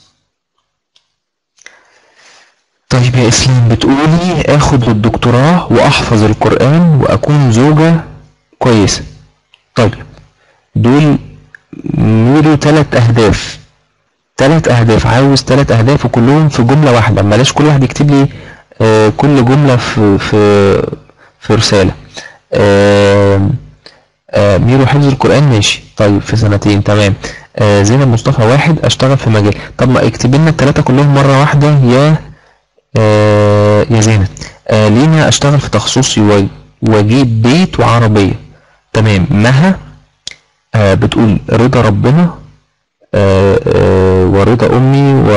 طيب يا اسلام بتقولي اخد الدكتوراه واحفظ القرآن واكون زوجة كويسة طيب دول نقولوا ثلاث اهداف ثلاث اهداف عاوز ثلاث اهداف وكلهم في جملة واحدة بلاش كل واحد يكتب لي آه كل جملة في في في رسالة آه آه ميرو حفظ القرآن ماشي طيب في سنتين تمام آه زينب مصطفى واحد اشتغل في مجال طب ما اكتب لنا الثلاثة كلهم مرة واحدة يا آه يا زينب آه لينا اشتغل في تخصصي واجيب بيت وعربية تمام مها آه بتقول رضا ربنا آه آه ورضا امي و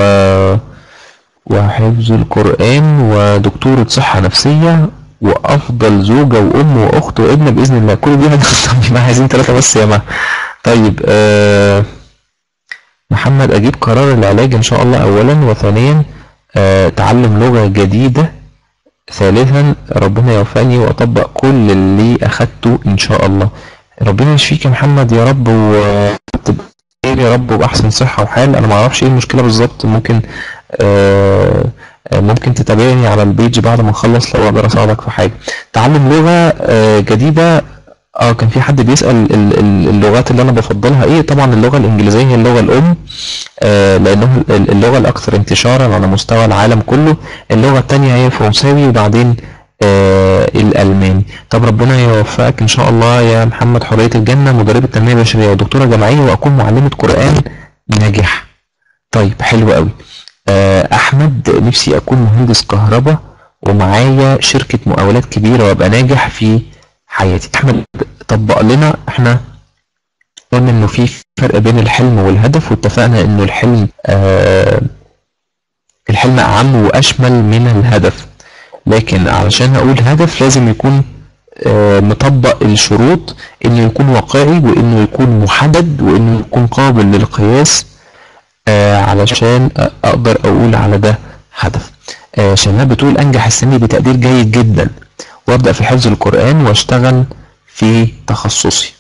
وحفظ القرآن ودكتورة صحة نفسية وافضل زوجة وام واخت وابن باذن الله كل دي هنختار ما عايزين ثلاثة بس يا مها طيب آه محمد اجيب قرار العلاج ان شاء الله اولا وثانيا آه تعلم لغة جديدة ثالثا ربنا يوفقني واطبق كل اللي اخدته ان شاء الله ربنا يشفيك يا محمد يا رب وتبقى يا رب وباحسن صحة وحال انا ما اعرفش ايه المشكلة بالظبط ممكن آه ممكن تتابعني على البيج بعد ما نخلص لو اقدر اساعدك في حاجة تعلم لغة آه جديدة اه كان في حد بيسأل اللغات اللي انا بفضلها ايه طبعا اللغة الانجليزية هي اللغة الام آه لانه اللغة الاكثر انتشارا على مستوى العالم كله اللغة التانية هي الفرنساوي وبعدين آه الالماني طب ربنا يوفقك ان شاء الله يا محمد حرية الجنة مدربة تنمية بشرية ودكتورة جامعية واكون معلمة قرآن ناجحة طيب حلو قوي آه احمد نفسي اكون مهندس كهرباء ومعايا شركة مقاولات كبيرة وابقى ناجح في حياتي احمد طبق لنا احنا قلنا انه في فرق بين الحلم والهدف واتفقنا انه الحلم آه الحلم اعم واشمل من الهدف لكن علشان اقول هدف لازم يكون آه مطبق الشروط انه يكون واقعي وانه يكون محدد وانه يكون قابل للقياس آه علشان اقدر اقول على ده هدف آه شمال بتقول انجح السنة بتقدير جيد جدا وابدأ في حفظ القرآن واشتغل في تخصصي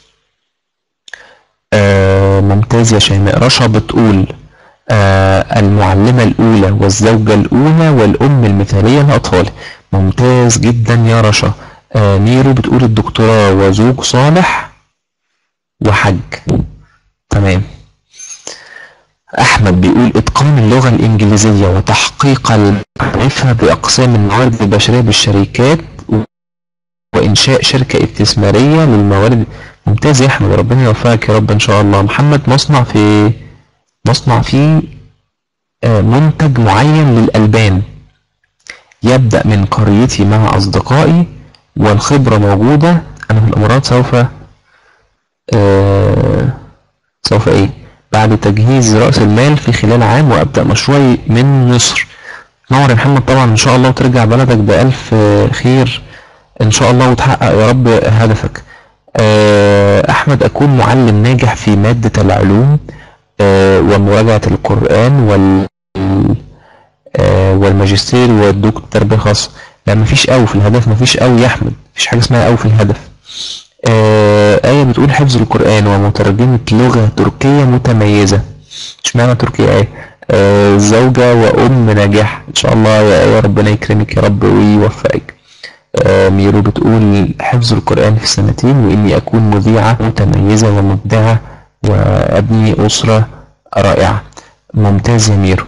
آه ممتاز يا شيماء رشا بتقول آه المعلمة الأولى والزوجة الأولى والأم المثالية لأطفالي ممتاز جدا يا رشا آه ميرو بتقول الدكتوراه وزوج صالح وحج تمام أحمد بيقول إتقان اللغة الإنجليزية وتحقيق المعرفة بأقسام الموارد البشرية بالشركات وإنشاء شركة استثمارية للموارد ممتاز يا أحمد ربنا يوفقك يا رب إن شاء الله محمد مصنع في مصنع في منتج معين للألبان يبدأ من قريتي مع أصدقائي والخبرة موجودة أنا في الإمارات سوف آه سوف إيه بعد تجهيز رأس المال في خلال عام وأبدأ مشروعي من مصر نور يا محمد طبعا إن شاء الله وترجع بلدك بألف خير ان شاء الله وتحقق يا رب هدفك آه، احمد اكون معلم ناجح في مادة العلوم آه، ومراجعة القرآن وال آه، والماجستير والدكتور تربية خاصة لا مفيش قوي في الهدف مفيش قوي يا احمد مفيش حاجة اسمها قوي في الهدف آية بتقول حفظ القرآن ومترجمة لغة تركية متميزة اشمعنى تركيا ايه آه زوجة وأم ناجحة إن شاء الله يا آية ربنا يكرمك يا رب ويوفقك آه ميرو بتقول حفظ القرآن في سنتين وإني أكون مذيعة متميزة ومبدعة وأبني أسرة رائعة ممتاز يا ميرو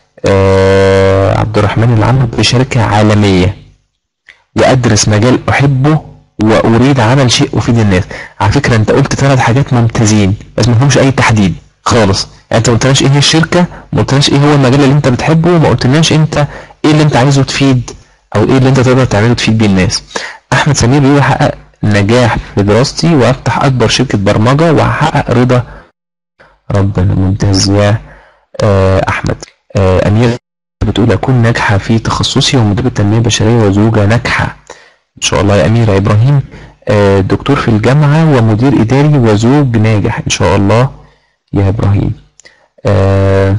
آه عبد الرحمن العمد بشركة عالمية وأدرس مجال أحبه وأريد عمل شيء أفيد الناس على فكرة أنت قلت ثلاث حاجات ممتازين بس ما فيهمش أي تحديد خالص يعني أنت ما قلتلناش إيه هي الشركة ما قلتلناش إيه هو المجال اللي أنت بتحبه وما قلتلناش أنت إيه اللي أنت عايزه تفيد أو إيه اللي أنت تقدر تعمله تفيد بيه الناس أحمد سمير بيقول أحقق نجاح في دراستي وأفتح أكبر شركة برمجة وأحقق رضا ربنا ممتاز يا آه، أحمد آه، أمير بتقول أكون ناجحة في تخصصي ومديرة تنمية بشرية وزوجة ناجحة إن شاء الله يا أميرة إبراهيم آه، دكتور في الجامعة ومدير إداري وزوج ناجح إن شاء الله يا إبراهيم آه،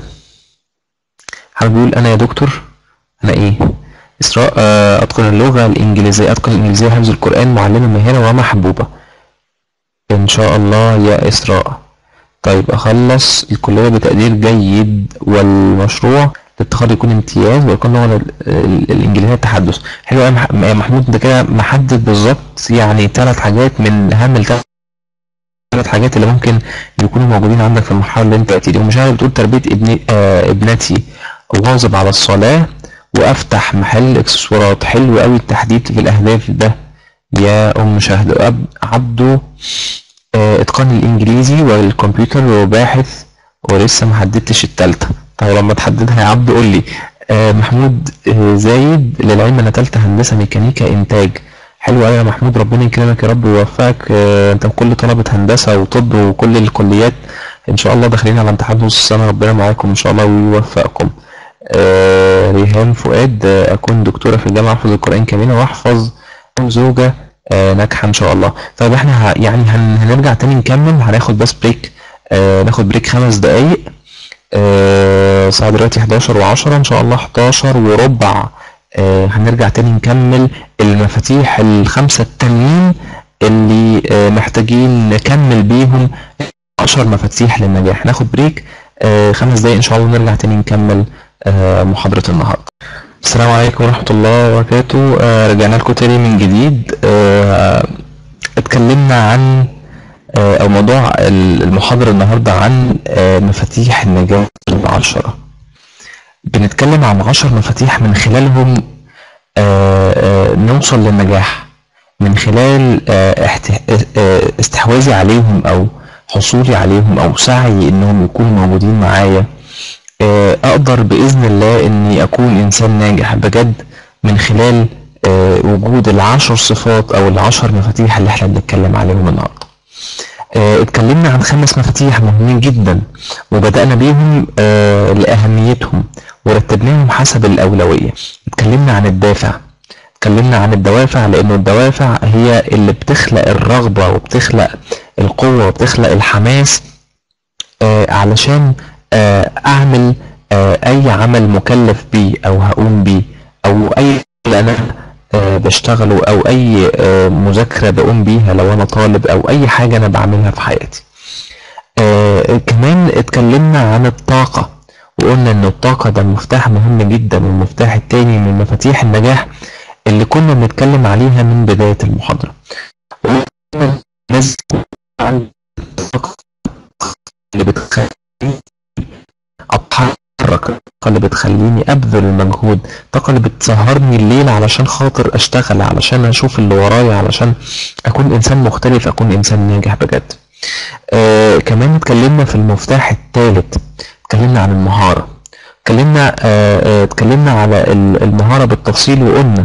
حابب بيقول أنا يا دكتور أنا إيه إسراء آه، أتقن اللغة الإنجليزية أتقن الإنجليزية حفظ القرآن معلمة ماهرة ومحبوبة إن شاء الله يا إسراء طيب أخلص الكلية بتقدير جيد والمشروع للتخرج يكون امتياز ويكون هو ال- ال- الإنجليزية التحدث حلو أوي يا مح- يا محمود أنت كده محدد بالظبط يعني ثلاث حاجات من أهم الثلاث حاجات اللي ممكن يكونوا موجودين عندك في المرحلة اللي أنت فيها دي ومشاهد بتقول تربية ابني آه ابنتي أواظب على الصلاة وأفتح محل إكسسوارات حلو أوي التحديد في الأهداف ده يا أم شهد أب عبده آه، اتقان الانجليزي والكمبيوتر وباحث ولسه ما حددتش التالتة طب لما تحددها يا عبد قول لي آه، محمود آه، زايد للعلم انا تالتة هندسة ميكانيكا انتاج حلو قوي يا محمود ربنا يكرمك يا رب ويوفقك آه، انت وكل طلبة هندسة وطب وكل الكليات ان شاء الله داخلين على امتحان نص السنة ربنا معاكم ان شاء الله ويوفقكم آه، ريهام فؤاد آه، اكون دكتورة في الجامعة احفظ القرآن كاملة واحفظ زوجة آه، ناجحة ان شاء الله طيب احنا ه- يعني هن- هنرجع تاني نكمل هناخد بس بريك آه، ناخد بريك خمس دقايق آه، الساعة دلوقتي 11 و10 ان شاء الله 11 وربع آه، هنرجع تاني نكمل المفاتيح الخمسة التانيين اللي آه، محتاجين نكمل بيهم 10 مفاتيح للنجاح ناخد بريك آه، خمس دقايق ان شاء الله ونرجع تاني نكمل آه، محاضرة النهاردة السلام عليكم ورحمة الله وبركاته آه، رجعنا لكم تاني من جديد آه، اتكلمنا عن آه، او موضوع ال- المحاضرة النهاردة عن آه، مفاتيح النجاح العشرة بنتكلم عن عشر مفاتيح من خلالهم آه، آه، نوصل للنجاح من خلال آه، احت- آه، استحواذي عليهم او حصولي عليهم او سعي انهم يكونوا موجودين معايا آه، اقدر باذن الله اني اكون انسان ناجح بجد من خلال آه، وجود العشر صفات او العشر مفاتيح اللي احنا بنتكلم عليهم النهارده آه، اتكلمنا عن خمس مفاتيح مهمين جدا وبدأنا بيهم آه، لأهميتهم ورتبناهم حسب الأولوية اتكلمنا عن الدافع اتكلمنا عن الدوافع لأنه الدوافع هي اللي بتخلق الرغبة وبتخلق القوة وبتخلق الحماس آه، علشان آه، أعمل آه، أي عمل مكلف بيه أو هقوم بيه أو أي اللي أنا آه، بشتغله أو أي آه، مذاكرة بقوم بيها لو أنا طالب أو أي حاجة أنا بعملها في حياتي آه، كمان اتكلمنا عن الطاقة وقلنا إن الطاقة ده مفتاح مهم جدا والمفتاح التاني من مفاتيح النجاح اللي كنا بنتكلم عليها من بداية المحاضرة وقلنا لازم عن الطاقة اللي بتخليني اتحرك الطاقة اللي بتخليني ابذل المجهود الطاقة اللي بتسهرني الليل علشان خاطر اشتغل علشان اشوف اللي ورايا علشان اكون انسان مختلف اكون انسان ناجح بجد آه كمان اتكلمنا في المفتاح الثالث اتكلمنا عن المهارة اتكلمنا آه آه اتكلمنا على ال- المهارة بالتفصيل وقلنا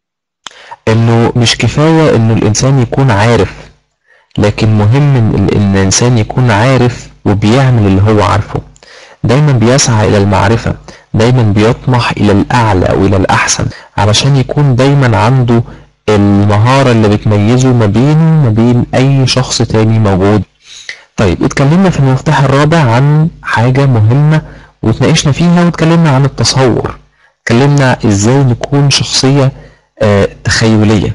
انه مش كفاية انه الانسان يكون عارف لكن مهم ان ال- إن الانسان يكون عارف وبيعمل اللي هو عارفه دايما بيسعى الى المعرفة دايما بيطمح الى الاعلى والى الاحسن علشان يكون دايما عنده المهارة اللي بتميزه ما بينه وما بين أي شخص تاني موجود طيب اتكلمنا في المفتاح الرابع عن حاجة مهمة واتناقشنا فيها واتكلمنا عن التصور اتكلمنا ازاي نكون شخصية آه تخيلية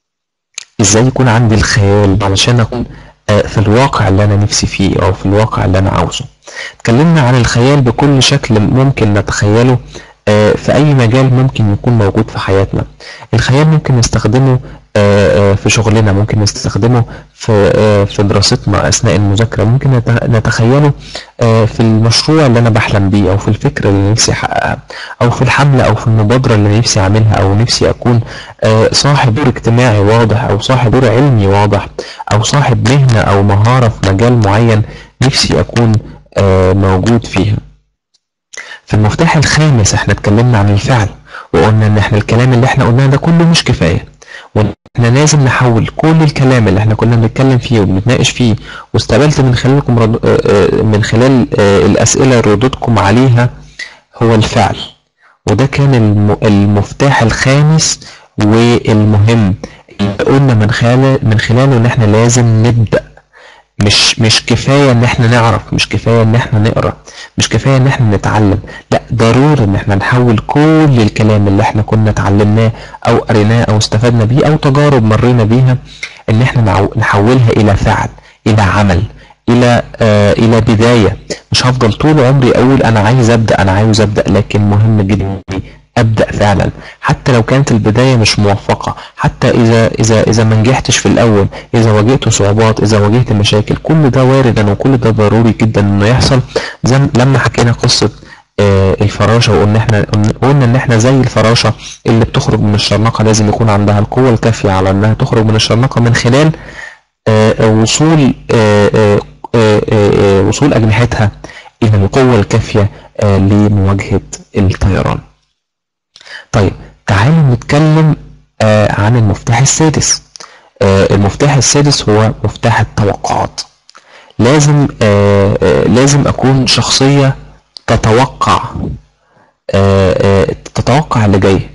ازاي يكون عندي الخيال علشان اكون آه في الواقع اللي انا نفسي فيه او في الواقع اللي انا عاوزه اتكلمنا عن الخيال بكل شكل ممكن نتخيله آه في اي مجال ممكن يكون موجود في حياتنا الخيال ممكن نستخدمه في شغلنا ممكن نستخدمه في في دراستنا اثناء المذاكره ممكن نتخيله في المشروع اللي انا بحلم بيه او في الفكره اللي نفسي احققها او في الحمله او في المبادره اللي نفسي اعملها او نفسي اكون صاحب دور اجتماعي واضح او صاحب دور علمي واضح او صاحب مهنه او مهاره في مجال معين نفسي اكون موجود فيها في المفتاح الخامس احنا اتكلمنا عن الفعل وقلنا ان احنا الكلام اللي احنا قلناه ده كله مش كفايه واحنا لازم نحول كل الكلام اللي احنا كنا بنتكلم فيه وبنتناقش فيه واستقبلت من خلالكم رد... من خلال الاسئله ردودكم عليها هو الفعل وده كان المفتاح الخامس والمهم اللي قلنا من خلاله من خلاله ان احنا لازم نبدا مش مش كفايه ان احنا نعرف مش كفايه ان احنا نقرا مش كفايه ان احنا نتعلم لا ضروري ان احنا نحول كل الكلام اللي احنا كنا اتعلمناه او قريناه او استفدنا بيه او تجارب مرينا بيها ان احنا نحولها الى فعل الى عمل الى آه الى بدايه مش هفضل طول عمري اقول انا عايز ابدا انا عاوز ابدا لكن مهم جدا ابدا فعلا حتى لو كانت البدايه مش موفقه حتى اذا اذا اذا ما نجحتش في الاول اذا واجهت صعوبات اذا واجهت مشاكل كل ده وارد وكل ده ضروري جدا انه يحصل زي لما حكينا قصه آه الفراشه وقلنا احنا قلنا ان احنا زي الفراشه اللي بتخرج من الشرنقه لازم يكون عندها القوه الكافيه على انها تخرج من الشرنقه من خلال آه وصول آه وصول اجنحتها الى القوه الكافيه لمواجهه الطيران طيب تعالوا نتكلم آه عن المفتاح السادس آه المفتاح السادس هو مفتاح التوقعات لازم آه آه لازم اكون شخصية تتوقع آه آه تتوقع اللي جاي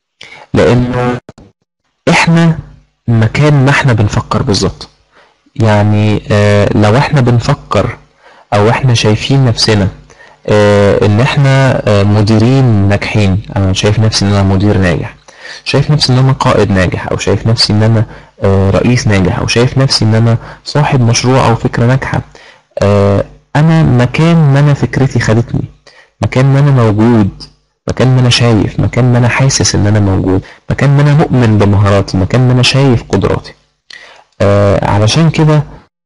لانه احنا مكان ما احنا بنفكر بالظبط يعني آه لو احنا بنفكر او احنا شايفين نفسنا آه ان احنا آه مديرين ناجحين انا شايف نفسي ان انا مدير ناجح شايف نفسي ان انا قائد ناجح او شايف نفسي ان انا آه رئيس ناجح او شايف نفسي ان انا صاحب مشروع او فكرة ناجحة انا مكان ما انا فكرتي خدتني مكان ما انا موجود مكان ما انا شايف مكان ما انا حاسس ان انا موجود مكان ما انا مؤمن بمهاراتي مكان ما انا شايف قدراتي علشان كده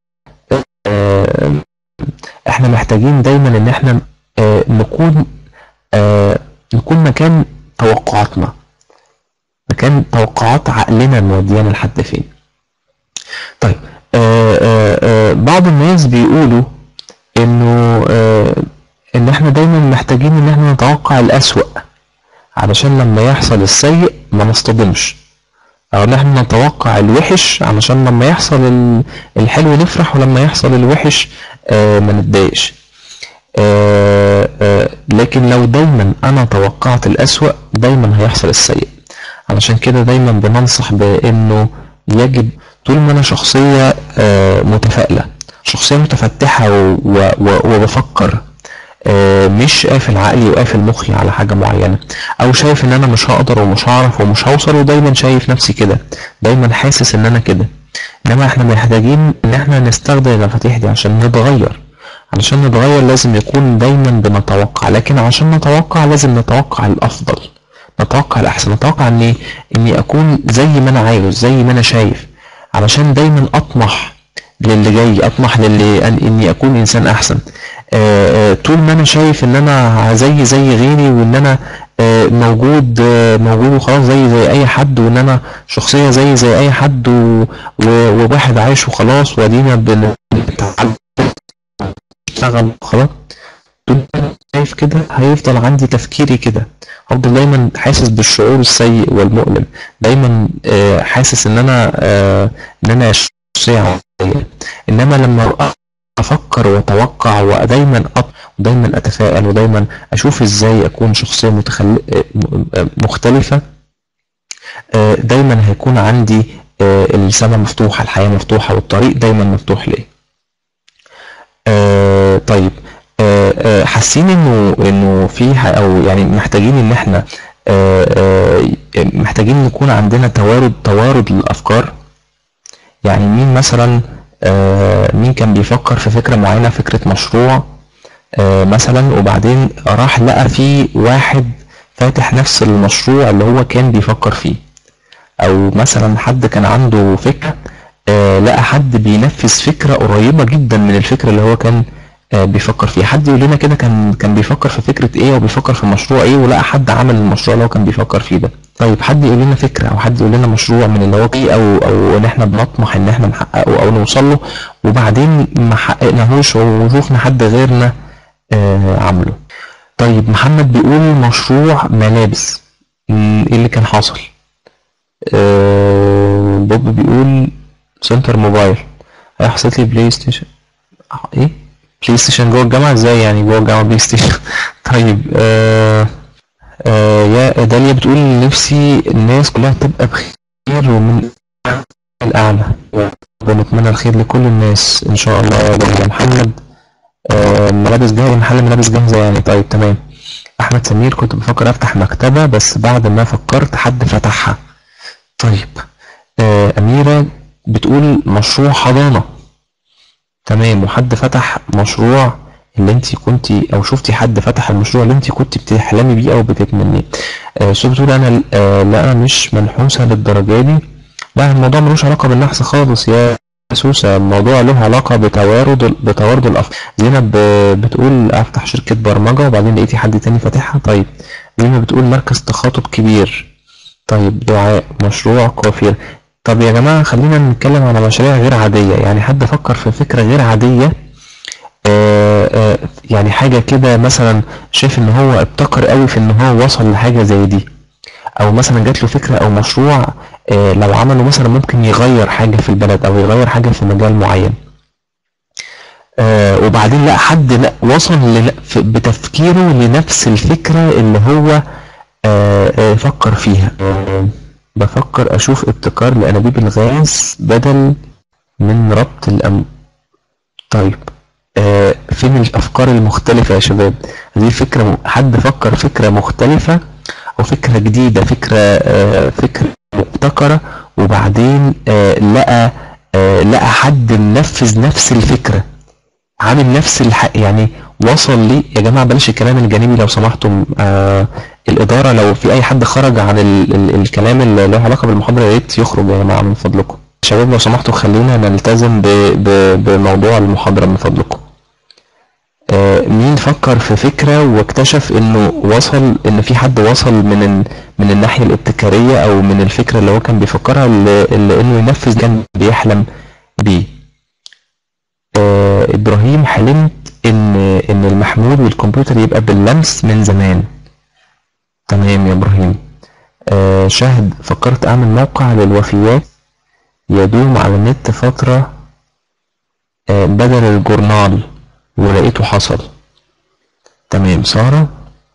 احنا محتاجين دايما ان احنا آه نكون آه نكون مكان توقعاتنا مكان توقعات عقلنا موديانا لحد فين طيب آه بعض الناس بيقولوا انه ان احنا دايما محتاجين ان احنا نتوقع الاسوأ علشان لما يحصل السيء ما نصطدمش او ان احنا نتوقع الوحش علشان لما يحصل الحلو نفرح ولما يحصل الوحش ما نتضايقش آآ آآ لكن لو دايما انا توقعت الاسوأ دايما هيحصل السيء علشان كده دايما بننصح بانه يجب طول ما انا شخصية متفائلة شخصية متفتحة وبفكر مش قافل عقلي وقافل مخي على حاجة معينة او شايف ان انا مش هقدر ومش هعرف ومش هوصل ودايما شايف نفسي كده دايما حاسس ان انا كده انما احنا محتاجين ان احنا نستخدم المفاتيح دي عشان نتغير علشان نتغير لازم يكون دايما بنتوقع لكن عشان نتوقع لازم نتوقع الافضل نتوقع الاحسن نتوقع اني اني اكون زي ما انا عايز زي ما انا شايف علشان دايما اطمح للي جاي اطمح للي أن اني اكون انسان احسن آآ طول ما انا شايف ان انا زي زي غيري وان انا موجود موجود وخلاص زي زي اي حد وان انا شخصيه زي زي اي حد وواحد عايش وخلاص وادينا بنتعلم اشتغل خلاص طول ما شايف كده هيفضل عندي تفكيري كده هفضل دايما حاسس بالشعور السيء والمؤلم دايما حاسس ان انا ان انا شخصيه عاديه انما لما افكر واتوقع ودايما أط... ودايما اتفائل ودايما اشوف ازاي اكون شخصيه متخل... مختلفه آه، دايما هيكون عندي آه، السماء مفتوحة الحياة مفتوحة والطريق دايما مفتوح ليا آه، طيب آه، آه، حاسين انه انه في ح- او يعني محتاجين ان احنا آه، آه، محتاجين نكون عندنا توارد توارد الافكار يعني مين مثلا آه، مين كان بيفكر في فكرة معينة فكرة مشروع آه، مثلا وبعدين راح لقى في واحد فاتح نفس المشروع اللي هو كان بيفكر فيه او مثلا حد كان عنده فكرة آه، لقى حد بينفذ فكرة قريبة جدا من الفكرة اللي هو كان آه، بيفكر فيها حد يقول لنا كده كان كان بيفكر في فكرة ايه وبيفكر في مشروع ايه ولقى حد عمل المشروع اللي هو كان بيفكر فيه ده طيب حد يقول لنا فكرة او حد يقول لنا مشروع من اللي هو فيه او او ان احنا بنطمح ان احنا نحققه او نوصل له وبعدين ما حققناهوش وشوفنا حد غيرنا آه، عمله طيب محمد بيقول مشروع ملابس مم، ايه اللي كان حاصل آه، بوب بيقول سنتر موبايل هي حصلت لي بلاي ستيشن آه، ايه بلاي ستيشن جوه الجامعة ازاي يعني جوه الجامعة بلاي ستيشن طيب آه آه يا داليا بتقول نفسي الناس كلها تبقى بخير ومن الأعلى ونتمنى الخير لكل الناس إن شاء الله يا داليا محمد آه ملابس جاهزة محل ملابس جاهزة يعني طيب تمام أحمد سمير كنت بفكر أفتح مكتبة بس بعد ما فكرت حد فتحها طيب آه أميرة بتقول مشروع حضانة تمام وحد فتح مشروع اللي انت كنتي او شفتي حد فتح المشروع اللي انت كنت بتحلمي بيه او بتتمنيه آه سو بتقول انا آه لا انا مش منحوسه للدرجه دي لا الموضوع ملوش علاقه بالنحس خالص يا سوسه الموضوع له علاقه بتوارد بتوارد الافكار زينب ب- بتقول افتح شركه برمجه وبعدين لقيتي حد تاني فاتحها طيب زينب بتقول مركز تخاطب كبير طيب دعاء مشروع كوافير طب يا جماعة خلينا نتكلم على مشاريع غير عادية يعني حد فكر في فكرة غير عادية آه، آه، يعني حاجة كده مثلا شايف ان هو ابتكر قوي في ان هو وصل لحاجة زي دي او مثلا جات له فكرة او مشروع آه، لو عمله مثلا ممكن يغير حاجة في البلد او يغير حاجة في مجال معين آه، وبعدين لا حد لا وصل لن- ف- بتفكيره لنفس الفكرة اللي هو آه، آه، فكر فيها آه، بفكر اشوف ابتكار لانابيب الغاز بدل من ربط الأم طيب آه، فين الافكار المختلفة يا شباب دي فكرة م- حد فكر فكرة مختلفة او فكرة جديدة فكرة آه، فكرة مبتكرة وبعدين آه، لقى آه، لقى حد منفذ نفس الفكرة عامل نفس الح... يعني وصل لي يا جماعة بلاش الكلام الجانبي لو سمحتم آه الإدارة لو في أي حد خرج عن ال... ال... الكلام اللي له علاقة بالمحاضرة يا ريت يخرج يا جماعة من فضلكم شباب لو سمحتوا خلينا نلتزم ب... ب... بموضوع المحاضرة من فضلكم آه مين فكر في فكرة واكتشف انه وصل ان في حد وصل من ال... من الناحية الابتكارية او من الفكرة اللي هو كان بيفكرها اللي, اللي انه ينفذ كان بيحلم بيه آه، ابراهيم حلمت ان ان المحمول والكمبيوتر يبقى باللمس من زمان تمام يا ابراهيم آه، شاهد فكرت اعمل موقع للوفيات يدوم على النت فترة آه، بدل الجورنال ولقيته حصل تمام سارة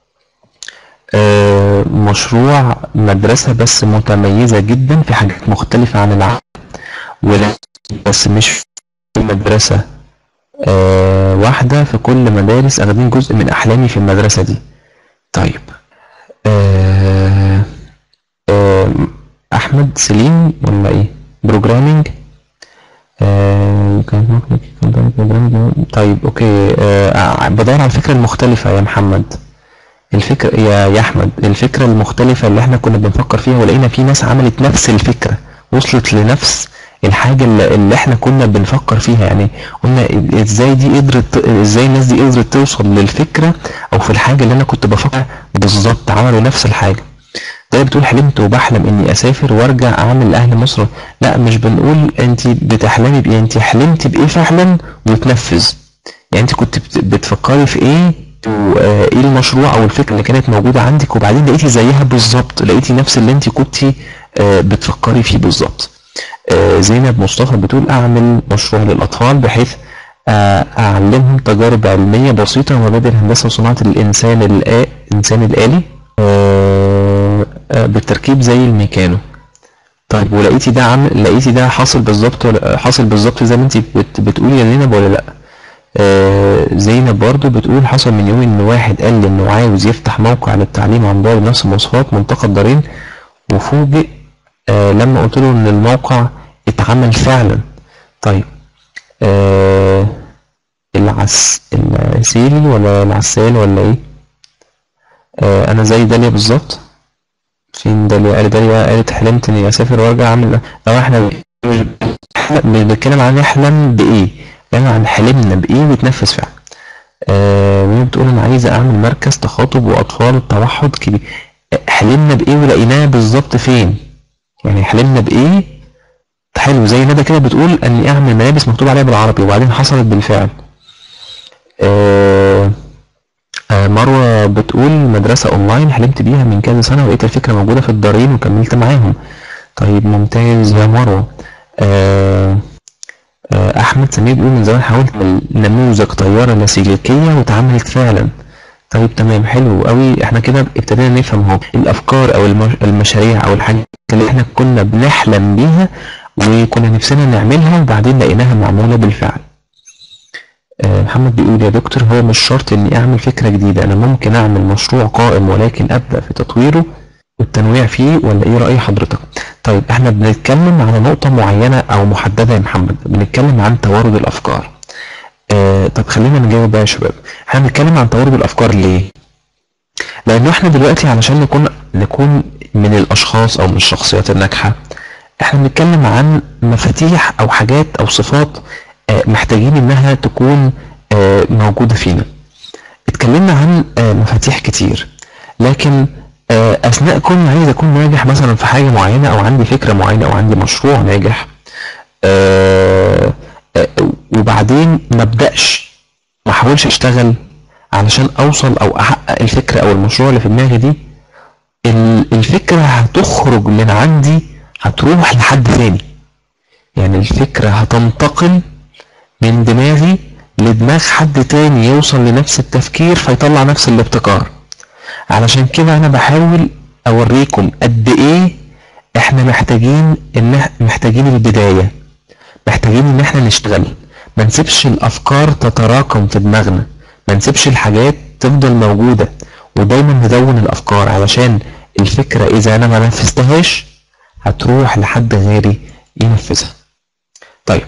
آه، مشروع مدرسة بس متميزة جدا في حاجات مختلفة عن العالم ولا بس مش في مدرسة آه، واحدة في كل مدارس أخدين جزء من أحلامي في المدرسة دي طيب آه، آه، أحمد سليم ولا إيه بروجرامينج آه، كان ممكن يكون programming. طيب أوكي آه، بدور على الفكرة المختلفة يا محمد الفكرة يا يا أحمد الفكرة المختلفة اللي احنا كنا بنفكر فيها ولقينا في ناس عملت نفس الفكرة وصلت لنفس الحاجة اللي, اللي احنا كنا بنفكر فيها يعني قلنا ازاي دي قدرت ازاي الناس دي قدرت توصل للفكرة او في الحاجة اللي انا كنت بفكر بالظبط عملوا نفس الحاجة ده بتقول حلمت وبحلم اني اسافر وارجع اعمل لاهل مصر لا مش بنقول انت بتحلمي بايه انت حلمتي بايه فعلا وتنفذ يعني انت كنت بت- بتفكري في ايه وايه المشروع او الفكره اللي كانت موجوده عندك وبعدين لقيتي زيها بالظبط لقيتي نفس اللي انت كنت بتفكري فيه بالظبط آه، زينب مصطفى بتقول اعمل مشروع للاطفال بحيث آه، اعلمهم تجارب علميه بسيطه ومبادئ الهندسه وصناعه الانسان الآ- الانسان الالي آه، آه، بالتركيب زي الميكانو طيب ولقيتي ده عامل لقيتي ده حاصل بالظبط ولا حاصل بالظبط زي ما انت بت... بتقولي يا زينب ولا لا آه زينب برضو بتقول حصل من يوم ان واحد قال لي انه عاوز يفتح موقع للتعليم عن بعد بنفس المواصفات منطقة الدارين وفوجئ آه لما قلت له ان الموقع اتعمل فعلا طيب آه العس العسيلي ولا العسال ولا ايه آه انا زي داليا بالظبط فين داليا قالت داليا قالت حلمت اني اسافر وارجع اعمل لو احنا مش مش بنتكلم عن نحلم بايه بنتكلم عن حلمنا بايه وتنفذ فعلا آه مين بتقول انا عايزه اعمل مركز تخاطب واطفال التوحد كبير حلمنا بايه ولقيناه بالظبط فين يعني حلمنا بايه حلو زي ندى كده بتقول اني اعمل ملابس مكتوب عليها بالعربي وبعدين حصلت بالفعل آه آه مروة بتقول مدرسة اونلاين حلمت بيها من كذا سنة ولقيت الفكرة موجودة في الدارين وكملت معاهم طيب ممتاز يا مروة آه آه احمد سمير بيقول من زمان حاولت أعمل نموذج طيارة لاسلكية واتعملت فعلا طيب تمام حلو قوي احنا كده ابتدينا نفهم اهو الافكار او المش... المشاريع او الحاجات اللي احنا كنا بنحلم بيها وكنا نفسنا نعملها وبعدين لقيناها معمولة بالفعل آه، محمد بيقول يا دكتور هو مش شرط اني اعمل فكرة جديدة انا ممكن اعمل مشروع قائم ولكن ابدأ في تطويره والتنويع فيه ولا ايه رأي حضرتك طيب احنا بنتكلم على نقطة معينة او محددة يا محمد بنتكلم عن توارد الافكار آه طب خلينا نجاوب بقى يا شباب احنا بنتكلم عن توارد الافكار ليه لانه احنا دلوقتي علشان نكون نكون من الاشخاص او من الشخصيات الناجحة احنا بنتكلم عن مفاتيح او حاجات او صفات آه، محتاجين انها تكون آه، موجودة فينا اتكلمنا عن آه، مفاتيح كتير لكن آه، اثناء كوني عايز اكون ناجح مثلا في حاجة معينة او عندي فكرة معينة او عندي مشروع ناجح آه، آه، وبعدين ما ابداش ما احاولش اشتغل علشان اوصل او احقق الفكرة او المشروع اللي في دماغي دي ال- الفكرة هتخرج من عندي هتروح لحد ثاني يعني الفكرة هتنتقل من دماغي لدماغ حد تاني يوصل لنفس التفكير فيطلع نفس الابتكار علشان كده انا بحاول اوريكم قد ايه احنا محتاجين ان إح- محتاجين البداية محتاجين ان احنا نشتغل ما نسيبش الافكار تتراكم في دماغنا ما نسيبش الحاجات تفضل موجودة ودايما ندون الافكار علشان الفكرة اذا انا ما نفذتهاش هتروح لحد غيري ينفذها طيب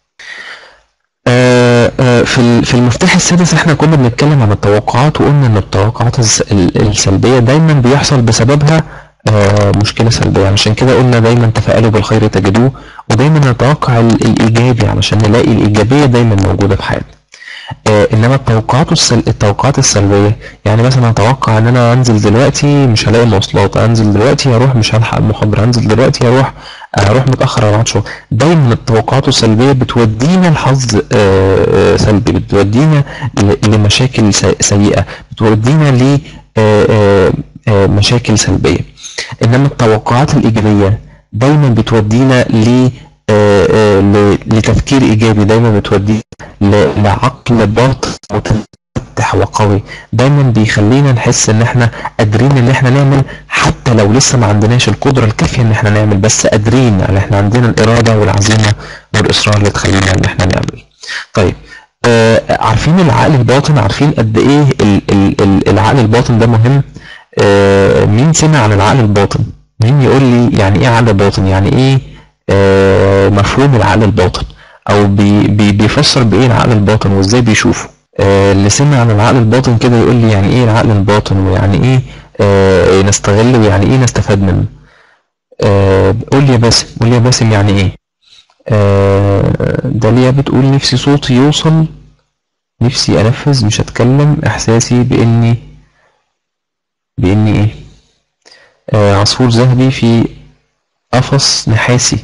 آه، آه، في ال- في المفتاح السادس احنا كنا بنتكلم عن التوقعات وقلنا ان التوقعات الس- ال- السلبية دايما بيحصل بسببها آه، مشكلة سلبية علشان كده قلنا دايما تفائلوا بالخير تجدوه ودايما نتوقع ال- الإيجابي علشان نلاقي الإيجابية دايما موجودة في حياتنا آه، انما التوقعات السل... التوقعات السلبيه يعني مثلا اتوقع ان انا انزل دلوقتي مش هلاقي مواصلات انزل دلوقتي هروح مش هلحق المحاضره انزل دلوقتي هروح هروح متاخر على ميعاد شغل دايما التوقعات السلبيه بتودينا لحظ آه، آه، سلبي بتودينا ل- لمشاكل سي- سيئه بتودينا ل آه، آه، آه، مشاكل سلبيه انما التوقعات الايجابيه دايما بتودينا ل آه، آه، ل- لتفكير ايجابي دايما بتودينا ل- لعقل باطن متفتح وقوي دايما بيخلينا نحس ان احنا قادرين ان احنا نعمل حتى لو لسه ما عندناش القدرة الكافية ان احنا نعمل بس قادرين يعني احنا عندنا الارادة والعزيمة والاصرار اللي تخلينا ان احنا نعمل طيب آه عارفين العقل الباطن عارفين قد ايه ال- ال- ال- العقل الباطن ده مهم آه مين سمع عن العقل الباطن مين يقول لي يعني ايه عقل باطن يعني ايه آه مفهوم العقل الباطن او بي بي بيفسر بايه العقل الباطن وازاي بيشوفه آه اللي سمع عن العقل الباطن كده يقول لي يعني ايه العقل الباطن ويعني ايه آه نستغله ويعني ايه نستفاد منه آه قول لي يا باسم قول لي يا باسم يعني ايه آه داليا بتقول نفسي صوتي يوصل نفسي انفذ مش هتكلم احساسي باني باني ايه آه عصفور ذهبي في قفص نحاسي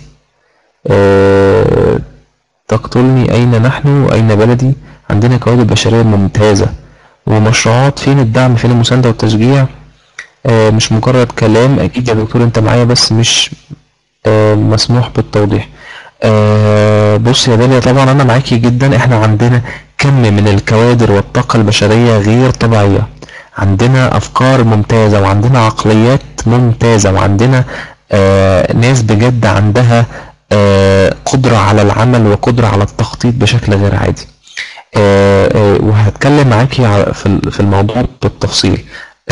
آه تقتلني أين نحن وأين بلدي عندنا كوادر بشرية ممتازة ومشروعات فين الدعم فين المساندة والتشجيع آه مش مجرد كلام أكيد يا دكتور أنت معايا بس مش آه مسموح بالتوضيح آه بص يا داليا طبعا أنا معاكي جدا إحنا عندنا كم من الكوادر والطاقة البشرية غير طبيعية عندنا أفكار ممتازة وعندنا عقليات ممتازة وعندنا آه ناس بجد عندها آه قدرة على العمل وقدرة على التخطيط بشكل غير عادي آه آه وهتكلم معاكي ع- في ال- في الموضوع بالتفصيل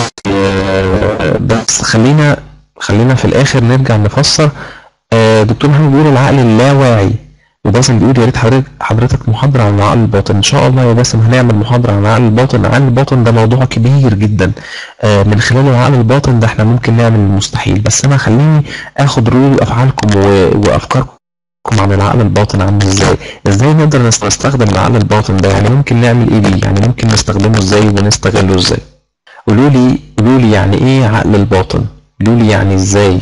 آه بس خلينا خلينا في الآخر نرجع نفسر آه دكتور محمد بيقول العقل اللاواعي وباسم بيقول يا ريت حضرتك حضرتك محاضرة عن العقل الباطن إن شاء الله يا باسم هنعمل محاضرة عن العقل الباطن العقل الباطن ده موضوع كبير جدا آه، من خلال العقل الباطن ده احنا ممكن نعمل المستحيل بس أنا خليني آخد ردود أفعالكم و- وأفكاركم عن العقل الباطن عامل ازاي ازاي نقدر نس- نستخدم العقل الباطن ده يعني ممكن نعمل ايه بيه يعني ممكن نستخدمه ازاي ونستغله ازاي قولوا لي قولوا لي يعني ايه عقل الباطن قولوا لي يعني ازاي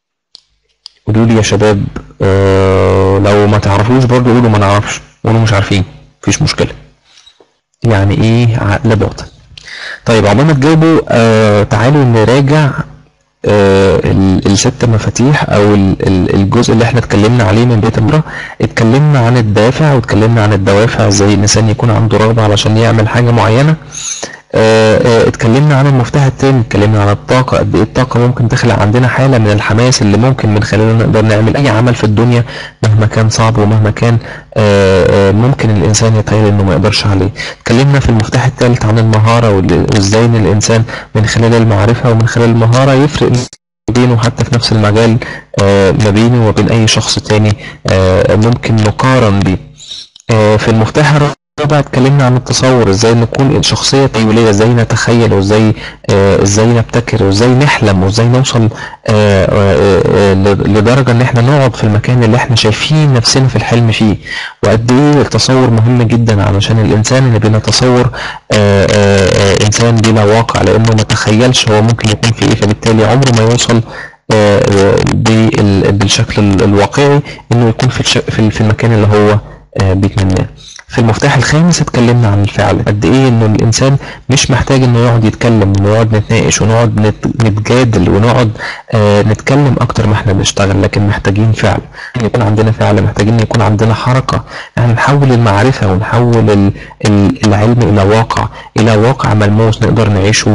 قولوا لي يا شباب آه لو ما تعرفوش برضو قولوا ما نعرفش قولوا مش عارفين مفيش مشكلة يعني ايه عقل باطن طيب عقبال ما تجاوبوا آه تعالوا نراجع آه ال- الست مفاتيح او ال- ال- الجزء اللي احنا اتكلمنا عليه من بيت المرأة اتكلمنا عن الدافع واتكلمنا عن الدوافع ازاي الانسان يكون عنده رغبة علشان يعمل حاجة معينة آه، آه، اتكلمنا عن المفتاح التاني اتكلمنا عن الطاقة قد ايه الطاقة ممكن تخلق عندنا حالة من الحماس اللي ممكن من خلاله نقدر نعمل أي عمل في الدنيا مهما كان صعب ومهما كان آه، آه، ممكن الإنسان يتخيل إنه ما يقدرش عليه اتكلمنا في المفتاح التالت عن المهارة وال- وإزاي إن الإنسان من خلال المعرفة ومن خلال المهارة يفرق بينه حتى في نفس المجال آه، ما بينه وبين أي شخص تاني آه، ممكن نقارن بيه آه، في المفتاح الرابع اتكلمنا عن التصور ازاي نكون شخصية تخيلية ازاي نتخيل وازاي آه، ازاي نبتكر وازاي نحلم وازاي نوصل آه، آه، آه، ل- لدرجة ان احنا نقعد في المكان اللي احنا شايفين نفسنا في الحلم فيه وقد ايه التصور مهم جدا علشان الانسان اللي بيتصور آه، آه، آه، انسان بلا واقع لانه ما تخيلش هو ممكن يكون في ايه فبالتالي عمره ما يوصل آه، آه، بال- بالشكل ال- الواقعي انه يكون في الش- في في المكان اللي هو آه، بيتمناه في المفتاح الخامس اتكلمنا عن الفعل قد ايه انه الانسان مش محتاج انه يقعد يتكلم ونقعد نتناقش ونقعد نت- نتجادل ونقعد آه نتكلم اكتر ما احنا بنشتغل لكن محتاجين فعل يكون عندنا فعل محتاجين يكون عندنا حركة يعني نحول المعرفة ونحول ال- ال- العلم الى واقع الى واقع ملموس نقدر نعيشه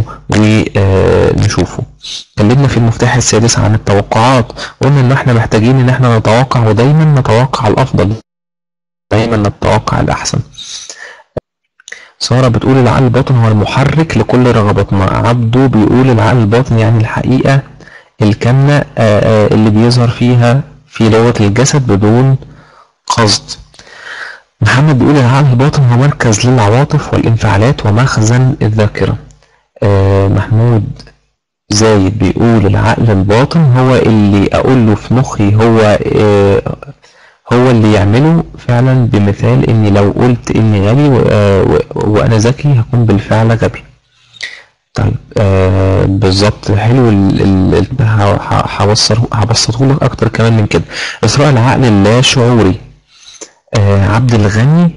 ونشوفه اتكلمنا في المفتاح السادس عن التوقعات قلنا ان احنا محتاجين ان احنا نتوقع ودايما نتوقع الافضل دايما نتوقع الأحسن سارة بتقول العقل الباطن هو المحرك لكل رغباتنا عبده بيقول العقل الباطن يعني الحقيقة الكاملة آه، آه، اللي بيظهر فيها في لغة الجسد بدون قصد محمد بيقول العقل الباطن هو مركز للعواطف والانفعالات ومخزن الذاكرة آه، محمود زايد بيقول العقل الباطن هو اللي أقول له في مخي هو آه، هو اللي يعمله فعلا بمثال اني لو قلت اني غبي و- آه، و- وانا ذكي هكون بالفعل غبي طيب آه بالظبط حلو ال- ال- ال- ه- ه- هبصر هبسطه لك اكتر كمان من كده اسراء العقل اللا شعوري آه عبد الغني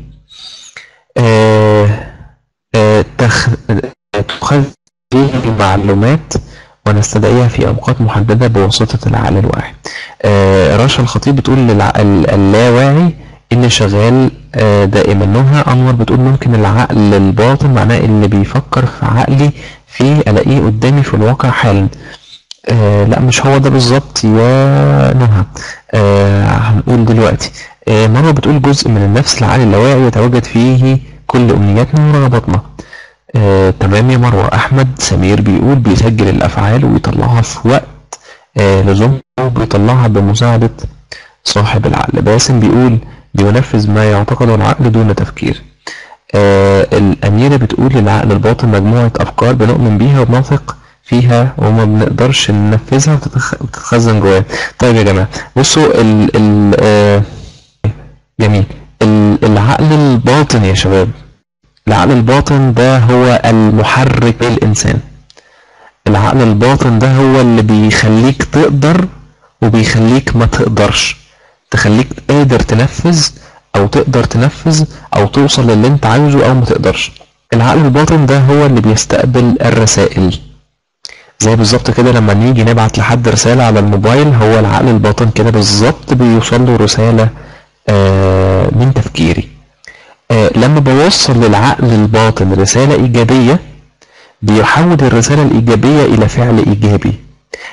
آه آه تخ... تخزن المعلومات ونستدعيها في أوقات محددة بواسطة العقل الواعي. آه رشا الخطيب بتقول للعقل اللاواعي اللي شغال آه دائما نهى أنور بتقول ممكن العقل الباطن معناه اللي بيفكر في عقلي فيه ألاقيه قدامي في الواقع حالا. آه لا مش هو ده بالظبط يا نهى آه هنقول دلوقتي آه مروة بتقول جزء من النفس العقل اللاواعي يتواجد فيه كل أمنياتنا ورغباتنا آه، تمام يا مروة أحمد سمير بيقول بيسجل الأفعال ويطلعها في وقت آه لزومه وبيطلعها بمساعدة صاحب العقل باسم بيقول بينفذ ما يعتقده العقل دون تفكير آه الأميرة بتقول العقل الباطن مجموعة أفكار بنؤمن بيها وبنثق فيها وما بنقدرش ننفذها وتتخ- وتتخزن جوانا طيب يا جماعة بصوا ال ال آه جميل ال- العقل الباطن يا شباب العقل الباطن ده هو المحرك للإنسان العقل الباطن ده هو اللي بيخليك تقدر وبيخليك ما تقدرش تخليك قادر تنفذ او تقدر تنفذ او توصل للي انت عاوزه او ما تقدرش العقل الباطن ده هو اللي بيستقبل الرسائل زي بالظبط كده لما نيجي نبعت لحد رسالة على الموبايل هو العقل الباطن كده بالظبط بيوصل له رسالة آه، من تفكيري آه، لما بوصل للعقل الباطن رسالة إيجابية بيحول الرسالة الإيجابية إلى فعل إيجابي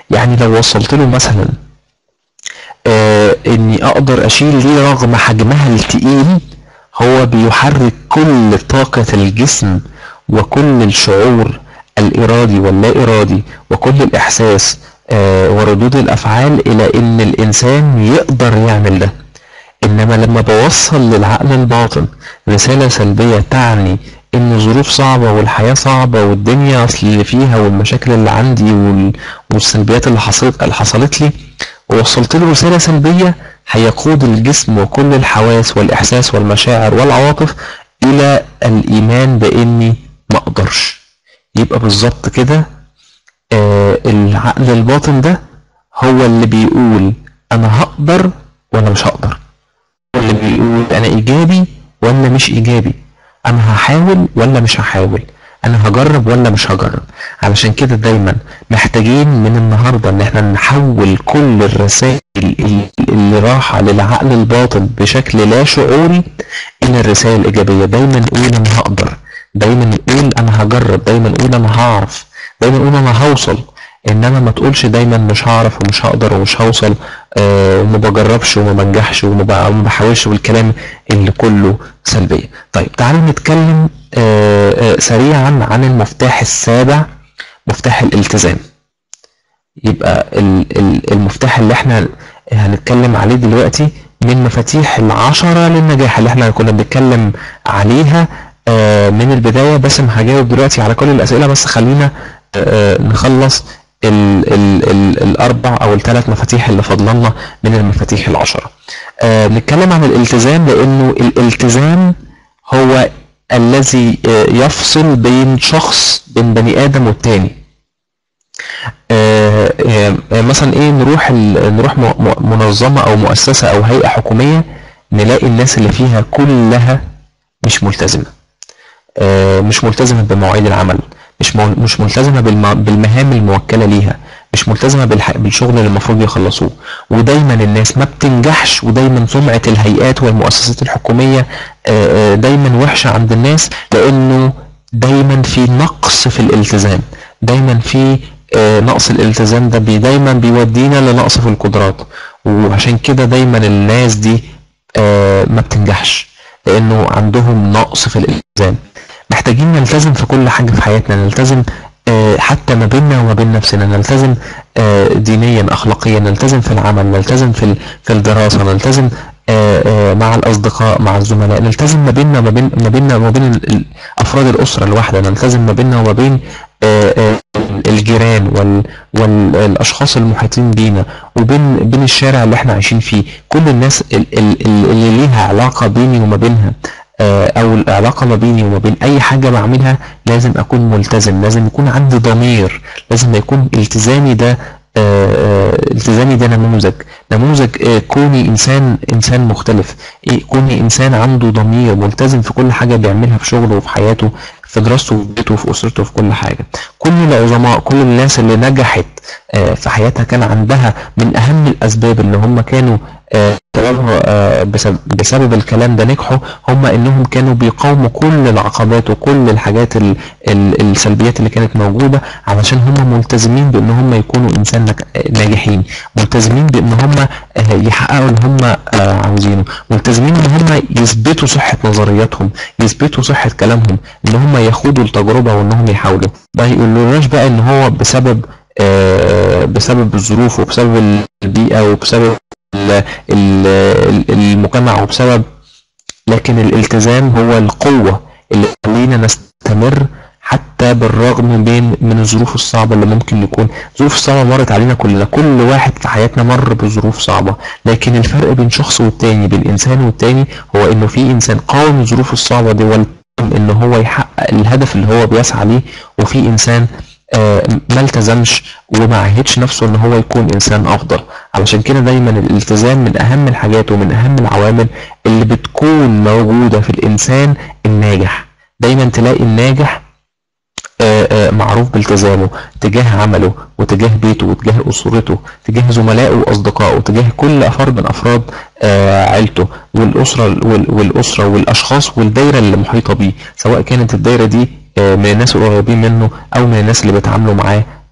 يعني لو وصلت له مثلا آه اني اقدر اشيل دي رغم حجمها التقيل هو بيحرك كل طاقة الجسم وكل الشعور الإرادي واللا إرادي وكل الإحساس آه وردود الأفعال إلى إن الإنسان يقدر يعمل ده إنما لما بوصل للعقل الباطن رسالة سلبية تعني إن الظروف صعبة والحياة صعبة والدنيا أصل اللي فيها والمشاكل اللي عندي والسلبيات اللي حصلت اللي حصلت لي ووصلت له رسالة سلبية هيقود الجسم وكل الحواس والإحساس والمشاعر والعواطف إلى الإيمان بإني ما أقدرش يبقى بالظبط كده آه العقل الباطن ده هو اللي بيقول أنا هقدر ولا مش هقدر هو اللي بيقول أنا إيجابي ولا مش إيجابي أنا هحاول ولا مش هحاول انا هجرب ولا مش هجرب علشان كده دايما محتاجين من النهارده ان احنا نحول كل الرسائل اللي راحه للعقل الباطن بشكل لا شعوري الى الرسائل الايجابيه دايما نقول انا هقدر دايما نقول انا هجرب دايما نقول انا هعرف دايما نقول انا هوصل انما ما تقولش دايما مش هعرف ومش هقدر ومش هوصل آه وما بجربش وما بنجحش وما بحاولش والكلام اللي كله سلبيه طيب تعالوا نتكلم آه آه سريعا عن المفتاح السابع مفتاح الالتزام يبقى المفتاح اللي احنا هنتكلم عليه دلوقتي من مفاتيح العشرة للنجاح اللي احنا كنا بنتكلم عليها من البداية بس انا هجاوب دلوقتي على كل الأسئلة بس خلينا نخلص ال ال ال الأربع أو الثلاث مفاتيح اللي فضلنا من المفاتيح العشرة. نتكلم عن الالتزام لأنه الالتزام هو الذي يفصل بين شخص بين بني آدم والتاني. مثلا ايه نروح نروح منظمة أو مؤسسة أو هيئة حكومية نلاقي الناس اللي فيها كلها مش ملتزمة. مش ملتزمة بمواعيد العمل مش مش ملتزمه بالمهام الموكله ليها مش ملتزمه بالشغل اللي المفروض يخلصوه ودايما الناس ما بتنجحش ودايما سمعه الهيئات والمؤسسات الحكوميه دايما وحشه عند الناس لانه دايما في نقص في الالتزام دايما في نقص الالتزام ده بي دايما بيودينا لنقص في القدرات وعشان كده دايما الناس دي ما بتنجحش لانه عندهم نقص في الالتزام محتاجين نلتزم في كل حاجة في حياتنا نلتزم حتى ما بيننا وما بين نفسنا نلتزم دينيا أخلاقيا نلتزم في العمل نلتزم في في الدراسة نلتزم مع الأصدقاء مع الزملاء نلتزم ما بيننا وما بين ما بيننا وما بين أفراد الأسرة الواحدة نلتزم ما بيننا وما بين الجيران وال والاشخاص المحيطين بينا وبين بين الشارع اللي احنا عايشين فيه كل الناس اللي ليها علاقه بيني وما بينها او العلاقه ما بيني وما بين اي حاجه بعملها لازم اكون ملتزم لازم يكون عندي ضمير لازم يكون التزامي ده التزامي ده نموذج نموذج كوني انسان انسان مختلف كوني انسان عنده ضمير ملتزم في كل حاجه بيعملها في شغله وفي حياته في دراسته وفي بيته وفي اسرته وفي كل حاجه كل العظماء كل الناس اللي نجحت في حياتها كان عندها من اهم الاسباب اللي هم كانوا بسبب الكلام ده نجحوا هم انهم كانوا بيقاوموا كل العقبات وكل الحاجات السلبيات اللي كانت موجوده علشان هم ملتزمين بان هم يكونوا انسان ناجحين ملتزمين بان هم يحققوا اللي هم عاوزينه ملتزمين ان هم يثبتوا صحه نظرياتهم يثبتوا صحه كلامهم ان هم ياخدوا التجربه وانهم يحاولوا ما يقولوناش بقى ان هو بسبب بسبب الظروف وبسبب البيئه وبسبب المجتمع وبسبب لكن الالتزام هو القوة اللي تخلينا نستمر حتى بالرغم من من الظروف الصعبة اللي ممكن يكون الظروف الصعبة مرت علينا كلنا كل واحد في حياتنا مر بظروف صعبة لكن الفرق بين شخص والتاني بين انسان والتاني هو انه في انسان قاوم الظروف الصعبة دي ان هو يحقق الهدف اللي هو بيسعى ليه وفي انسان ما التزمش وما عهدش نفسه ان هو يكون انسان افضل علشان كده دايما الالتزام من اهم الحاجات ومن اهم العوامل اللي بتكون موجودة في الانسان الناجح دايما تلاقي الناجح معروف بالتزامه تجاه عمله وتجاه بيته وتجاه اسرته تجاه زملائه واصدقائه تجاه كل فرد من افراد عيلته والاسره والاسره والاشخاص والدايره اللي محيطه بيه سواء كانت الدايره دي من الناس القريبين منه او من الناس اللي بيتعاملوا معاه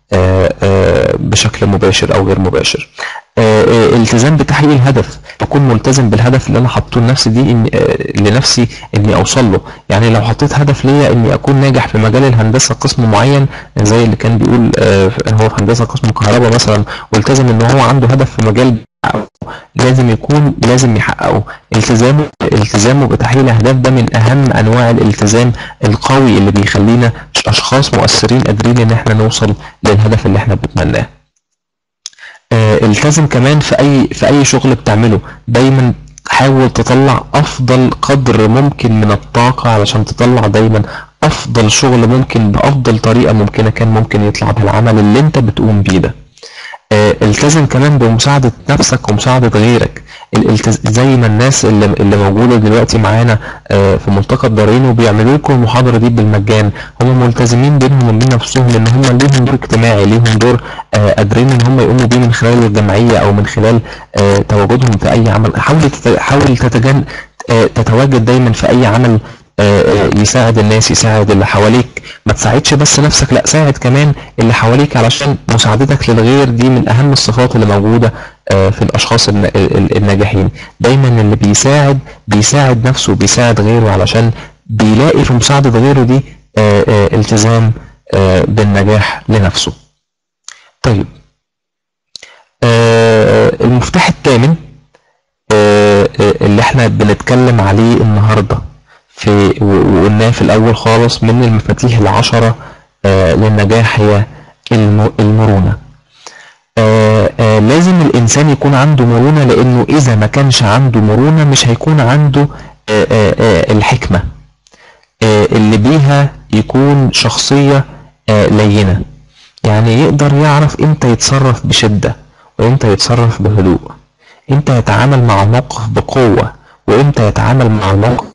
بشكل مباشر او غير مباشر التزام بتحقيق الهدف اكون ملتزم بالهدف اللي انا حاطه لنفسي دي إن لنفسي اني اوصل له يعني لو حطيت هدف ليا اني اكون ناجح في مجال الهندسه قسم معين زي اللي كان بيقول هو في هندسه قسم كهرباء مثلا والتزم ان هو عنده هدف في مجال لازم يكون لازم يحققه التزامه التزامه بتحقيق الاهداف ده من اهم انواع الالتزام القوي اللي بيخلينا اشخاص مؤثرين قادرين ان احنا نوصل للهدف اللي احنا بنتمناه آه التزم كمان في اي في اي شغل بتعمله دايما حاول تطلع افضل قدر ممكن من الطاقة علشان تطلع دايما افضل شغل ممكن بافضل طريقة ممكنة كان ممكن يطلع بالعمل اللي انت بتقوم بيه ده التزم كمان بمساعدة نفسك ومساعدة غيرك زي ما الناس اللي, اللي موجودة دلوقتي معانا في ملتقى الدارين وبيعملوا لكم المحاضرة دي بالمجان هم ملتزمين بينهم وبين نفسهم ان هم ليهم دور اجتماعي ليهم دور قادرين ان هم يقوموا بيه من خلال الجمعية او من خلال تواجدهم في اي عمل حاول حاول تتجن تتواجد دايما في اي عمل يساعد الناس يساعد اللي حواليك ما تساعدش بس نفسك لا ساعد كمان اللي حواليك علشان مساعدتك للغير دي من اهم الصفات اللي موجودة في الاشخاص الناجحين دايما اللي بيساعد بيساعد نفسه بيساعد غيره علشان بيلاقي في مساعدة غيره دي التزام بالنجاح لنفسه طيب المفتاح الثامن اللي احنا بنتكلم عليه النهارده في وقلناه في الأول خالص من المفاتيح العشرة آه للنجاح هي المرونة آه آه لازم الإنسان يكون عنده مرونة لأنه إذا ما كانش عنده مرونة مش هيكون عنده الحكمة اللي بيها يكون شخصية لينة يعني يقدر يعرف امتى يتصرف بشدة وامتى يتصرف بهدوء امتى يتعامل مع الموقف بقوة وامتى يتعامل مع الموقف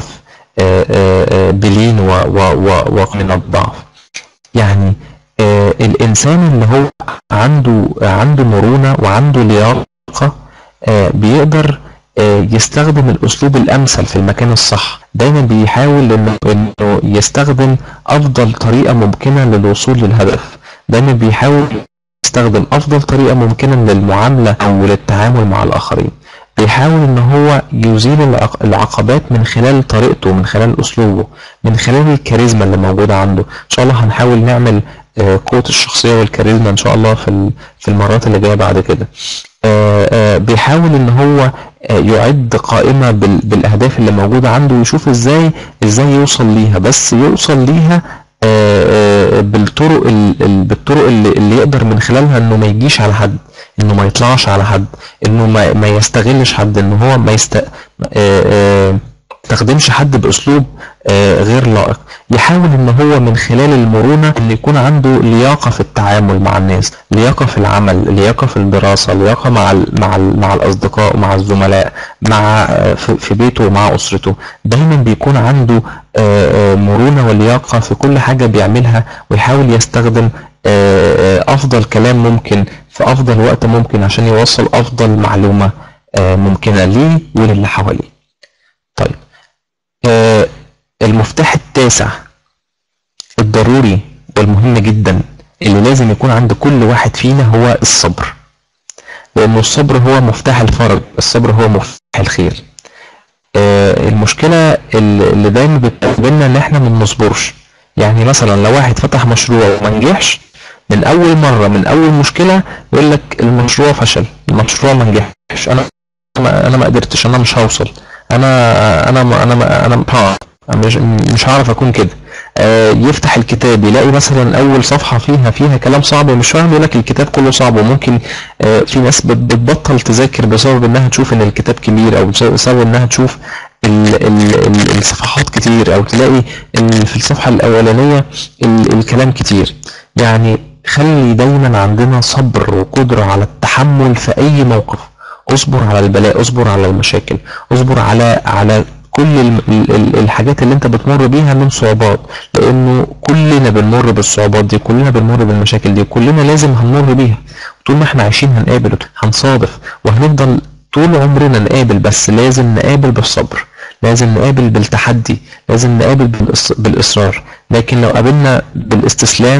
بلين ومن الضعف يعني الانسان اللي هو عنده عنده مرونه وعنده لياقه بيقدر يستخدم الاسلوب الامثل في المكان الصح دايما بيحاول انه انه يستخدم افضل طريقه ممكنه للوصول للهدف دايما بيحاول يستخدم افضل طريقه ممكنه للمعامله او للتعامل مع الاخرين بيحاول ان هو يزيل العقبات من خلال طريقته من خلال اسلوبه من خلال الكاريزما اللي موجوده عنده ان شاء الله هنحاول نعمل قوه الشخصيه والكاريزما ان شاء الله في في المرات اللي جايه بعد كده بيحاول ان هو يعد قائمه بالاهداف اللي موجوده عنده ويشوف ازاي ازاي يوصل ليها بس يوصل ليها بالطرق بالطرق اللي, اللي يقدر من خلالها انه ما يجيش على حد انه ما يطلعش على حد انه ما, ما يستغلش حد انه هو ما يست يستخدمش حد باسلوب غير لائق يحاول ان هو من خلال المرونه ان يكون عنده لياقه في التعامل مع الناس لياقه في العمل لياقه في الدراسه لياقه مع ال مع ال مع الاصدقاء ومع الزملاء مع في بيته ومع اسرته دايما بيكون عنده مرونه ولياقه في كل حاجه بيعملها ويحاول يستخدم افضل كلام ممكن في افضل وقت ممكن عشان يوصل افضل معلومه ممكنه ليه وللي حواليه طيب المفتاح التاسع الضروري والمهم جدا اللي لازم يكون عند كل واحد فينا هو الصبر لأنه الصبر هو مفتاح الفرج الصبر هو مفتاح الخير المشكلة اللي دايما بتقابلنا ان احنا ما بنصبرش يعني مثلا لو واحد فتح مشروع وما نجحش من اول مرة من اول مشكلة يقول لك المشروع فشل المشروع ما نجحش انا انا ما قدرتش انا مش هوصل انا انا انا انا, أنا مش مش هعرف اكون كده آه يفتح الكتاب يلاقي مثلا اول صفحه فيها فيها كلام صعب ومش فاهم يقول لك الكتاب كله صعب وممكن آه في ناس بتبطل تذاكر بسبب انها تشوف ان الكتاب كبير او بسبب انها تشوف ال ال ال الصفحات كتير او تلاقي في الصفحه الاولانيه الكلام كتير يعني خلي دايما عندنا صبر وقدره على التحمل في اي موقف اصبر على البلاء اصبر على المشاكل اصبر على على كل الحاجات اللي انت بتمر بيها من صعوبات لانه كلنا بنمر بالصعوبات دي كلنا بنمر بالمشاكل دي كلنا لازم هنمر بيها طول ما احنا عايشين هنقابل هنصادف وهنفضل طول عمرنا نقابل بس لازم نقابل بالصبر لازم نقابل بالتحدي لازم نقابل بالإصرار لكن لو قابلنا بالاستسلام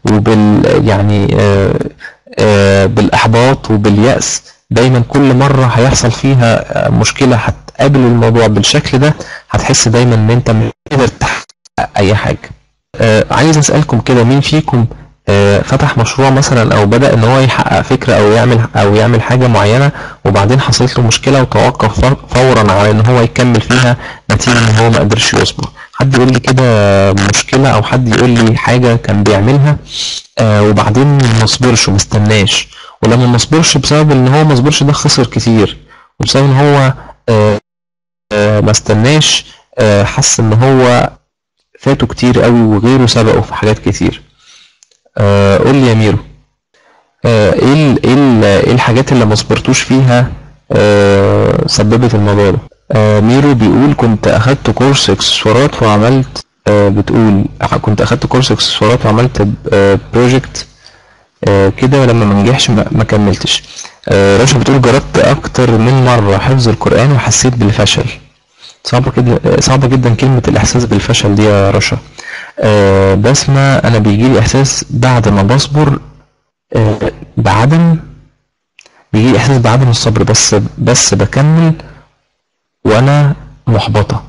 وبال يعني آه، آه، بالاحباط وباليأس دايما كل مرة هيحصل فيها آه، مشكلة هتقابل الموضوع بالشكل ده هتحس دايما ان انت مش قادر تحقق اي حاجة آه، عايز اسألكم كده مين فيكم آه، فتح مشروع مثلا او بدأ ان هو يحقق فكرة او يعمل او يعمل حاجة معينة وبعدين حصلت له مشكلة وتوقف فور- فورا على ان هو يكمل فيها نتيجة ان هو ما قدرش يصبر حد يقول لي كده مشكلة او حد يقول لي حاجة كان بيعملها آه، وبعدين ما صبرش وما استناش ولما ما صبرش بسبب ان هو ما صبرش ده خسر كتير وبسبب ان هو آه، آه، ما استناش آه، حس ان هو فاته كتير قوي وغيره سبقه في حاجات كتير آه، قول لي يا ميرو آه، ايه ال- ايه ال- ايه الحاجات اللي ما صبرتوش فيها آه، سببت الموضوع ده آه، ميرو بيقول كنت اخدت كورس اكسسوارات وعملت آه، بتقول أخ- كنت اخدت كورس اكسسوارات وعملت بروجكت كده ولما ما نجحش ما ما كملتش آه، رشا بتقول جربت اكتر من مرة حفظ القرآن وحسيت بالفشل صعبة كده آه، صعبة جدا كلمة الإحساس بالفشل دي يا رشا آه، بسمة أنا بيجيلي إحساس بعد ما بصبر آه، بعدم بيجيلي إحساس بعدم الصبر بس بس بكمل وأنا محبطة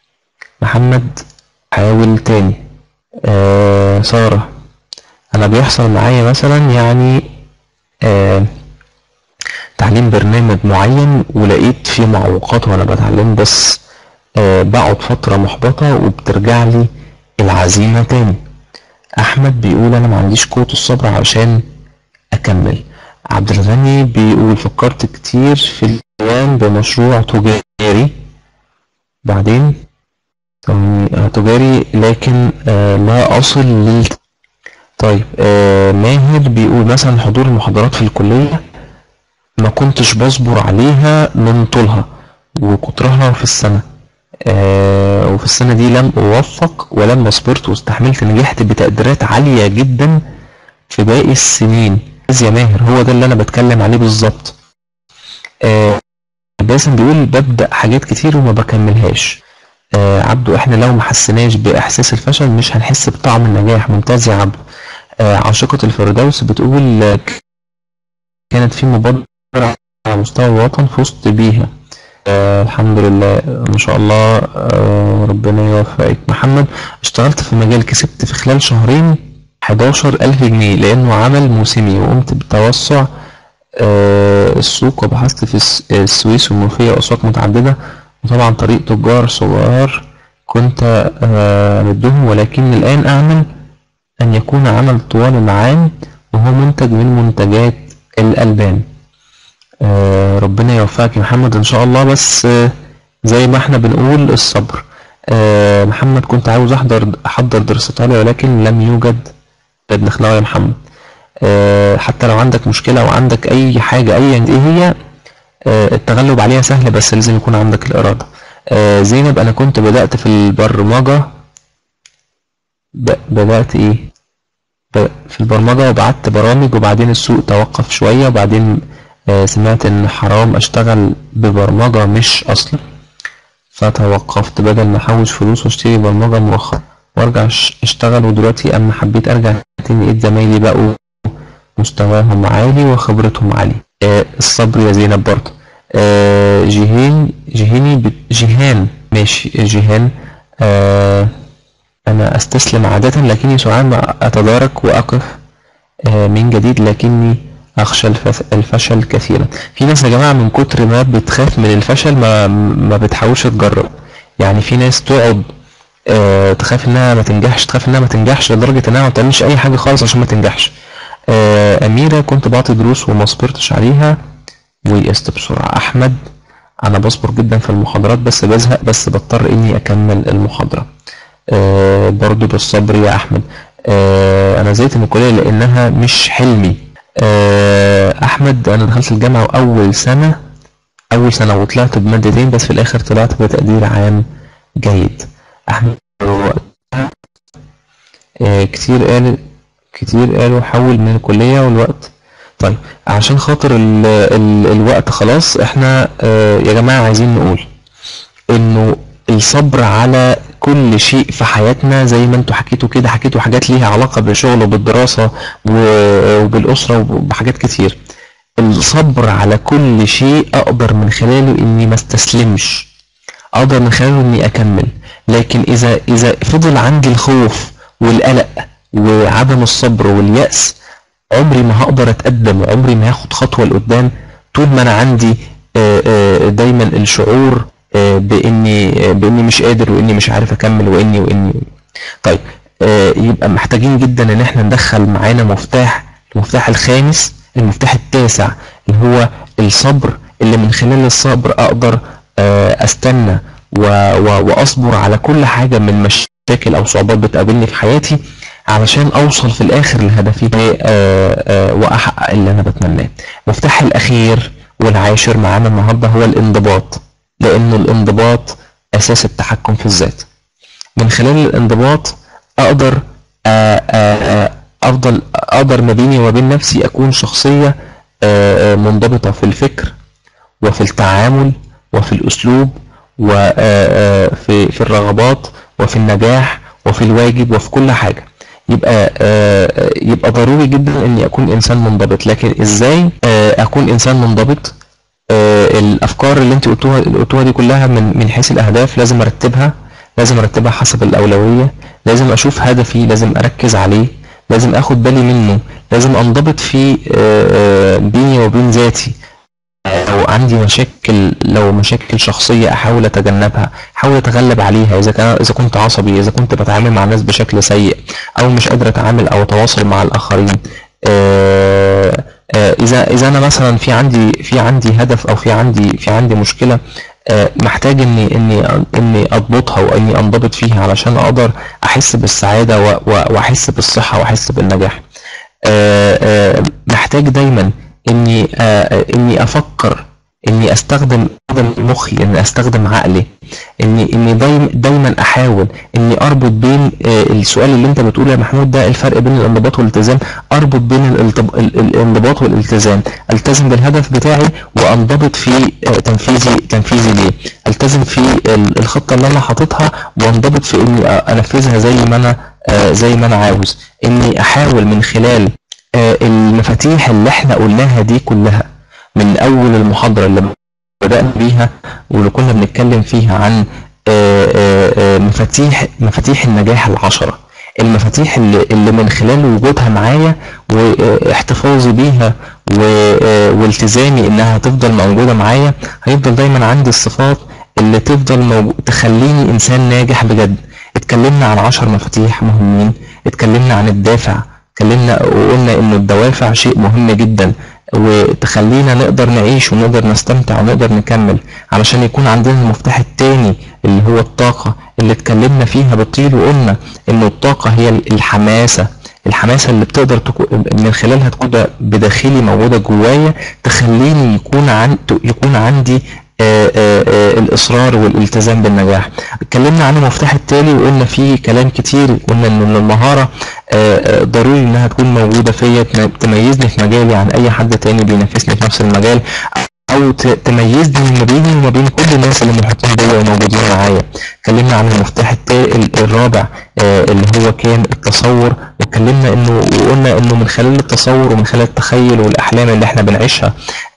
محمد حاول تاني آه، سارة أنا بيحصل معايا مثلا يعني آه، تعليم برنامج معين ولقيت فيه معوقات وأنا بتعلم بس آه، بقعد فترة محبطة وبترجع لي العزيمة تاني أحمد بيقول أنا ما عنديش قوة الصبر علشان أكمل عبد الغني بيقول فكرت كتير في القيام بمشروع تجاري بعدين ثواني، آه، تجاري لكن آه، لا أصل لل طيب آه، ماهر بيقول مثلا حضور المحاضرات في الكلية ما كنتش بصبر عليها من طولها وكترها في السنة آه، وفي السنة دي لم أوفق ولما صبرت واستحملت نجحت بتقديرات عالية جدا في باقي السنين يا ماهر هو ده اللي أنا بتكلم عليه بالظبط آه، باسم بيقول ببدأ حاجات كتير وما بكملهاش آه، عبدو احنا لو ما حسيناش بإحساس الفشل مش هنحس بطعم النجاح ممتاز يا عبدو آه، عاشقة الفردوس بتقول آه، كانت في مبادرة على مستوى الوطن فزت بيها آه الحمد لله ما شاء الله آه ربنا يوفقك محمد اشتغلت في مجال كسبت في خلال شهرين 11 ألف جنيه لأنه عمل موسمي وقمت بتوسع آه السوق وبحثت في الس- السويس والمنوفية وأسواق متعددة وطبعا طريق تجار صغار كنت آه مدهم ولكن الآن أعمل أن يكون عمل طوال العام وهو منتج من منتجات الألبان آه، ربنا يوفقك يا محمد ان شاء الله بس آه، زي ما احنا بنقول الصبر آه، محمد كنت عاوز احضر احضر دراسات عليا ولكن لم يوجد ابن خلاوي يا محمد آه، حتى لو عندك مشكلة او عندك اي حاجة ايا ايه هي آه، التغلب عليها سهل بس لازم يكون عندك الارادة آه، زينب انا كنت بدأت في البرمجة ب- بدأت ايه ب- في البرمجة وبعت برامج وبعدين السوق توقف شوية وبعدين آه، سمعت ان حرام اشتغل ببرمجة مش اصلا فتوقفت بدل ما احوش فلوس واشتري برمجة مؤخرا وارجع أش- اشتغل ودلوقتي اما حبيت ارجع تاني لقيت زمايلي بقوا مستواهم عالي وخبرتهم عالية آه، الصبر يا زينب برضه آه، جيهان جيهاني بت- جيهان ماشي جيهان آه، أنا أستسلم عادة لكني سرعان ما أتدارك وأقف آه، من جديد لكني أخشى الفس- الفشل كثيرا في ناس يا جماعة من كتر ما بتخاف من الفشل ما ما بتحاولش تجرب يعني في ناس تقعد آه، تخاف انها ما تنجحش تخاف انها ما تنجحش لدرجة انها ما بتعملش اي حاجة خالص عشان ما تنجحش آه، اميرة كنت بعطي دروس وما صبرتش عليها ويأست بسرعة احمد انا بصبر جدا في المحاضرات بس بزهق بس بضطر اني اكمل المحاضرة آه، برضو بالصبر يا احمد آه، انا زهقت من الكلية لانها مش حلمي آه، احمد انا دخلت الجامعة واول سنة اول سنة وطلعت بمادتين بس في الاخر طلعت بتقدير عام جيد احمد آه، كتير قال كتير قالوا حول من الكلية والوقت طيب عشان خاطر ال ال الوقت خلاص احنا آه، يا جماعة عايزين نقول انه الصبر على كل كل شيء في حياتنا زي ما انتوا حكيتوا كده حكيتوا حاجات ليها علاقة بالشغل وبالدراسة وبالأسرة وبحاجات كتير الصبر على كل شيء أقدر من خلاله إني ما استسلمش أقدر من خلاله إني أكمل لكن إذا إذا فضل عندي الخوف والقلق وعدم الصبر واليأس عمري ما هقدر أتقدم وعمري ما هاخد خطوة لقدام طول ما أنا عندي دايما الشعور باني باني مش قادر واني مش عارف اكمل واني واني طيب يبقى محتاجين جدا ان احنا ندخل معانا مفتاح المفتاح الخامس المفتاح التاسع اللي هو الصبر اللي من خلال الصبر اقدر استنى واصبر على كل حاجه من مشاكل او صعوبات بتقابلني في حياتي علشان اوصل في الاخر لهدفي واحقق اللي انا بتمناه المفتاح الاخير والعاشر معانا النهارده هو الانضباط لأن الانضباط أساس التحكم في الذات من خلال الانضباط أقدر أفضل أقدر ما بيني وما بين نفسي أكون شخصية منضبطة في الفكر وفي التعامل وفي الأسلوب وفي في الرغبات وفي النجاح وفي الواجب وفي كل حاجة يبقى يبقى ضروري جدا اني اكون انسان منضبط لكن ازاي اكون انسان منضبط الافكار اللي انت قلتوها قلتوها دي كلها من من حيث الاهداف لازم ارتبها لازم ارتبها حسب الاولويه لازم اشوف هدفي لازم اركز عليه لازم اخد بالي منه لازم انضبط في بيني وبين ذاتي لو عندي مشاكل لو مشاكل شخصية أحاول أتجنبها أحاول أتغلب عليها إذا كان إذا كنت عصبي إذا كنت بتعامل مع الناس بشكل سيء أو مش قادر أتعامل أو أتواصل مع الآخرين اذا اذا انا مثلا في عندي في عندي هدف او في عندي في عندي مشكله محتاج اني اني اني اضبطها واني انضبط فيها علشان اقدر احس بالسعاده واحس بالصحه واحس بالنجاح محتاج دايما اني اني افكر اني استخدم مخي اني استخدم عقلي اني اني دايما دايما احاول اني اربط بين السؤال اللي انت بتقوله يا محمود ده الفرق بين الانضباط والالتزام اربط بين الانضباط والالتزام التزم بالهدف بتاعي وانضبط في تنفيذي تنفيذي ليه التزم في الخطه اللي انا حاططها وانضبط في اني انفذها زي ما انا زي ما انا عاوز اني احاول من خلال المفاتيح اللي احنا قلناها دي كلها من اول المحاضرة اللي بدأنا بيها واللي كنا بنتكلم فيها عن مفاتيح مفاتيح النجاح العشرة المفاتيح اللي, اللي من خلال وجودها معايا واحتفاظي بيها والتزامي انها تفضل موجودة معايا هيفضل دايما عندي الصفات اللي تفضل موجود تخليني انسان ناجح بجد اتكلمنا عن عشر مفاتيح مهمين اتكلمنا عن الدافع اتكلمنا وقلنا انه الدوافع شيء مهم جدا وتخلينا نقدر نعيش ونقدر نستمتع ونقدر نكمل علشان يكون عندنا المفتاح التاني اللي هو الطاقة اللي اتكلمنا فيها بالطيل وقلنا انه الطاقة هي الحماسة الحماسة اللي بتقدر تكون من خلالها تكون بداخلي موجودة جوايا تخليني يكون عن يكون عندي آآ آآ الإصرار والالتزام بالنجاح اتكلمنا عن المفتاح التالي وقلنا فيه كلام كتير قلنا ان المهارة آآ ضروري انها تكون موجودة فيا تميزني في مجالي عن اي حد تاني بينافسني في نفس المجال او تميزني ما بيني وما بين كل الناس اللي محيطين بيا وموجودين معايا اتكلمنا عن المفتاح الرابع اللي هو كان التصور واتكلمنا انه وقلنا انه من خلال التصور ومن خلال التخيل والاحلام اللي احنا بنعيشها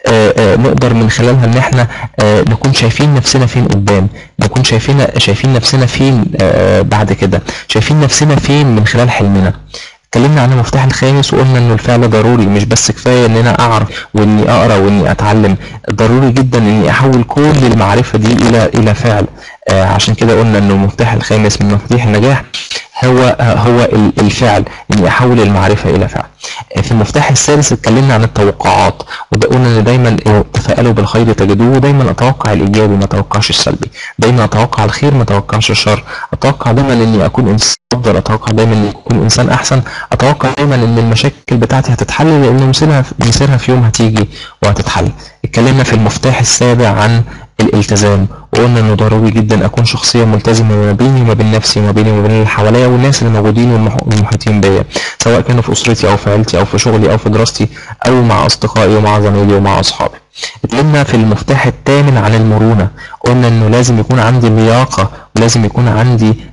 نقدر من خلالها ان احنا نكون شايفين نفسنا فين قدام نكون شايفين شايفين نفسنا فين بعد كده شايفين نفسنا فين من خلال حلمنا اتكلمنا عن المفتاح الخامس وقلنا انه الفعل ضروري مش بس كفايه ان انا اعرف واني اقرا واني اتعلم ضروري جدا اني احول كل المعرفه دي الى الى فعل آه عشان كده قلنا انه المفتاح الخامس من مفاتيح النجاح هو هو الفعل اني احول المعرفه الى فعل في المفتاح الثالث اتكلمنا عن التوقعات وده قلنا ان دايما تفائلوا بالخير تجدوه دايما اتوقع الايجابي ما اتوقعش السلبي دايما اتوقع الخير ما اتوقعش الشر اتوقع دايما اني اكون انسان افضل اتوقع دايما اني اكون انسان احسن اتوقع دايما ان المشاكل بتاعتي هتتحل لان مصيرها مصيرها في يوم هتيجي وهتتحل اتكلمنا في المفتاح السابع عن الالتزام وقلنا انه ضروري جدا اكون شخصيه ملتزمه ما بيني وما بين نفسي وما بيني وما بين اللي حواليا والناس اللي موجودين والمحيطين بيا سواء كانوا في اسرتي او في عيلتي او في شغلي او في دراستي او مع اصدقائي ومع زمايلي ومع اصحابي اتكلمنا في المفتاح الثامن عن المرونه قلنا انه لازم يكون عندي لياقه ولازم يكون عندي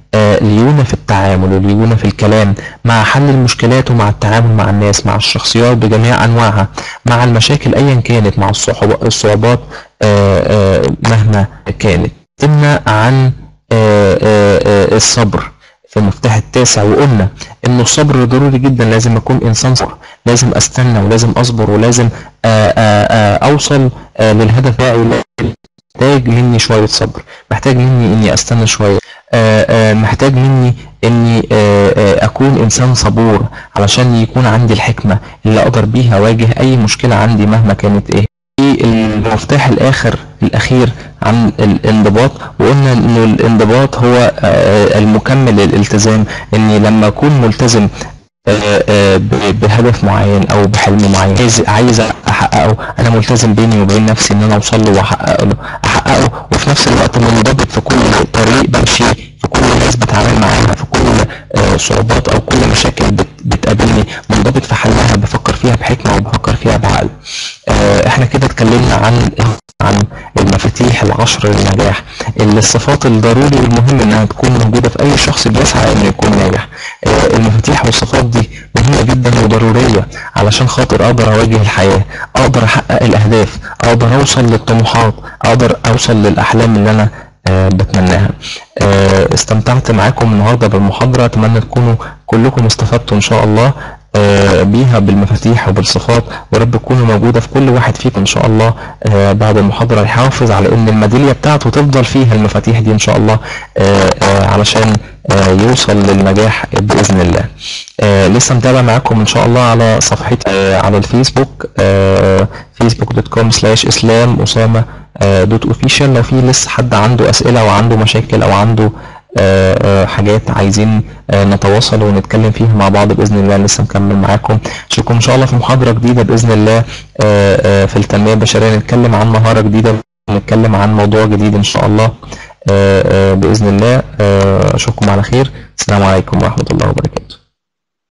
آه، ليونة في التعامل وليونة في الكلام مع حل المشكلات ومع التعامل مع الناس مع الشخصيات بجميع أنواعها مع المشاكل أيا كانت مع الصعوب- الصعوبات آه، آه، مهما كانت تمنع عن آه، آه، آه، الصبر في المفتاح التاسع وقلنا انه الصبر ضروري جدا لازم اكون انسان صبر لازم استنى ولازم اصبر ولازم آه، آه، آه، اوصل آه، للهدف بتاعي محتاج مني شوية صبر محتاج مني اني استنى شوية آه، آه، محتاج مني اني آه، آه، اكون انسان صبور علشان يكون عندي الحكمة اللي اقدر بيها اواجه اي مشكلة عندي مهما كانت ايه في المفتاح الاخر الاخير عن الانضباط وقلنا انه الانضباط هو آه، المكمل للالتزام اني لما اكون ملتزم آه، آه، ب- بهدف معين او بحلم معين عايز عايز احققه انا ملتزم بيني وبين نفسي ان انا اوصل له واحقق له احققه وفي نفس الوقت منضبط في كل طريق بمشي في كل ناس بتعامل معاها في كل آه، صعوبات او كل مشاكل بت- بتقابلني منضبط في حلها بفكر فيها بحكمه وبفكر فيها بعقل آه، احنا كده اتكلمنا عن عن المفاتيح العشر للنجاح اللي الصفات الضروري والمهم انها تكون موجوده في اي شخص بيسعى انه يكون ناجح آه، المفاتيح والصفات دي مهمه جدا وضروريه علشان خاطر اقدر اواجه الحياه اقدر احقق الاهداف اقدر اوصل للطموحات اقدر اوصل للاحلام اللي انا آه، بتمناها آه، استمتعت معاكم النهارده بالمحاضره اتمنى تكونوا كلكم استفدتوا ان شاء الله آه، بيها بالمفاتيح وبالصفات ورب تكون موجودة في كل واحد فيكم إن شاء الله آه، بعد المحاضرة يحافظ على إن الميدالية بتاعته تفضل فيها المفاتيح دي إن شاء الله آه، آه، علشان آه، يوصل للنجاح بإذن الله آه، لسه متابع معاكم إن شاء الله على صفحتي آه، على الفيسبوك فيسبوك دوت كوم سلاش إسلام أسامة دوت أوفيشال لو في لسه حد عنده أسئلة أو عنده مشاكل أو عنده آه، آه، حاجات عايزين آه، نتواصل ونتكلم فيها مع بعض باذن الله لسه مكمل معاكم اشوفكم ان شاء الله في محاضره جديده باذن الله آه، آه، في التنميه البشريه نتكلم عن مهاره جديده ونتكلم عن موضوع جديد ان شاء الله آه، آه، باذن الله آه، اشوفكم على خير السلام عليكم ورحمه الله وبركاته